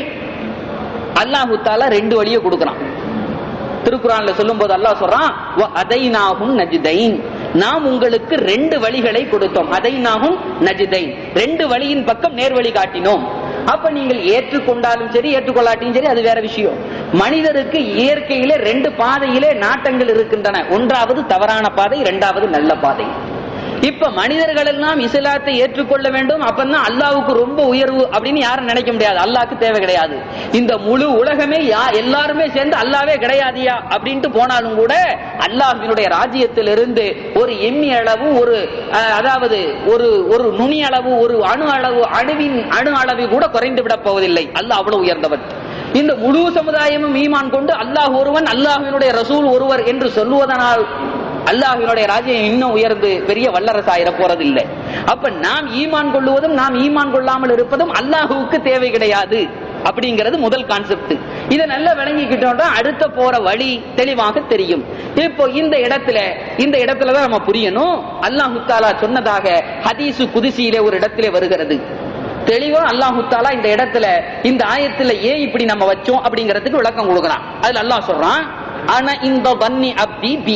அல்லாஹு தாலா ரெண்டு வழியை கொடுக்கறான் திருக்குறான்ல சொல்லும் போது அல்லாஹ் சொல்றான் அதைனாகும் நஜிதைன் நாம் உங்களுக்கு ரெண்டு வழிகளை கொடுத்தோம் அதைனாகும் நஜிதைன் ரெண்டு வழியின் பக்கம் நேர்வழி காட்டினோம் அப்ப நீங்கள் ஏற்றுக்கொண்டாலும் சரி ஏற்றுக்கொள்ளாட்டியும் சரி அது வேற விஷயம் மனிதருக்கு இயற்கையிலே ரெண்டு பாதையிலே நாட்டங்கள் இருக்கின்றன ஒன்றாவது தவறான பாதை இரண்டாவது நல்ல பாதை இப்ப மனிதர்கள் எல்லாம் இஸ்லாத்தை ஏற்றுக்கொள்ள வேண்டும் அப்பதான் அல்லாவுக்கு ரொம்ப உயர்வு அப்படின்னு யாரும் நினைக்க முடியாது அல்லாவுக்கு தேவை கிடையாது இந்த முழு உலகமே யா எல்லாருமே சேர்ந்து அல்லாவே கிடையாதியா அப்படின்ட்டு போனாலும் கூட அல்லாஹினுடைய ராஜ்யத்திலிருந்து ஒரு எம்மி அளவு ஒரு அஹ், அதாவது ஒரு ஒரு நுனி அளவு ஒரு அணு அளவு அணுவின் அணு அளவு கூட குறைந்து விட போவதில்லை அல்லாஹ் அவ்வளவு உயர்ந்தவன் இந்த முழு சமுதாயமும் ஈமான் கொண்டு அல்லாஹ் ஒருவன் அல்லாஹினுடைய ரசூல் ஒருவர் என்று சொல்லுவதனால் அல்லாஹினுடைய ராஜ்யம் இன்னும் உயர்ந்து பெரிய வல்லரசாயிர போறது இல்லை அப்ப நாம் ஈமான் கொள்ளுவதும் நாம் ஈமான் கொள்ளாமல் இருப்பதும் அல்லாஹுவுக்கு தேவை கிடையாது அப்படிங்கிறது முதல் கான்செப்ட் இதை நல்லா விளங்கிக்கிட்டோம்னா அடுத்த போற வழி தெளிவாக தெரியும் இப்போ இந்த இடத்துல இந்த இடத்துல தான் நம்ம புரியணும் அல்லாஹு தாலா சொன்னதாக ஹதீசு குதிசியிலே ஒரு இடத்திலே வருகிறது தெளிவா அல்லாஹு தாலா இந்த இடத்துல இந்த ஆயத்துல ஏன் இப்படி நம்ம வச்சோம் அப்படிங்கிறதுக்கு விளக்கம் கொடுக்குறான் அதுல அல்லாஹ் சொல்றான் ஆனா இந்த வன்னி அப்தி பி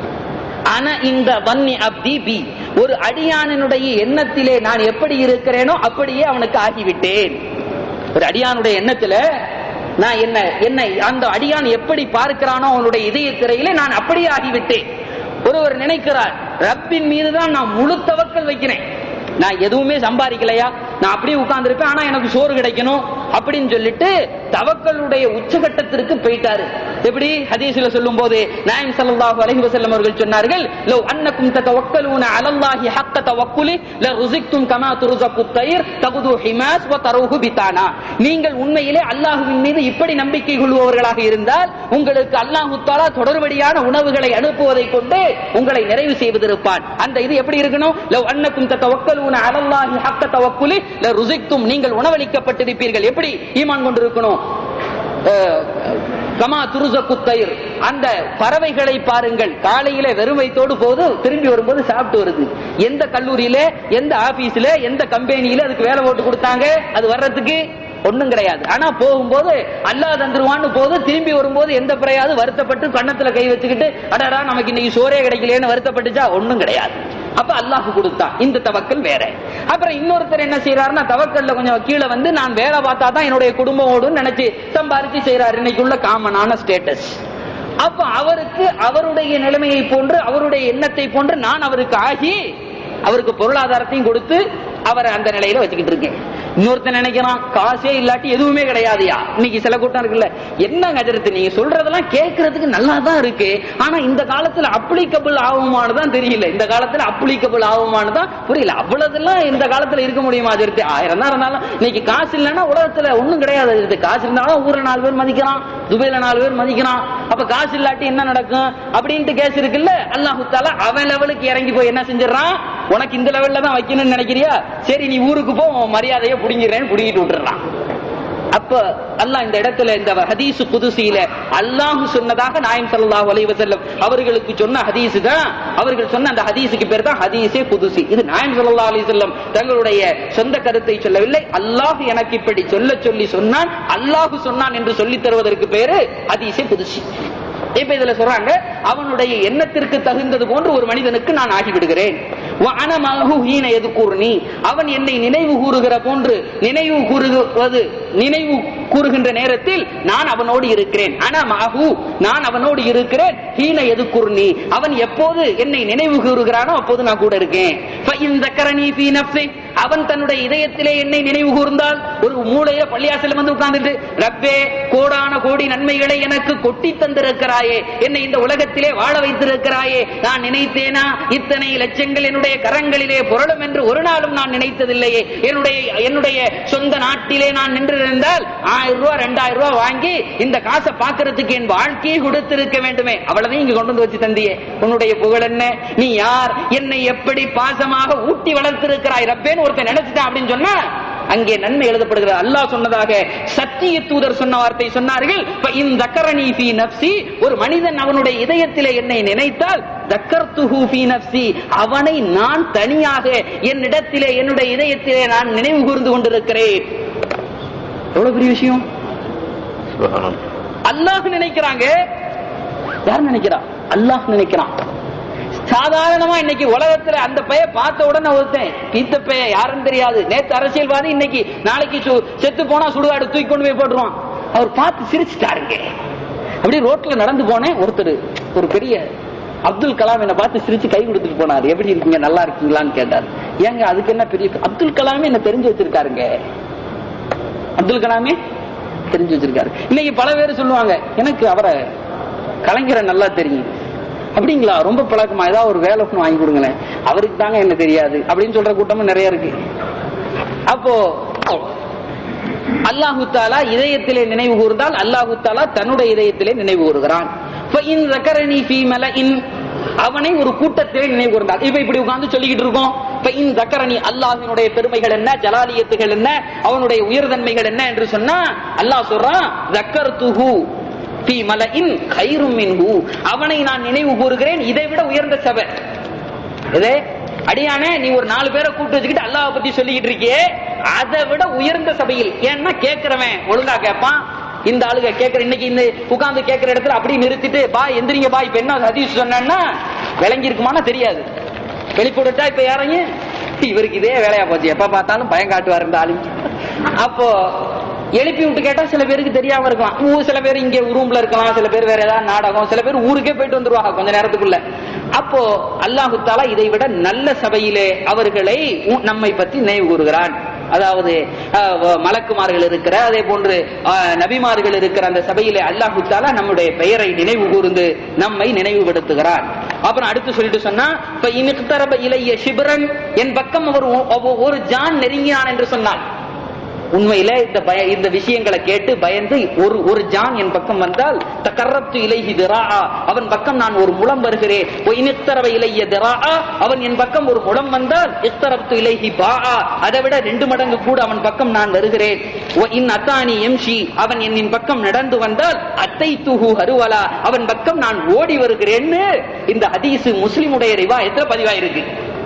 அன இந்த வன்னி அப்தி பி ஒரு அடியானனுடைய எண்ணத்திலே நான் எப்படி இருக்கிறேனோ அப்படியே அவனுக்கு ஆகிவிட்டேன் ஒரு அடியானுடைய எண்ணத்துல நான் என்ன என்னை அந்த அடியான் எப்படி பார்க்கிறானோ அவனுடைய இதய திரையிலே நான் அப்படியே ஆகிவிட்டேன் ஒருவர் நினைக்கிறார் ரப்பின் மீதுதான் நான் முழு தவக்கல் வைக்கிறேன் நான் எதுவுமே சம்பாதிக்கலையா நான் அப்படியே உட்கார்ந்திருப்பேன் ஆனா எனக்கு சோறு கிடைக்கணும் அப்படின்னு சொல்லிட்டு தவக்களுடைய உச்சகட்டத்திற்கு போயிட்டாரு எப்படி ஹதீஸ்ல சொல்லும் போது நாயம் ஸல்லல்லாஹு அலைஹி வஸல்லம் அவர்கள் சொன்னார்கள் லவ் அன்னக்கும் ததவக்கலூன அலல்லாஹி ஹக்க தவக்குலி லருஸிக்தும் கமா துர்ஸகு தயிர் தகுது ஹிமாஸ் வ தருஹு பிதானா நீங்கள் உண்மையிலே அல்லாஹ்வின் மீது இப்படி நம்பிக்கை கொள்பவர்களாக இருந்தால் உங்களுக்கு அல்லாஹ் தஆலா தொடர்படியான உணவுகளை அனுப்புவதை கொண்டு உங்களை நிறைவு செய்வதிருப்பான் அந்த இது எப்படி இருக்கணும் லவ் அன்னக்கும் ததவக்கலூன அலல்லாஹி ஹக்க தவக்குலி லருஸிக்தும் நீங்கள் உணவளிக்கப்பட்டிருப்பீர்கள் எப்படி ஈமான் கொண்டிருக்கணும் அஹ், கமா துருசக்கு தயிர் அந்த பறவைகளை பாருங்கள் காலையில வெறும் வயித்தோடு போது திரும்பி வரும்போது சாப்பிட்டு வருது எந்த கல்லூரியில எந்த ஆபீஸ்ல எந்த கம்பெனியில அதுக்கு வேலை போட்டு கொடுத்தாங்க அது வர்றதுக்கு ஒண்ணும் கிடையாது ஆனா போகும்போது அல்லாஹ் தந்துருவான்னு போது திரும்பி வரும்போது எந்த பிறையாவது வருத்தப்பட்டு கண்ணத்துல கை வச்சுக்கிட்டு அடடா நமக்கு இன்னைக்கு சோறே கிடைக்கலையேன்னு வருத்தப்பட்டுச்சா ஒண்ணும் கிடையாது அப்ப அல்லாஹ் கொடுத்தான் இந்த தவக்கல் வேற அப்புறம் இன்னொருத்தர் என்ன செய்யறாருன்னா தவக்கல்ல கொஞ்சம் கீழே வந்து நான் வேலை பார்த்தா தான் என்னுடைய குடும்பம் ஓடுன்னு நினைச்சு சம்பாரிச்சு செய்யறாரு இன்னைக்கு உள்ள காமனான ஸ்டேட்டஸ் அப்ப அவருக்கு அவருடைய நிலைமையை போன்று அவருடைய எண்ணத்தை போன்று நான் அவருக்கு ஆகி அவருக்கு பொருளாதாரத்தையும் கொடுத்து அவரை அந்த நிலையில வச்சுக்கிட்டு இருக்கேன் இன்னொருத்தன் நினைக்கிறான் காசே இல்லாட்டி எதுவுமே கிடையாதுயா இன்னைக்கு சில கூட்டம் இருக்குல்ல என்ன கஜரத்து நீங்க சொல்றதெல்லாம் கேட்கறதுக்கு நல்லா தான் இருக்கு ஆனா இந்த காலத்துல அப்ளிகபிள் ஆகுமானதான் தெரியல இந்த காலத்துல அப்ளிகபிள் ஆகுமானதான் புரியல அவ்வளவுதெல்லாம் இந்த காலத்துல இருக்க முடியுமா அஜர்த்து ஆயிரம் தான் இருந்தாலும் இன்னைக்கு காசு இல்லைன்னா உலகத்துல ஒண்ணும் கிடையாது அஜர்த்து காசு இருந்தாலும் ஊர்ல நாலு பேர் மதிக்கிறான் துபைல நாலு பேர் மதிக்கிறான் அப்ப காசு இல்லாட்டி என்ன நடக்கும் அப்படின்ட்டு கேஸ் இருக்குல்ல அல்லாஹு தாலா அவன் லெவலுக்கு இறங்கி போய் என்ன செஞ்சிடறான் உனக்கு இந்த லெவல்ல தான் வைக்கணும்னு நினைக்கிறியா சரி நீ ஊருக்கு போ உன் மரியாதையை புடிங்கிறேன்னு புடிங்கிட்டு விட்டுறான் அப்ப அல்லாஹ் இந்த இடத்துல இந்த ஹதீஸ் குதுசியில அல்லாஹ் சொன்னதாக நாயம் ஸல்லல்லாஹு அலைஹி வஸல்லம் அவர்களுக்கு சொன்ன ஹதீஸ் தான் அவர்கள் சொன்ன அந்த ஹதீஸுக்கு பேர் தான் ஹதீஸே குதுசி இது நாயம் ஸல்லல்லாஹு அலைஹி வஸல்லம் தங்களுடைய சொந்த கருத்தை சொல்லவில்லை அல்லாஹ் எனக்கு இப்படி சொல்ல சொல்லி சொன்னான் அல்லாஹ் சொன்னான் என்று சொல்லித் தருவதற்கு பேரு ஹதீஸே குதுசி இப்ப இதுல சொல்றாங்க அவனுடைய எண்ணத்திற்கு தகுந்தது போன்று ஒரு மனிதனுக்கு நான் ஆகிவிடுகிறேன் வஅனமஹு ஹீன யذ்குர்னி அவன் என்னை நினைவு கூறுகிற போன்று நினைவு கூறுவது நினைவு கூறுகின்ற நேரத்தில் நான் அவனோடு இருக்கிறேன் அனமஹு நான் அவனோடு இருக்கிறேன் ஹீன யذ்குர்னி அவன் எப்போது என்னை நினைவு கூறுகிறானோ அப்போது நான் கூட இருக்கேன் ஃபஇன் ذكرني في نفسه அவன் தன்னுடைய இதயத்திலே என்னை நினைவு கூர்ந்தால் ஒரு மூளையில பள்ளியாசல வந்து உட்கார்ந்துட்டு ரப்பே கோடான கோடி நன்மைகளை எனக்கு கொட்டி தந்திருக்கிறாயே என்னை இந்த உலகத்திலே வாழ வைத்திருக்கிறாயே நான் நினைத்தேனா இத்தனை லட்சங்கள் என்னுடைய கரங்களிலே புரளும் என்று ஒரு நாளும் நான் நினைத்ததில்லையே என்னுடைய என்னுடைய சொந்த நாட்டிலே நான் நின்றிருந்தால் ஆயிரம் ரூபாய் ரெண்டாயிரம் ரூபாய் வாங்கி இந்த காசை பார்க்கறதுக்கு என் வாழ்க்கையை கொடுத்திருக்க வேண்டுமே அவ்வளவையும் இங்க கொண்டு வந்து வச்சு தந்தியே உன்னுடைய புகழ் என்ன நீ யார் என்னை எப்படி பாசமாக ஊட்டி வளர்த்திருக்கிறாய் ரப்பேன்னு ஒருத்தன் நினைச்சிட்டான் அப்படின்னு சொன்னா அங்கே நன்மை எழுதப்படுகிறது அல்லாஹ் சொன்னதாக சத்திய தூதர் சொன்ன வார்த்தை சொன்னார்கள் "ஃப இன் தக்கரனி ஃபீ நஃப்ஸி ஒரு மனிதன் அவனுடைய இதயத்திலே என்னை நினைத்தால் தக்கர்துஹு ஃபீ நஃப்ஸி அவனை நான் தனியாக என்னிடத்திலே என்னுடைய இதயத்திலே நான் நினைவு கூர்ந்து கொண்டிருக்கிறேன் எவ்வளவு பெரிய விஷயம் அல்லாஹ் நினைக்கிறாங்க யார் நினைக்கிறா அல்லாஹ் நினைக்கிறான் சாதாரணமா இன்னைக்கு உலகத்துல அந்த பைய பார்த்த உடனே ஒருத்தன் இந்த பைய யாருன்னு தெரியாது நேத்து அரசியல்வாதி இன்னைக்கு நாளைக்கு சு- செத்து போனா சுடுகாடு தூக்கி கொண்டு போய் போட்டுருவான் அவர் பார்த்து சிரிச்சுட்டாருங்க அப்படியே ரோட்ல நடந்து போனேன் ஒருத்தர் ஒரு பெரிய அப்துல் கலாம் என்ன பார்த்து சிரிச்சு கை கொடுத்துட்டு போனார் எப்படி இருக்கீங்க நல்லா இருக்கீங்களான்னு கேட்டார் ஏங்க அதுக்கு என்ன பெரிய அப்துல் கலாமே என்ன தெரிஞ்சு வச்சிருக்காருங்க அப்துல் கலாமே தெரிஞ்சு வச்சிருக்காரு இன்னைக்கு பல பேர் சொல்லுவாங்க எனக்கு அவரை கலைஞரை நல்லா தெரியும் அப்படிங்களா ரொம்ப பழக்கமா ஏதாவது ஒரு வேலை ஒண்ணு வாங்கி கொடுங்களேன் அவருக்கு தாங்க என்ன தெரியாது அப்படின்னு சொல்ற கூட்டமும் நிறைய இருக்கு அப்போ அல்லாஹு தாலா இதயத்திலே நினைவு கூர்ந்தால் அல்லாஹு தாலா தன்னுடைய இதயத்திலே நினைவு கூறுகிறான் فَإِنْ ذَكَرَنِي فِي مَلَئٍ அவனை ஒரு கூட்டத்திலே நினைவு கூர்ந்தால் இப்ப இப்படி உட்கார்ந்து சொல்லிக்கிட்டு இருக்கோம் فَإِنْ ذَكَرَنِي அல்லாஹ்வினுடைய பெருமைகள் என்ன ஜலாலியத்துகள் என்ன அவனுடைய உயர்தன்மைகள் என்ன என்று சொன்னா அல்லாஹ் சொல்றான் ذَكَرْتُهُ ஃபீ மலஇன் கைரும் மின்ஹு அவனை நான் நினைவு கூறுகிறேன் இதை விட உயர்ந்த சபை இதே அடியானே நீ ஒரு நாலு பேரை கூப்பிட்டு வச்சுக்கிட்டு அல்லாஹ் பத்தி சொல்லிக்கிட்டு இருக்கியே அதை விட உயர்ந்த சபையில் ஏன்னா கேட்கிறவன் ஒழுங்கா கேட்பான் இந்த ஆளுங்க கேட்கிற இன்னைக்கு இந்த உட்கார்ந்து கேட்கிற இடத்துல அப்படி நிறுத்திட்டு பா எந்திரிங்க பா இப்ப என்ன ஹதீஸ் சொன்னா விளங்கி இருக்குமானா தெரியாது வெளிப்படுத்தா இப்ப யாரையும் இவருக்கு இதே வேலையா போச்சு எப்ப பார்த்தாலும் பயம் காட்டுவார் இந்த ஆளு அப்போ எழுப்பி விட்டு கேட்டா சில பேருக்கு தெரியாம இருக்கலாம் ஊ- சில பேர் இங்க ரூம்ல இருக்கலாம் சில பேர் வேற ஏதாவது நாடகம் சில பேர் ஊருக்கே போயிட்டு வந்துருவாங்க கொஞ்ச நேரத்துக்குள்ள அப்போ அல்லாஹு தாலா இதை விட நல்ல சபையிலே அவர்களை உ- நம்மை பற்றி நினைவு கூறுகிறான் அதாவது அஹ், வ- மலக்குமார்கள் இருக்கிற அதே போன்று அஹ், நபிமார்கள் இருக்கிற அந்த சபையிலே அல்லாஹு தாலா நம்முடைய பெயரை நினைவு கூர்ந்து நம்மை நினைவுபடுத்துகிறான் அப்புறம் அடுத்து சொல்லிட்டு சொன்னா "ஃப இன் இக்தரப இலைய ஷிப்ரன் என் பக்கம் அவர் ஒ- ஒ- ஒரு ஜான் நெருங்கினான் என்று சொன்னான் உண்மையிலே இந்த பய இந்த விஷயங்களை கேட்டு பயந்து ஒரு ஒரு ஜான் என் பக்கம் வந்தால் தகரத்து இலைஹி திராஆ அவன் பக்கம் நான் ஒரு முழம் வருகிறேன் ஒ இனித்தரவ இலைய திராஆ அவன் என் பக்கம் ஒரு முழம் வந்தால் இஸ்தரத்து இலைஹி பாஆ அதை விட ரெண்டு மடங்கு கூட அவன் பக்கம் நான் வருகிறேன் ஒ இன் அத்தானி எம்ஷி அவன் என்னின் பக்கம் நடந்து வந்தால் அத்தை துஹு ஹருவலா அவன் பக்கம் நான் ஓடி வருகிறேன்னு இந்த ஹதீஸ் முஸ்லிமுடைய ரிவாயத்துல பதிவாயிருக்கு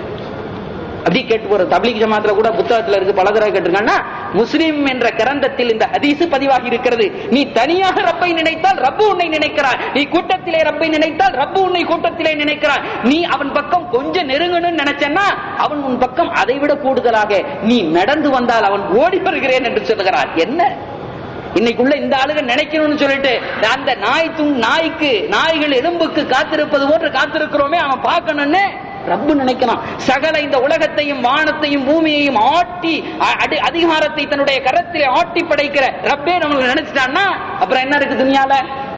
அப்படி கேட்டு போற தப்லீக் ஜமாத்துல கூட புத்தகத்துல இருக்கு பல தடவை கேட்டிருக்காங்கன்னா முஸ்லிம் என்ற கிரந்தத்தில் இந்த ஹதீஸ் பதிவாகி இருக்கிறது நீ தனியாக ரப்பை நினைத்தால் ரப்பு உன்னை நினைக்கிறான் நீ கூட்டத்திலே ரப்பை நினைத்தால் ரப்பு உன்னை கூட்டத்திலே நினைக்கிறான் நீ அவன் பக்கம் கொஞ்சம் நெருங்கணும்னு நினைச்சன்னா அவன் உன் பக்கம் அதை விட கூடுதலாக நீ நடந்து வந்தால் அவன் ஓடி வருகிறேன் என்று சொல்லுகிறான் என்ன இன்னைக்குள்ள இந்த ஆளுங்க நினைக்கணும்னு சொல்லிட்டு அந்த நாய் தும் நாய்க்கு நாய்கள் எலும்புக்கு காத்திருப்பது போன்று காத்திருக்கிறோமே அவன் பார்க்கணும்னு ரப்பு நினைக்கிறான் சகல இந்த உலகத்தையும் வானத்தையும் பூமியையும் ஆட்டி அ- அடி- அதிகாரத்தை தன்னுடைய கரத்திலே ஆட்டி படைக்கிற ரப்பே நம்மளுக்கு நினைச்சிட்டான்னா அப்புறம் என்ன இருக்கு துணியால